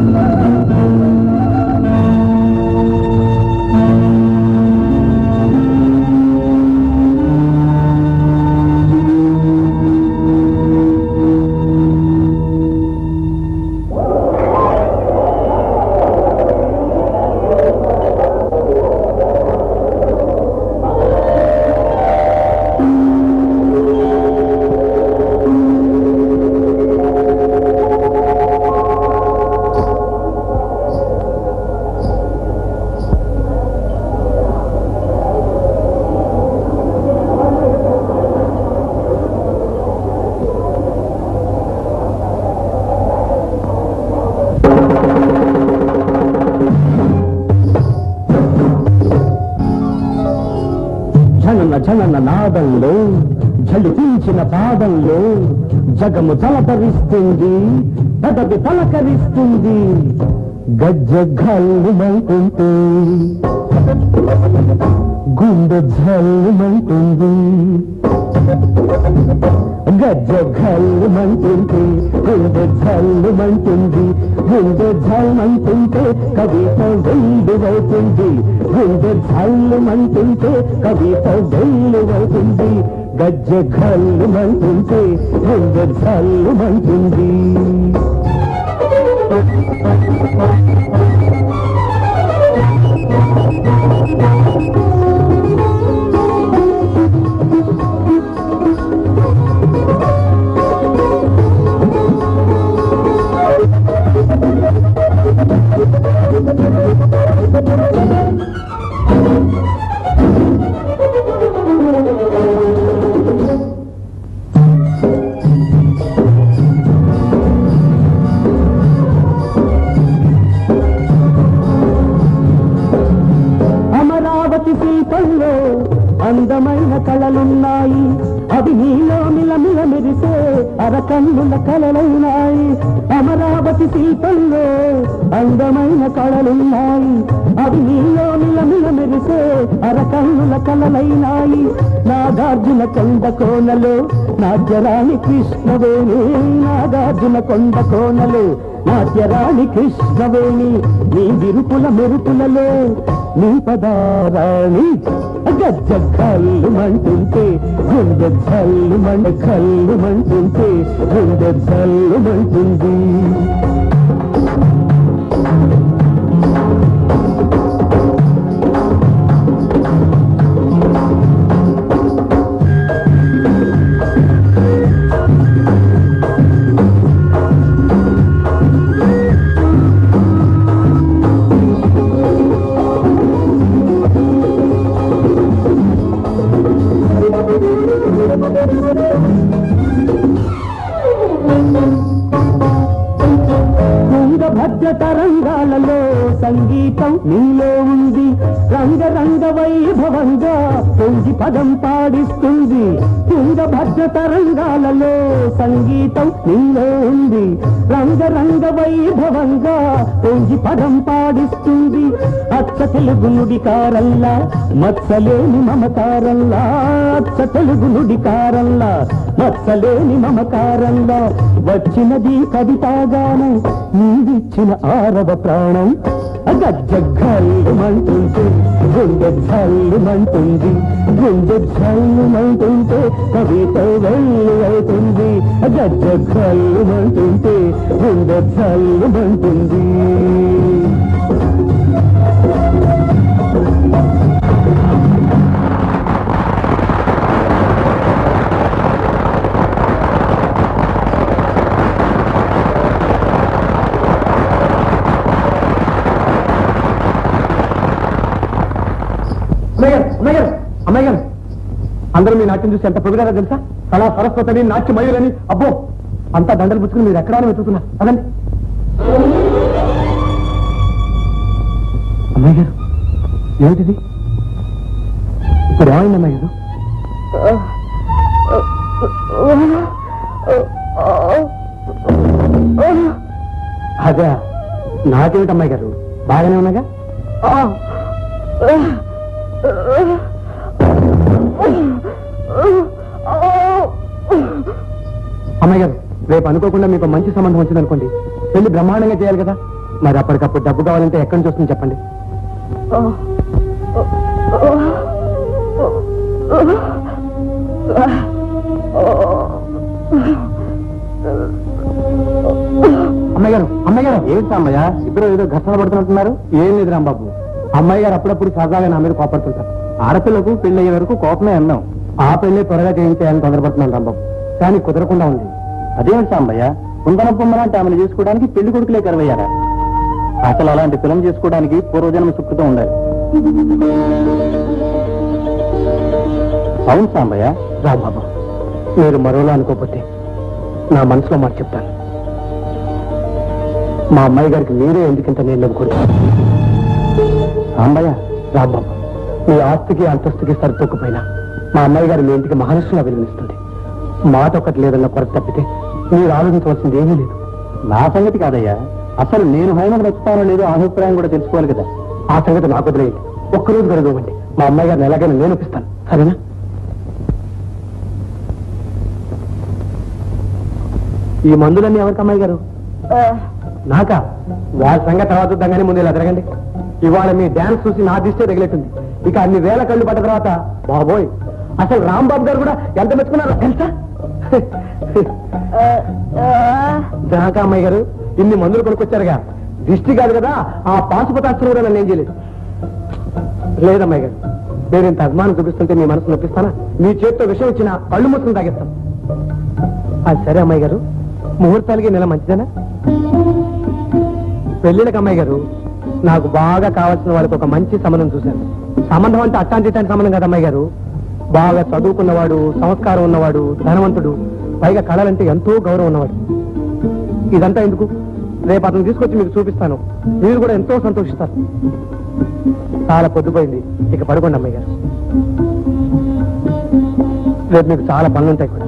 జనన జనన నాదంలో జలిపించిన పాదంలో జగము తలపరిస్తుంది పెదవి పలకరిస్తుంది గజ్జ గల్లుమంటుంటే గుండె జల్లుమంటుంది గజ్జ గల్లుమంటుంటే గుండె జల్లుమంటుంది గుండె జల్మంటుంటే కవిత వెల్లువవుతుంది గుండె జల్లుమంటుంటే కవిత వెల్లువవుతుంది గజ్జ గల్లుమంటుంటే గుండె జల్లుమంటుంది అమరావతి శిల్పంలో అందమైన కళలున్నాయి అవి నీలో మిలమిల మెరిసే అరకన్నుల కళలైనాయి అమరావతి శిల్పంలో అందమైన కళలున్నాయి అవి నీలో మిలమిల మెరిసే అరకన్నుల కళలైనాయి నాగార్జున కొండ కోనలో నాట్యరాణి కృష్ణవేణి నాగార్జున కొండ కోనలో నాట్యరాణి కృష్ణవేణి నీ విరుపుల మెరుపులలో నీ పదారాణి గజ్జ కళ్ళు మంటుంటే గుండె జల్లు మండ కళ్ళు మంటుంటే గుండె జల్లు మంటుంది తుంగభద్ర తరంగాలలో సంగీతం నీలో ఉంది రంగరంగ వైభవంగా పొంగి పదం పాడిస్తుంది తుంగభద్ర తరంగాలలో సంగీతం నీలో ఉంది రంగరంగ వైభవంగా పొంగి పదం పాడిస్తుంది అచ్చ తెలుగు నుడికారల్లా మత్సలేని మమకారల్లా అచ్చ తెలుగు నుడికారల్లా మత్సలేని మమకారంలో వచ్చినది కవితాగానం నీవిచ్చిన ఆరవ ప్రాణం గజ్జల్లుమంటుంటే గుండె జల్లుమంటుంది గుండె జల్లుమంటుంటే కవిత వెళ్ళి అవుతుంది గజ్జల్లుమంటుంటే గుండె జల్లుమంటుంది అమ్మాయి గారు అమ్మాయి గారు అమ్మాయి గారు అందరూ మీ నాట్యం చూసి ఎంత పొగిడారో తెలుసా కళా సరస్వతిని నాట్య మయులని అబ్బో అంతా దండలు పుచ్చుకుని మీరు ఎక్కడా వెతుకుతున్నారు అదండి అమ్మాయి గారు ఏమిటిది ఇప్పుడు ఏమైంది అమ్మాయి గారు అదే నాకేమిటి అమ్మాయి గారు బాగానే ఉన్నాగా అమ్మాయి గారు రేపు అనుకోకుండా మీకు మంచి సంబంధం వచ్చిందనుకోండి పెళ్లి బ్రహ్మాండంగా చేయాలి కదా మరి అప్పటికప్పుడు డబ్బు కావాలంటే ఎక్కడి నుంచి వస్తుంది చెప్పండి అమ్మాయి గారు అమ్మాయి గారు ఏంటి అమ్మయ్య ఇద్దరు ఏదో ఘర్షణ పడుతున్నట్టున్నారు ఏం లేదు రాంబాబు అమ్మాయి గారు అప్పుడప్పుడు సరదాగా నా మీద కోపడుతుంటారు ఆడపిల్లకు పెళ్లి అయ్యే వరకు కోపమే అన్నాం ఆ పెళ్లి త్వరగా చేయించేయాలని తొందరపడుతున్నాను రాంబాబు కానీ కుదరకుండా ఉంది అదేమిటి సాంబయ్య కుందన బొమ్మలాంటి ఆమెను చేసుకోవడానికి పెళ్లి కొడుకులే కరువయ్యారా అసలు అలాంటి పిల్లం చేసుకోవడానికి పూర్వజన్మ సుకృతం ఉండాలి అవును సాంబయ్య రాంబాబు మీరు మరోలా అనుకోకపోతే నా మనసులో మాట చెప్తాను మా అమ్మాయి గారికి మీరే ఎందుకంత నేను నమ్ముకుంటాను సాంబయ్య రాంబాబు మీ ఆస్తికి అంతస్తుకి సరితొక్కుపోయినా మా అమ్మాయి గారు మీ ఇంటికి మహారాష్ట్రలో విలువిస్తుంది మాట ఒకటి లేదన్న కొరత తప్పితే మీరు ఆలోచించవలసింది ఏమీ లేదు నా సంగతి కాదయ్యా అసలు నేను హైమను నచ్చుతానో లేదో ఆ అభిప్రాయం కూడా తెలుసుకోవాలి కదా ఆ సంగతి నాకు వదిలేయండి ఒక్కరోజు గడవండి మా అమ్మాయి గారిని ఎలాగైనా నేను ఒప్పిస్తాను సరేనా ఈ మందులన్నీ ఎవరికి అమ్మాయి గారు నాకా వాళ్ళ సంగతి తర్వాత చూద్దాం కానీ ముందు ఇలా తిరగండి ఇవాళ మీ డాన్స్ చూసి నా దిష్టే తగిలేటుంది ఇక అన్ని వేల కళ్ళు పడ్డ తర్వాత బాబోయ్ అసలు రాంబాబు గారు కూడా ఎంత మెచ్చుకున్నారో తెలుసా దాకా అమ్మాయి గారు ఇన్ని మందులు కొనుక్కొచ్చారుగా దిష్టి కాదు కదా ఆ పాశుపతాస్త్రం కూడా నన్ను ఏం చేయలేదు లేదమ్మాయి గారు నేను ఇంత అభిమానం చూపిస్తుంటే మీ మనసు నొప్పిస్తానా మీ చేతితో విషయం ఇచ్చిన కళ్ళు మూసుకుని తాగేస్తాం అది సరే అమ్మాయి గారు ముహూర్తాలకి నెల మంచిదేనా పెళ్ళిళ్ళకి అమ్మాయి గారు నాకు బాగా కావాల్సిన వాళ్ళకి ఒక మంచి సంబంధం చూశాను సంబంధం అంటే అట్టాంటి సంబంధం కాదు అమ్మాయి గారు బాగా చదువుకున్నవాడు సంస్కారం ఉన్నవాడు ధనవంతుడు పైగా కళలంటే ఎంతో గౌరవం ఉన్నవాడు ఇదంతా ఎందుకు రేపు అతను తీసుకొచ్చి మీకు చూపిస్తాను మీరు కూడా ఎంతో సంతోషిస్తారు చాలా పొద్దుపోయింది ఇక పడుకోండి అమ్మాయి గారు రేపు మీకు చాలా పనులు ఉంటాయి కూడా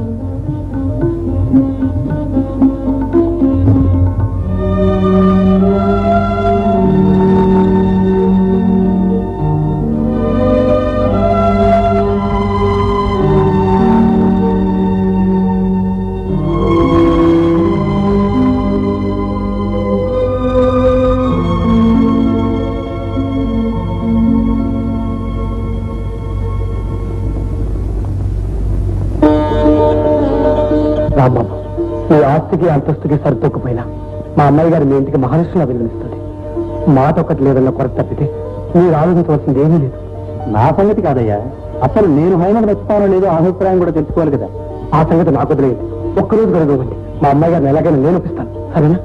రాంబాబు ఈ ఆస్తికి అంతస్తుకి సరితొక్కుపోయినా మా అమ్మాయి గారు మీ ఇంటికి మహారాష్ట్రలో విలువనిస్తుంది మాట ఒకటి లేదన్న కొరత తప్పితే మీరు ఆలోచించవలసింది ఏమీ లేదు నా సంగతి కాదయ్యా అసలు నేను హైమకు నచ్చుతానో లేదో ఆ అభిప్రాయం కూడా తెలుసుకోవాలి కదా ఆ సంగతి నాకు వదిలేదు ఒక్కరోజు గడవండి మా అమ్మాయి గారిని ఎలాగైనా నేను ఒప్పిస్తాను సరేనా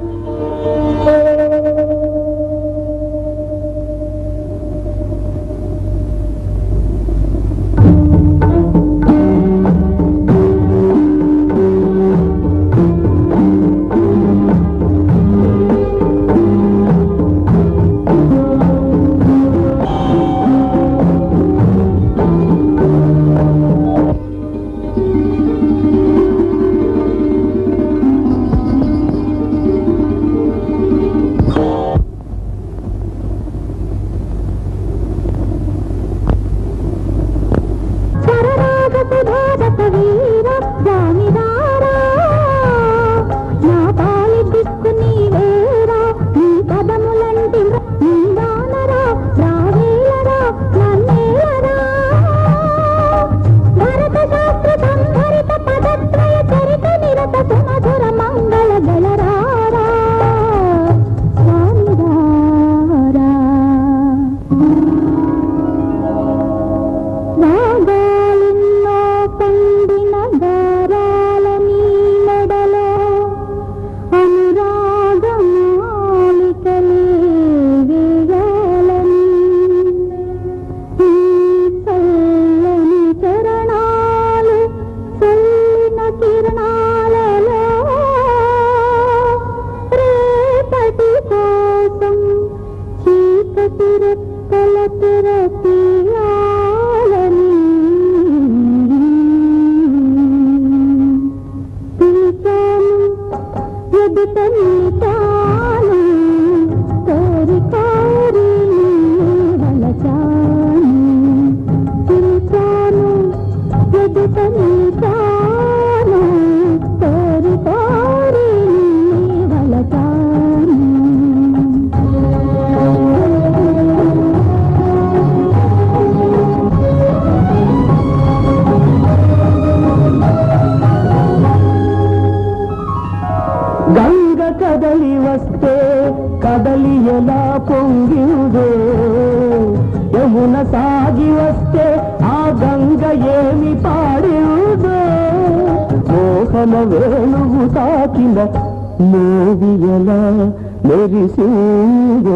కడలి ఎలా పొంగిందో యమున సాగి వస్తే ఆ గంగ ఏమి పాడిందో మోహన వేణువు తాకిన మోవి ఎలా మెరిసిందో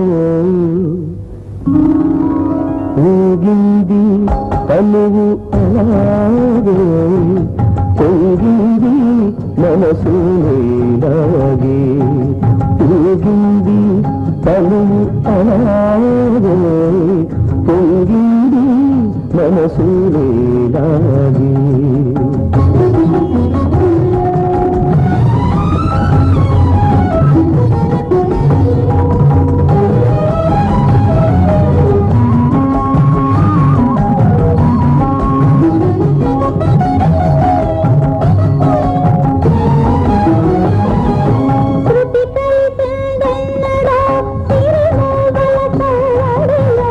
ఊగింది తనువు అలాగే పొంగింది మనసు నీలాగే ఊగింది తనువు అలాగే పొంగింది మనసు నీలాగే శృతి కలిసిందెన్నడో సిరిమూగల తోడలో.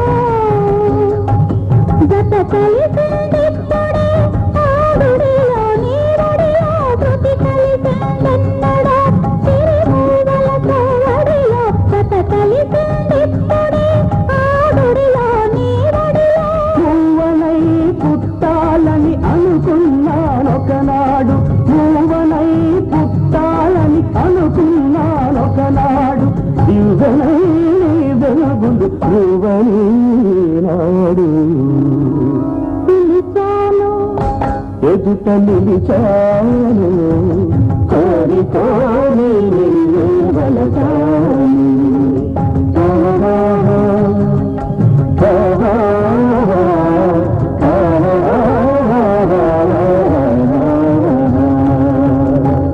జత కలిసిందిప్పుడే ఆడుడిలో నీరుడిలో. శృతి కలిసిందెన్నడో సిరిమూగల తోడలో. జత కలిసిందిప్పుడే ఆడుడిలో నీరుడిలో. మూవనై పుట్టాలని అనుకున్నానొకనాడు మూవనై పుట్టాలని అనుకున్నానొకనాడు దివ్వనై వెలుగుండు నువ్వని నాడు పిలిచాను ఎదుట నిలిచాను కోరి కోరి నిన్ను వలచాను. ఆహా, ఆహా, ఆహా.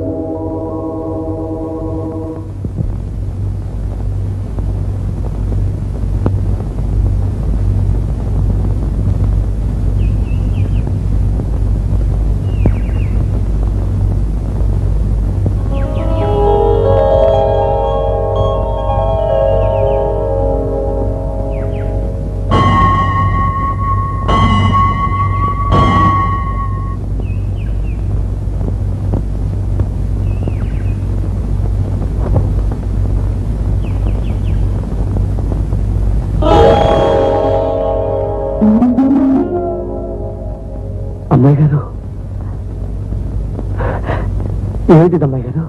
అమ్మాయి గారు ఏమిటిది అమ్మాయి గారు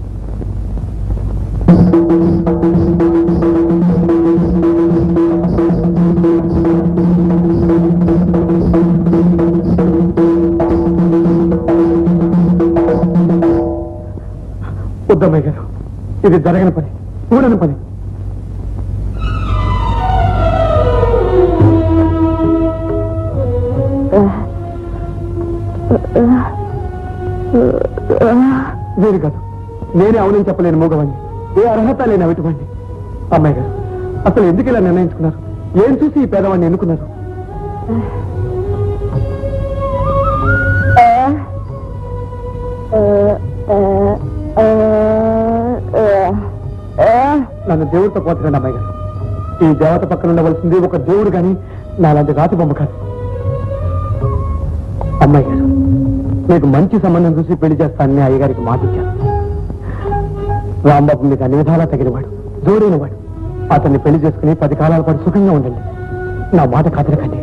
వద్దమ్మాయి గారు ఇది జరగని పని కూడని పని నేను కాదు నేనే అవునని చెప్పలేను మూగవాణ్ణి ఏ అర్హత లేని అవిటివాణ్ణి అమ్మాయి గారు అసలు ఎందుకు ఇలా నిర్ణయించుకున్నారు ఏం చూసి ఈ పేదవాడిని ఎన్నుకున్నారు నన్ను దేవుడితో పోతున్నాడు అమ్మాయి గారు ఈ దేవత పక్కన ఉండవలసింది ఒక దేవుడు కానీ నాలాంటి రాతి బొమ్మ కాదు అమ్మాయి గారు మీకు మంచి సంబంధం చూసి పెళ్లి చేస్తానని అయ్యగారికి మాట ఇచ్చాను రాంబాబు మీకు అన్ని విధాలా తగినవాడు జోడైనవాడు అతన్ని పెళ్లి చేసుకుని పది కాలాల పాటు సుఖంగా ఉండండి నా మాట కాదనకండి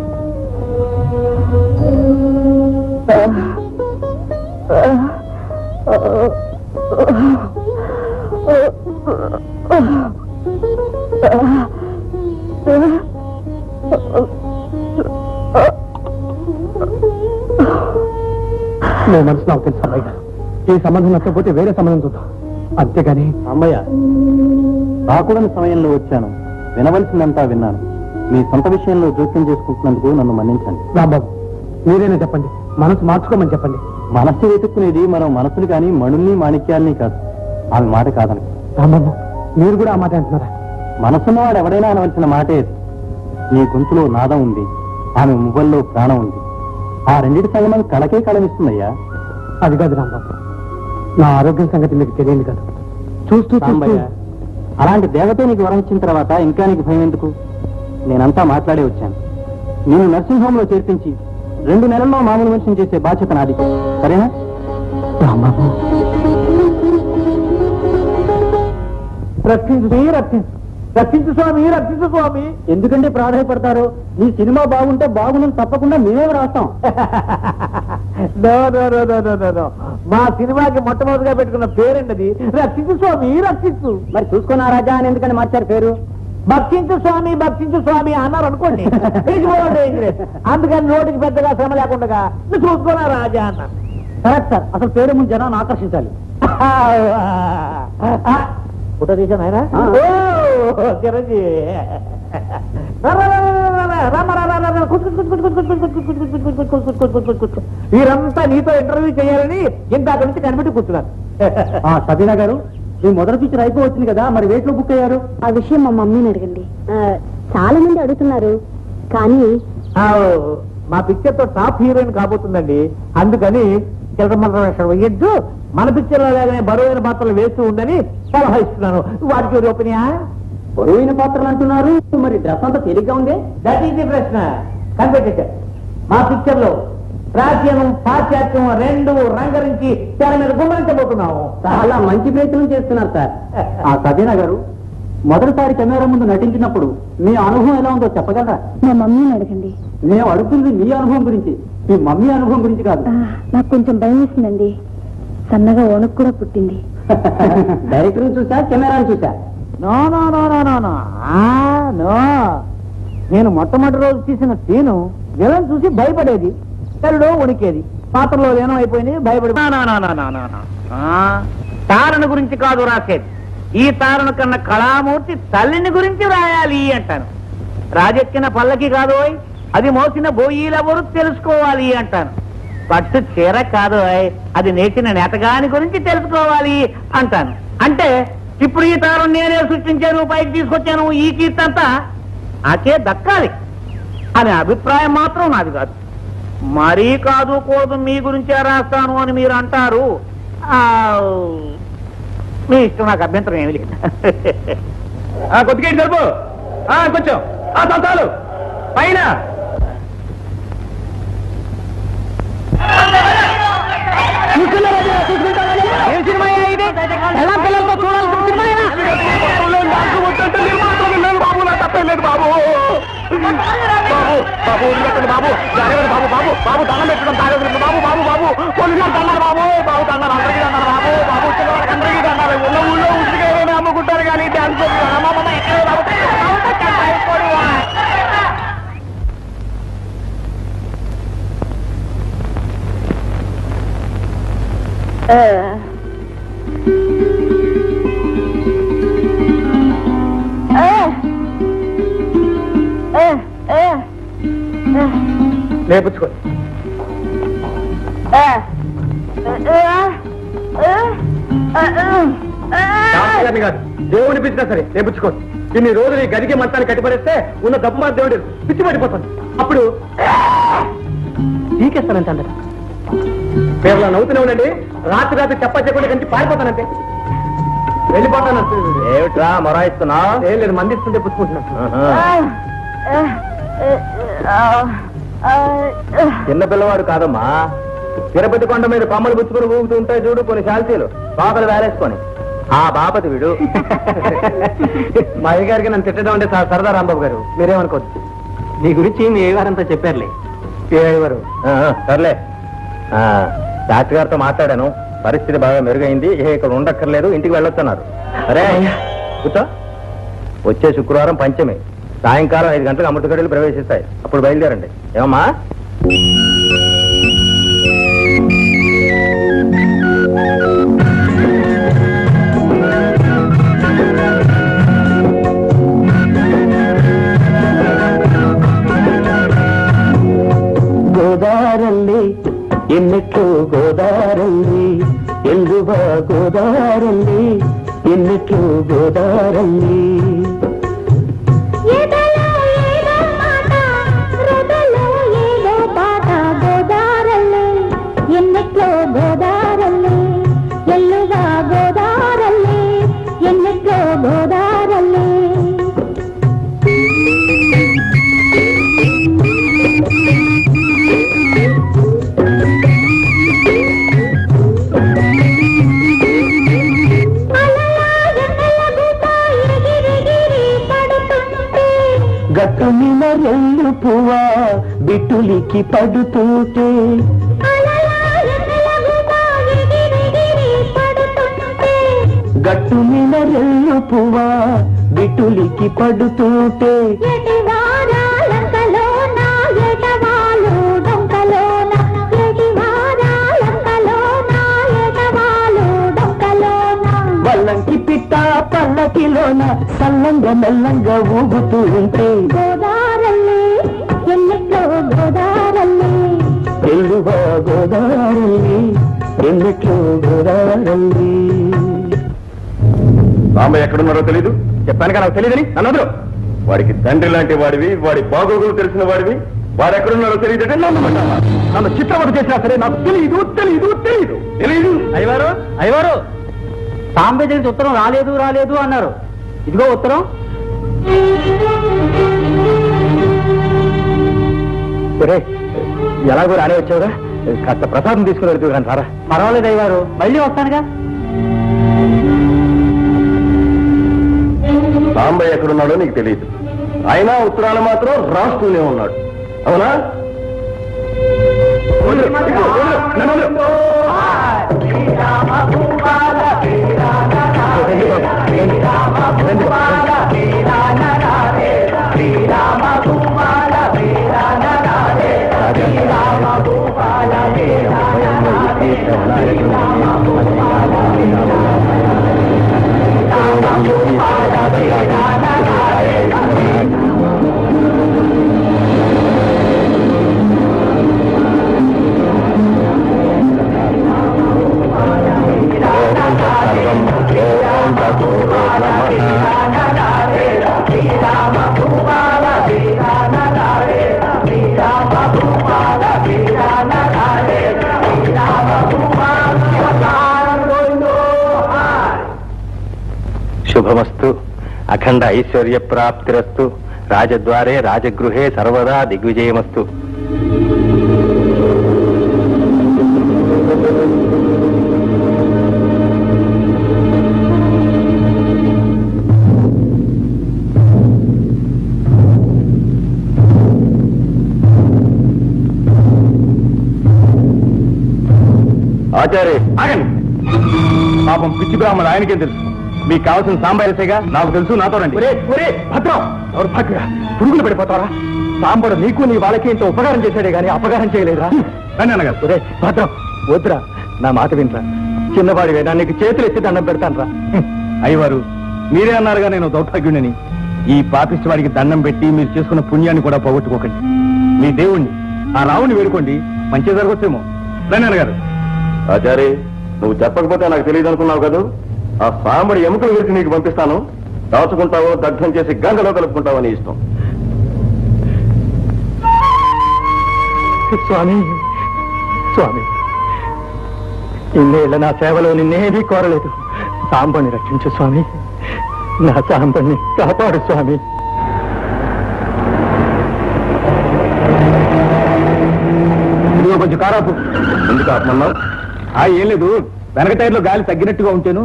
నీ మనసు నాకు తెలుసు అమ్మాయి గారు ఈ సంబంధం నచ్చకపోతే వేరే సంబంధం చూద్దాం అంతేగాని అమ్మయ్య రాకూడని సమయంలో వచ్చాను వినవలసిందంతా విన్నాను మీ సొంత విషయంలో జోక్యం చేసుకుంటున్నందుకు నన్ను మన్నించండి రాంబాబు మీరైనా చెప్పండి మనసు మార్చుకోమని చెప్పండి మనస్సు వెతుక్కునేది మనం మనసులు కానీ మణుల్ని మాణిక్యాల్ని కాదు ఆమె మాట కాదని రాంబాబు మీరు కూడా ఆ మాట అంటున్నారా మనసున్నవాడు ఎవడైనా అనవలసిన మాటే ఇది నీ గొంతులో నాదం ఉంది ఆమె మువ్వల్లో ప్రాణం ఉంది ఆ రెండిటి సంగమం కళకే కళమిస్తుందయ్యా అది కాదు రాంబాబు నా ఆరోగ్యం సంగతి మీకు తెలియదు కాదు చూస్తూ చూస్తూ సాంబయ్య, అలాంటి దేవతే నీకు వరం ఇచ్చిన తర్వాత ఇంకా నీకు భయం ఎందుకు నేనంతా మాట్లాడే వచ్చాను నేను నర్సింగ్ హోమ్ లో చేర్పించి రెండు నెలల్లో మామూలు మనిషిని చేసే బాధ్యత నాది సరేనా రాంబాబు రక్షించు స్వామి రక్షించు రక్షించు స్వామి రక్షించు స్వామి ఎందుకంటే ప్రాధాయపడతారు మీ సినిమా బాగుంటే బాగుందని తప్పకుండా మేమే రాస్తాం no, no, no, no, no, no, no. మా సినిమాకి మొట్టమొదటిగా పెట్టుకున్న పేరేంటది రక్షించు స్వామి రక్షించు మరి చూసుకున్నా రాజా అని ఎందుకని మార్చారు పేరు భక్షించు స్వామి భక్షించు స్వామి అన్నారు అనుకోండి తెలిసిపోవాలి ఇంగ్లీష్. అందుకని నోటికి పెద్దగా శ్రమ లేకుండా "నువ్వు చూసుకున్నా రాజా అన్నారు కరెక్ట్ సార్ అసలు పేరు ముందు జనాన్ని ఆకర్షించాలి ఫోటో తీసాను ఆయన చిరంజీవి వీరంతా నీతో ఇంటర్వ్యూ చేయాలని ఇందాక నుంచి కనిపెట్టి కూర్చున్నారు సబీనా గారు మీ మొదటి పిక్చర్ అయిపోవచ్చింది కదా మరి వేట్లో బుక్ అయ్యారు ఆ విషయం మా మమ్మీని అడగండి ఆ, చాలా మంది అడుగుతున్నారు కానీ ఆ, మా పిక్చర్ తో టాప్ హీరోయిన్ కాబోతుందండి అందుకని చిలకమల్ల వేషం వేయద్దు మన పిక్చర్ లో లాగానే బరువైన పాత్రలు వేస్తూ ఉండని సలహా ఇస్తున్నాను వాటికి ఓపెనియా బరువైన పాత్రలు అంటున్నారు మరి డ్రెస్ అంతా తేలిగ్గా ఉంది దట్ ఈస్ ది ప్రశ్న కనిపెట్టేశారు మా పిక్చర్ లో ప్రాచీనం పాశ్చాత్యం రెండు రంగరించి తెర మీద గుమ్మరించబోతున్నాము చాలా మంచి ప్రయత్నం చేస్తున్నారు సార్ ఆ సదీనా గారు మొదటిసారి కెమెరా ముందు నటించినప్పుడు మీ అనుభవం ఎలా ఉందో చెప్పగలరా మా మమ్మీని అడగండి మేము అడుగుతుంది మీ అనుభవం గురించి మీ మమ్మీ అనుభవం గురించి కాదు ఆ, నాకు కొంచెం భయం వేసిందండి సన్నగా వణుకు కూడా పుట్టింది డైరెక్టర్ చూసా కెమెరాని చూసా no no no no no no no నేను మొట్టమొదటి రోజు తీసిన సీను విలన్ చూసి భయపడేది తెరలో వణికేది పాత్రలో లీనం అయిపోయింది భయపడి తారణ గురించి కాదు రాసేది ఈ తారణ కన్నా కళామూర్తి తల్లిని గురించి రాయాలి అంటాను రాజెక్కిన పల్లకి కాదు ఓయ్, అది మోసిన బోయిలెవరు తెలుసుకోవాలి అంటాను పట్టు చీర కాదు ఓయ్, అది నేసిన నేతగాని గురించి తెలుసుకోవాలి అంటాను అంటే ఇప్పుడు ఈ తారం నేనే సృష్టించాను పైకి తీసుకొచ్చాను ఈ కీర్తి అంతా నాకే దక్కాలి అనే అభిప్రాయం మాత్రం నాది కాదు మరీ కాదు కూడదు మీ గురించే రాస్తాను అని మీరు అంటారు ఆ, మీ ఇష్టం నాకు అభ్యంతరం ఏమి లేదు కొద్దిగా జరుపు ఆ, కొంచెం ఆ తంతాలు పైన ఏం సినిమా ఇది ఎలా పిల్లలతో చూడాల్సిన సినిమాయేనా? బాబు నా తప్పలేదు బాబు బాబు బాబు వదిలేకండి బాబు జాగ్రత్త బాబు బాబు బాబు దండం పెట్టడం తాగదు బాబు బాబు బాబు పోలీసులు దండారు బాబు బాబు దండారు అందరికీ దండారు బాబు బాబు వచ్చిన వాళ్ళకి అందరికీ దండారు ఉన్న ఊళ్ళో ఉసిరిగా ఏమైనా అమ్ముకుంటారు కానీ డాన్స్ అమ్మమ్మ ఎక్కడ బాబు లేపుచ్చుకో డాక్టర్ గారిని కాదు దేవుడిని పిచ్చినా సరే లేపుచ్చుకో ఇన్ని రోజులు ఈ గదికి మంచాన్ని కట్టిపడేస్తే ఉన్న దప్పు మన దేవుడు పిచ్చి పడిపోతుంది అప్పుడు పీకేస్తానంటే అందరు మీరు అలా నవ్వుతూనే ఉండండి రాత్రి రాత్రి చెప్ప చెప్పకుండా కంచి పారిపోతానంటే వెళ్ళిపోతాను ఏమిట్రా మొరాయిస్తున్నా ఏం లేదు మందిస్తుంటే పుచ్చుకుంటున్నాను చిన్న పిల్లవాడు కాదమ్మా తిరుపతి కొండ మీద కొమ్మలు పుచ్చుకొని ఊగుతూ ఉంటాయి చూడు కొన్ని శాల్తీలు బాపలు వేరేసుకొని ఆ బాపతి వీడు మా అయ్యగారికి నన్ను తిట్టడం అంటే చాలా సరదా రాంబాబు గారు మీరేమనుకోవచ్చు నీ గురించి మీ అయ్యగారంతా చెప్పారులే ఏ అయ్యగారు సర్లే ఆ, డాక్టర్ గారితో మాట్లాడాను పరిస్థితి బాగా మెరుగైంది ఇక ఇక్కడ ఉండక్కర్లేదు ఇంటికి వెళ్ళొస్తున్నారు అరే కూర్చో వచ్చే శుక్రవారం పంచమి సాయంకాలం ఐదు గంటలకు అమృతగడిలు ప్రవేశిస్తాయి అప్పుడు బయలుదేరండి ఏమమ్మా ಗೋದಾರಲ್ಲಿ ಎನ್ನೆಟ್ಟು ಗೋದಾರಲ್ಲಿ ಎಳ್ಳುವ ಗೋದಾರಲ್ಲಿ ಎನ್ನೆಟ್ಟು ಗೋದಾರಲ್ಲಿ ఎదలో ఏదో మాట హృదయలో ఏదో పాట గోదారల్లే ఎన్నెట్లో గోదారల్లే ఎల్లుగా గోదారల్లే ఎన్నెట్లో గోదారల్లే అలలా ఎన్నెల గూట బిటులికి పడుతుంటే గట్టు మీద రెల్లు పువ్వా బిటులికి పడుతుంటే వల్లంకి పిట్ట పల్లకిలోన సల్లంగా మెల్లంగా ఊగుతూ ఉంటే గోదారల్లి ఎన్నిట్లో గోదారల్లి ఎల్లువా గోదావరి ఎన్నిట్లో గోదావరి రామయ్య ఎక్కడున్నారో తెలీదు చెప్పాను కదా నాకు తెలియదని నన్ను వదలు. వాడికి తండ్రి లాంటి వాడివి వాడి బాగోగులు తెలిసిన వాడివి వాడు ఎక్కడున్నారో తెలియదంటే నమ్మమంటావా నన్ను చిత్రవత చేసినా సరే నాకు తెలియదు తెలియదు తెలియదు తెలీదు అయ్యవారు అయ్యవారు సాంబే దగ్గర ఉత్తరం రాలేదు రాలేదు అన్నారు ఇదిగో ఉత్తరం ఒరే ఎలాగో రానే వచ్చావురా కాస్త ప్రసాదం తీసుకుని వెళ్తూ కానీ సారా పర్వాలేదు అయ్యవారు మళ్ళీ వస్తానుగా సాంబయ్య ఎక్కడున్నాడో నీకు తెలియదు అయినా ఉత్తరాలు మాత్రం రాస్తూనే ఉన్నాడు అవునా వదలు, వదలు, నన్ను వదలు. శుభమస్తు అఖండ ఐశ్వర్య ప్రాప్తిరస్తు రాజద్వారే రాజగృహే సర్వదా దిగ్విజయమస్తు ఆచార్య ఆగండి పాపం పిచ్చి బ్రాహ్మణుడు ఆయనకేం తెలుసు మీకు కావాల్సిన సాంబారసేగా నాకు తెలుసు నాతో రండి ఒరే ఒరే భద్రం దౌర్భాగ్యుడా పురుగులు పడిపోతారా సాంబడు నీకు నీ వాళ్ళకి ఇంత ఉపకారం చేశాడే గాని అపకారం చేయలేదురా రండి అన్నగారు ఒరే భద్రం వద్దురా నా మాట వినరా చిన్నవాడివే నా నీకు చేతులు ఎత్తి దండం పెడతాను అయ్యవారు మీరే అన్నారుగా నేను దౌర్భాగ్యుడిని ఈ పాపిష్టి వాడికి దండం పెట్టి మీరు చేసుకున్న పుణ్యాన్ని కూడా పోగొట్టుకోకండి మీ దేవుణ్ణి ఆ రావుని వేడుకోండి మంచి జరగొచ్చేమో రండి అన్నగారు ఆచార్య నువ్వు చెప్పకపోతే నాకు తెలియదు అనుకున్నావు కదా ఆ సాంబడి ఎముకలు విరిచి నీకు పంపిస్తాను దాచుకుంటావో దగ్ధం చేసి గంగలో కలుపుకుంటావో నీ ఇష్టం స్వామి స్వామి ఇన్నేళ్ల నా సేవలో నిన్నేమీ కోరలేదు సాంబని రక్షించు స్వామి నా సాంబని కాపాడు స్వామి ఇదిగో కొంచెం కారాపు ఎందుకు ఆత్మన్నావు ఆ ఏం లేదు వెనక టైర్లో గాలి తగ్గినట్టుగా ఉంటేను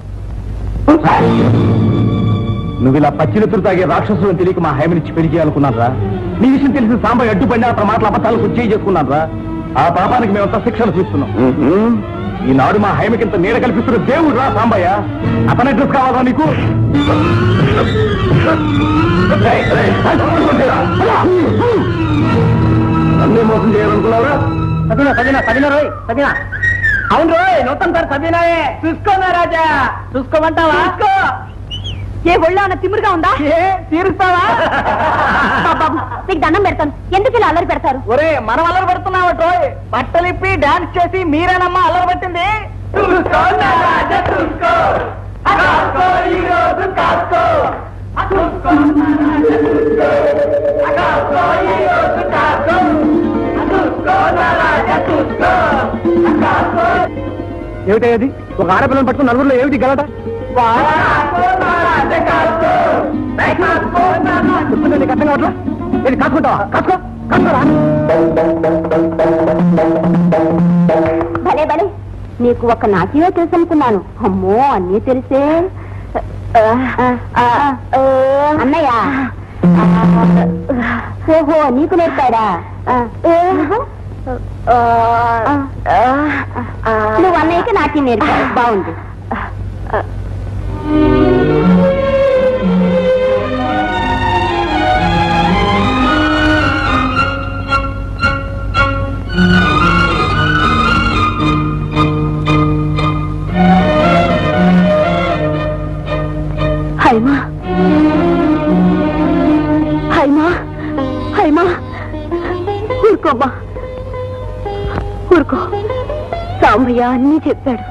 నువ్వు ఇలా పచ్చిలెత్తులు తాగే రాక్షసులను తెలియక మా హైమనిచ్చి పెళ్లి చేయాలనుకున్నారా నీ విషయం తెలిసిన సాంబయ్య అడ్డుపడి అతని మాటల అబద్ధాలకు చేయి చేసుకున్నారా ఆ పాపానికి మేమంతా శిక్షలు చూస్తున్నాం ఉహుం. ఈనాడు మా హైమకింత నీడ కల్పిస్తున్న దేవుడు రా సాంబయ్య అతని అడ్రస్ కావాలా నీకు ఏయ్, ఏయ్, నన్నే మోసం చేయాలనుకున్నావురా సబీనా సబీనా సబీనా రోయ్ సబీనా అవును రోయ్ నూతన్ సార్ సబీనాయే చూసుకోనా రాజా చూసుకోమంటావా చూసుకో ఏ ఒళ్ళో అన్న తిమ్మురుగా ఉందా ఏ తీరుస్తావా బాబు మీకు దండం పెడతాను ఎందుకు ఇలా అల్లరి పెడతారు ఒరే మనం అల్లరి పడుతున్నావా రోయ్ బట్టలిప్పి డాన్స్ చేసి మీరేనమ్మా అల్లరి పట్టింది చూసుకో నా రాజా చూసుకో కాసుకో ఈ రోజు కాసుకో చూసుకో నా రాజా చూసుకో కాసుకో ఈ రోజు కాసుకో చూసుకో నా రాజా చూసుకో కాసుకో ఏమిటది ఒక ఆడపిల్లని పట్టుకుని నలుగురిలో ఏమిటి గలట కాసుకో నా రాజా కాసుకో కాసుకో నా రాజా చెప్తుంటే నీకు అర్థం కావట్లా నేను కాసుకుంటావా కాసుకో కాసుకోరా భలే భలే నీకు ఒక నాట్యమే తెలుసు అనుకున్నాను అమ్మో అన్నీ తెలిసే ఆ, ఆ, ఆ, అన్నయ్య ఓహో నీకు నేర్పాడా నువ్వు అన్నయ్యకి నాట్యం నేర్పాడు బాగుంది హైమా హైమా హైమా ఊరుకోమ్మా ఊరుకో సాంబయ్య అన్నీ చెప్పాడు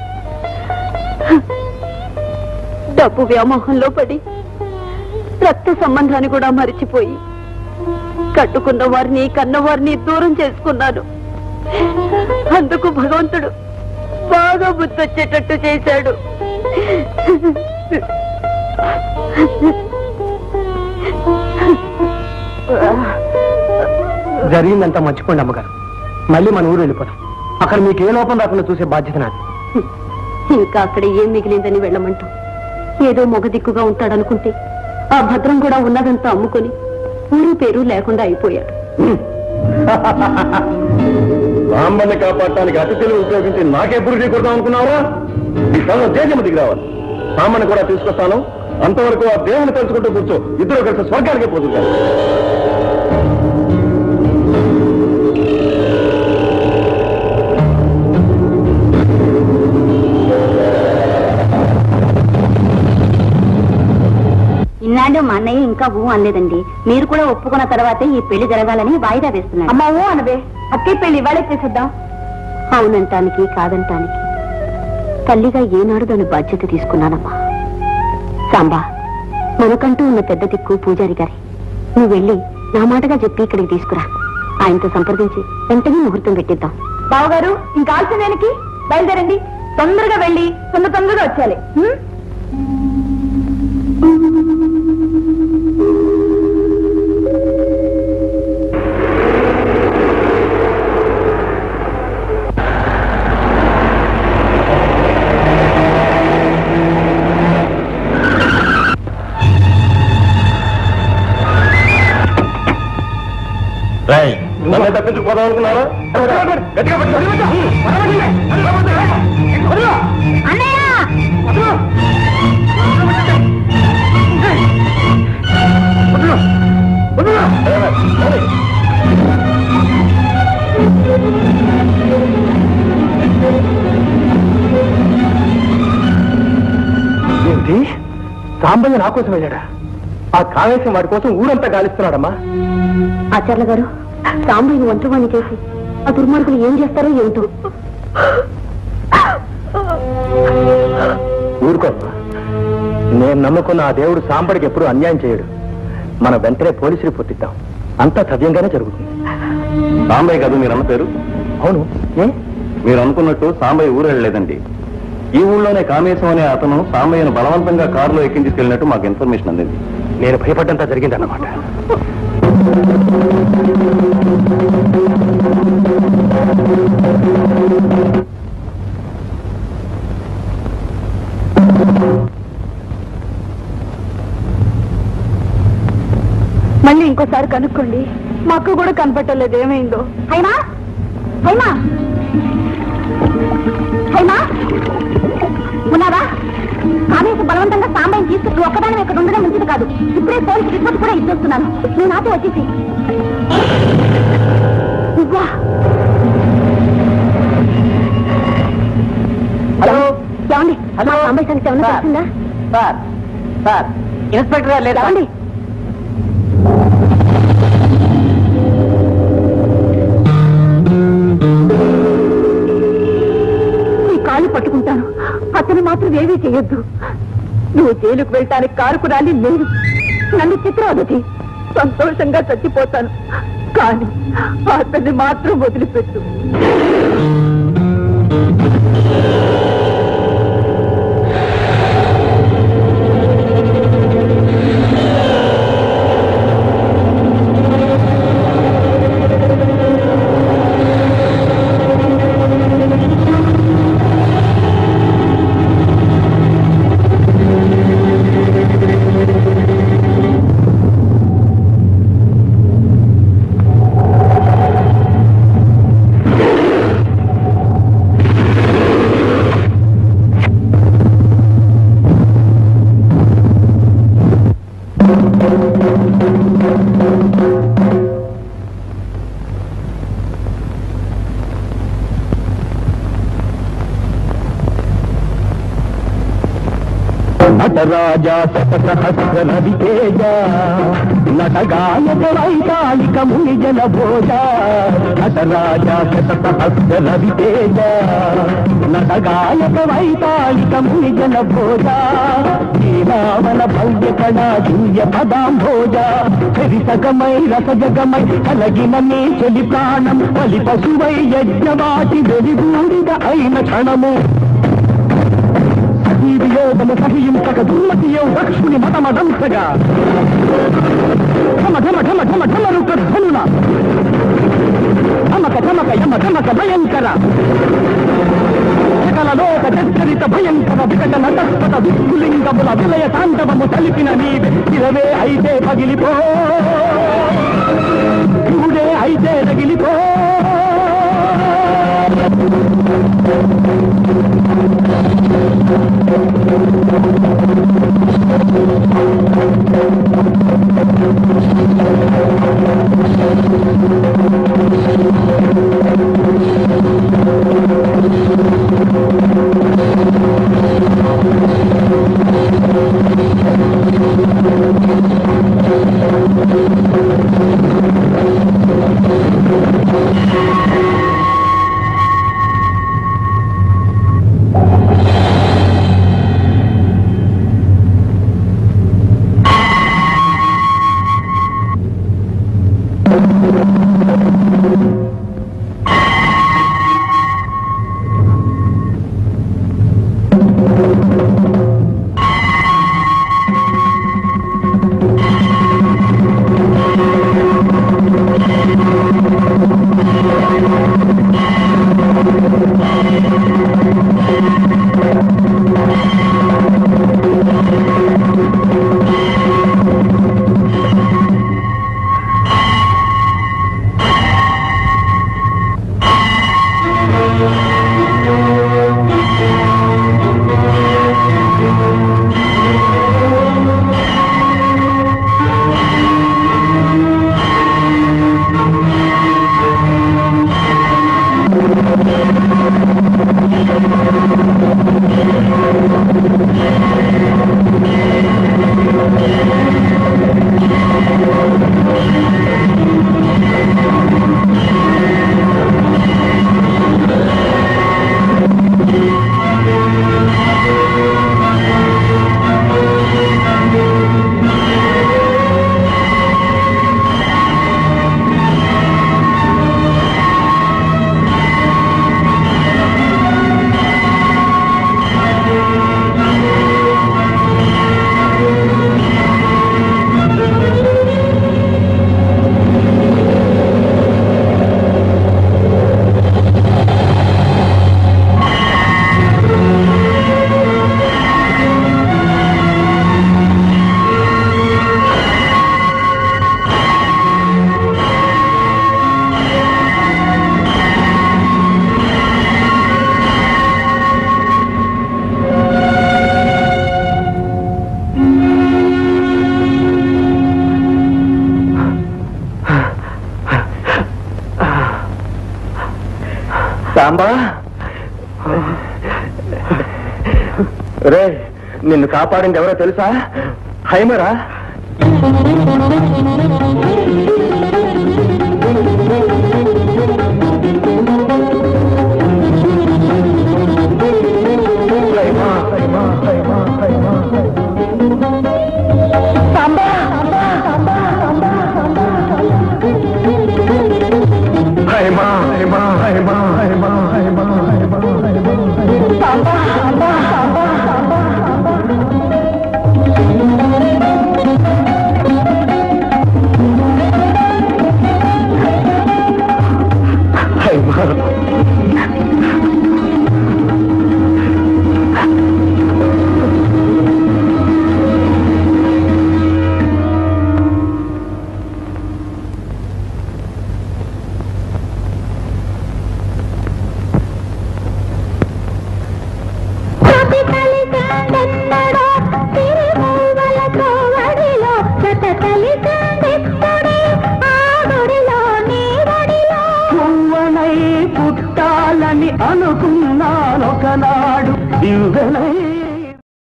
డబ్బు వ్యామోహంలో పడి రక్త సంబంధాన్ని కూడా మరిచిపోయి కట్టుకున్న వారిని కన్నవారిని దూరం చేసుకున్నాను అందుకు భగవంతుడు బాగా బుద్ధొచ్చేటట్టు చేశాడు జరిగిందంతా మర్చిపోండి అమ్మగారు మళ్ళీ మన ఊరు వెళ్ళిపోతాం అక్కడ మీకు ఏ లోపం రాకుండా చూసే బాధ్యత నాది ఇంకా అక్కడ ఏం మిగిలిందని వెళ్ళమంటూ ఏదో మొగ దిక్కుగా ఉంటాడనుకుంటే ఆ భద్రం కూడా ఉన్నదంతా అమ్ముకొని ఊరు పేరు లేకుండా అయిపోయాడు రాంబల్ని కాపాడటానికి అతి తెలివి ఉపయోగించి నాకే పురుషి కొడదాం అనుకున్నావా ఈ స్థలంలో దేశం దిగి రావాలి సామాన్ని కూడా తీసుకొస్తాను అంతవరకు ఆ దేవుని తెలుసుకుంటూ కూర్చో ఇద్దరు కలిసి స్వర్గానికి పోతుంటారు ఇన్నాళ్ళు మా అన్నయ్య ఇంకా ఊ అనలేదండి మీరు కూడా ఒప్పుకున్న తర్వాతే ఈ పెళ్లి జరగాలని వాయిదా వేస్తున్నాడు అమ్మా ఓ అనవే అక్కయ్య పెళ్లి ఇవాళే చేసేద్దాం అవునంటానికి కాదంటానికి తల్లిగా ఏనాడు దాని బాధ్యత తీసుకున్నానమ్మా సాంబా మనకంటూ ఉన్న పెద్ద దిక్కు పూజారి గారి నువ్వు వెళ్ళి నా మాటగా చెప్పి ఇక్కడికి తీసుకురా ఆయనతో సంప్రదించి వెంటనే ముహూర్తం పెట్టిద్దాం బావగారు ఇంకా ఆలస్యం దేనికి బయలుదేరండి తొందరగా వెళ్ళి తొందర తొందరగా వచ్చేయాలి ఉం? నన్ను తప్పించుకుపోదాం అనుకున్నారా గట్టిగా పట్టుకో. ఏంటి సాంబయ్య నా కోసం వెళ్ళాడా ఆ కాళేశం వాడి కోసం ఊరంతా గాలిస్తున్నాడమ్మా ఆచార్ల గారు సాంబయ్యను ఒంటరివాణ్ణి చేసి ఆ దుర్మార్గులు ఏం చేస్తారో ఏమిటో ఊరుకోమ్మా నేను నమ్ముకున్న ఆ దేవుడు సాంబడికి ఎప్పుడు అన్యాయం చేయడు మనం వెంటనే పోలీసు రిపోర్ట్ ఇద్దాం అంతా సవ్యంగానే జరుగుతుంది సాంబయ్య కాదు మీరు అన్న పేరు అవును ఏ మీరు అనుకున్నట్టు సాంబయ్య ఊరు వెళ్ళలేదండి ఈ ఊళ్ళోనే కామేశం అనే అతను సాంబయ్యను బలవంతంగా కారులో ఎక్కించుకెళ్ళినట్టు మాకు ఇన్ఫర్మేషన్ అందింది నేను భయపడ్డంతా జరిగిందన్నమాట మళ్ళీ ఇంకోసారి కనుక్కోండి మాకు కూడా కనపట్టలేదు ఏమైందో హైమా హైమా హైమా ఉన్నావా కామేశ బలవంతంగా సాంబయ్యని తీసుకుని ఒక్కదాని ఇక్కడ ఉండడం మంచిది కాదు ఇప్పుడే పోలీసు రిపోర్ట్ కూడా ఇచ్చేస్తున్నాను నువ్వు నాతో వచ్చేసి నువ్వా హలో ఏమండి హలో. మా సాంబయ్య సంగతి ఏమన్నా సార్. తెలిసిందా సార్ సార్ ఇన్స్పెక్టర్ గారు లేదా ఏమండి నీ కాళ్ళు పట్టుకుంటాను అతను మాత్రం ఏమీ చేయొద్దు నువ్వు జైలుకు వెళ్ళటానికి కారుకురాలి నేను నన్ను చిత్రవదతి సంతోషంగా చచ్చిపోతాను కానీ అతన్ని మాత్రం వదిలిపెట్టు నటరాజా శత సహస్ర రవితేజ నటగాయక వైతాళిక ముని జన భోజ నటరాజా శత సహస్ర రవితేజ నటగాయక వైతాళిక ముని జన భోజ శ్రీరావణ భవ్య కళా దివ్య పదాంభోజ హరిసగమై రసజగమై కలగిన నీ చెలి ప్రాణం బలి పశువై యజ్ఞవాటి వెలిగూడిద అయిన క్షణము సజీవియోగము సహించక దుర్మతియో దక్షుని మతమదంసగా ఢమ ఢమ ఢమ ఢమ ఢమ రుక ధనున ధమక ధమక యమ ధమక భయంకర సకల లోక చరిత భయంకర వికట నటస్పట విస్ఫులింగముల విలయ తాండవము తలిపిన నీవే ఇరవే అయితే పగిలిపో ఇవుడే అయితే రగిలిపో సాంబా రే నిన్ను కాపాడింది ఎవరో తెలుసా హైమరా హైమా, హైమా, హైమా, హైమా, హైమా, హైమా, హైమా, హైమా, హైమా, హైమా, హైమా, హైమా. హైమా. ప్రతి కలిసాడెన్నడో తిరుమూవలతో వడిలో జత కలిసాడెప్పుడే ఆ గుడిలో నీ వడిలో పువ్వనై పుట్టాలని అనుకున్నానొకనాడు దివ్వెనై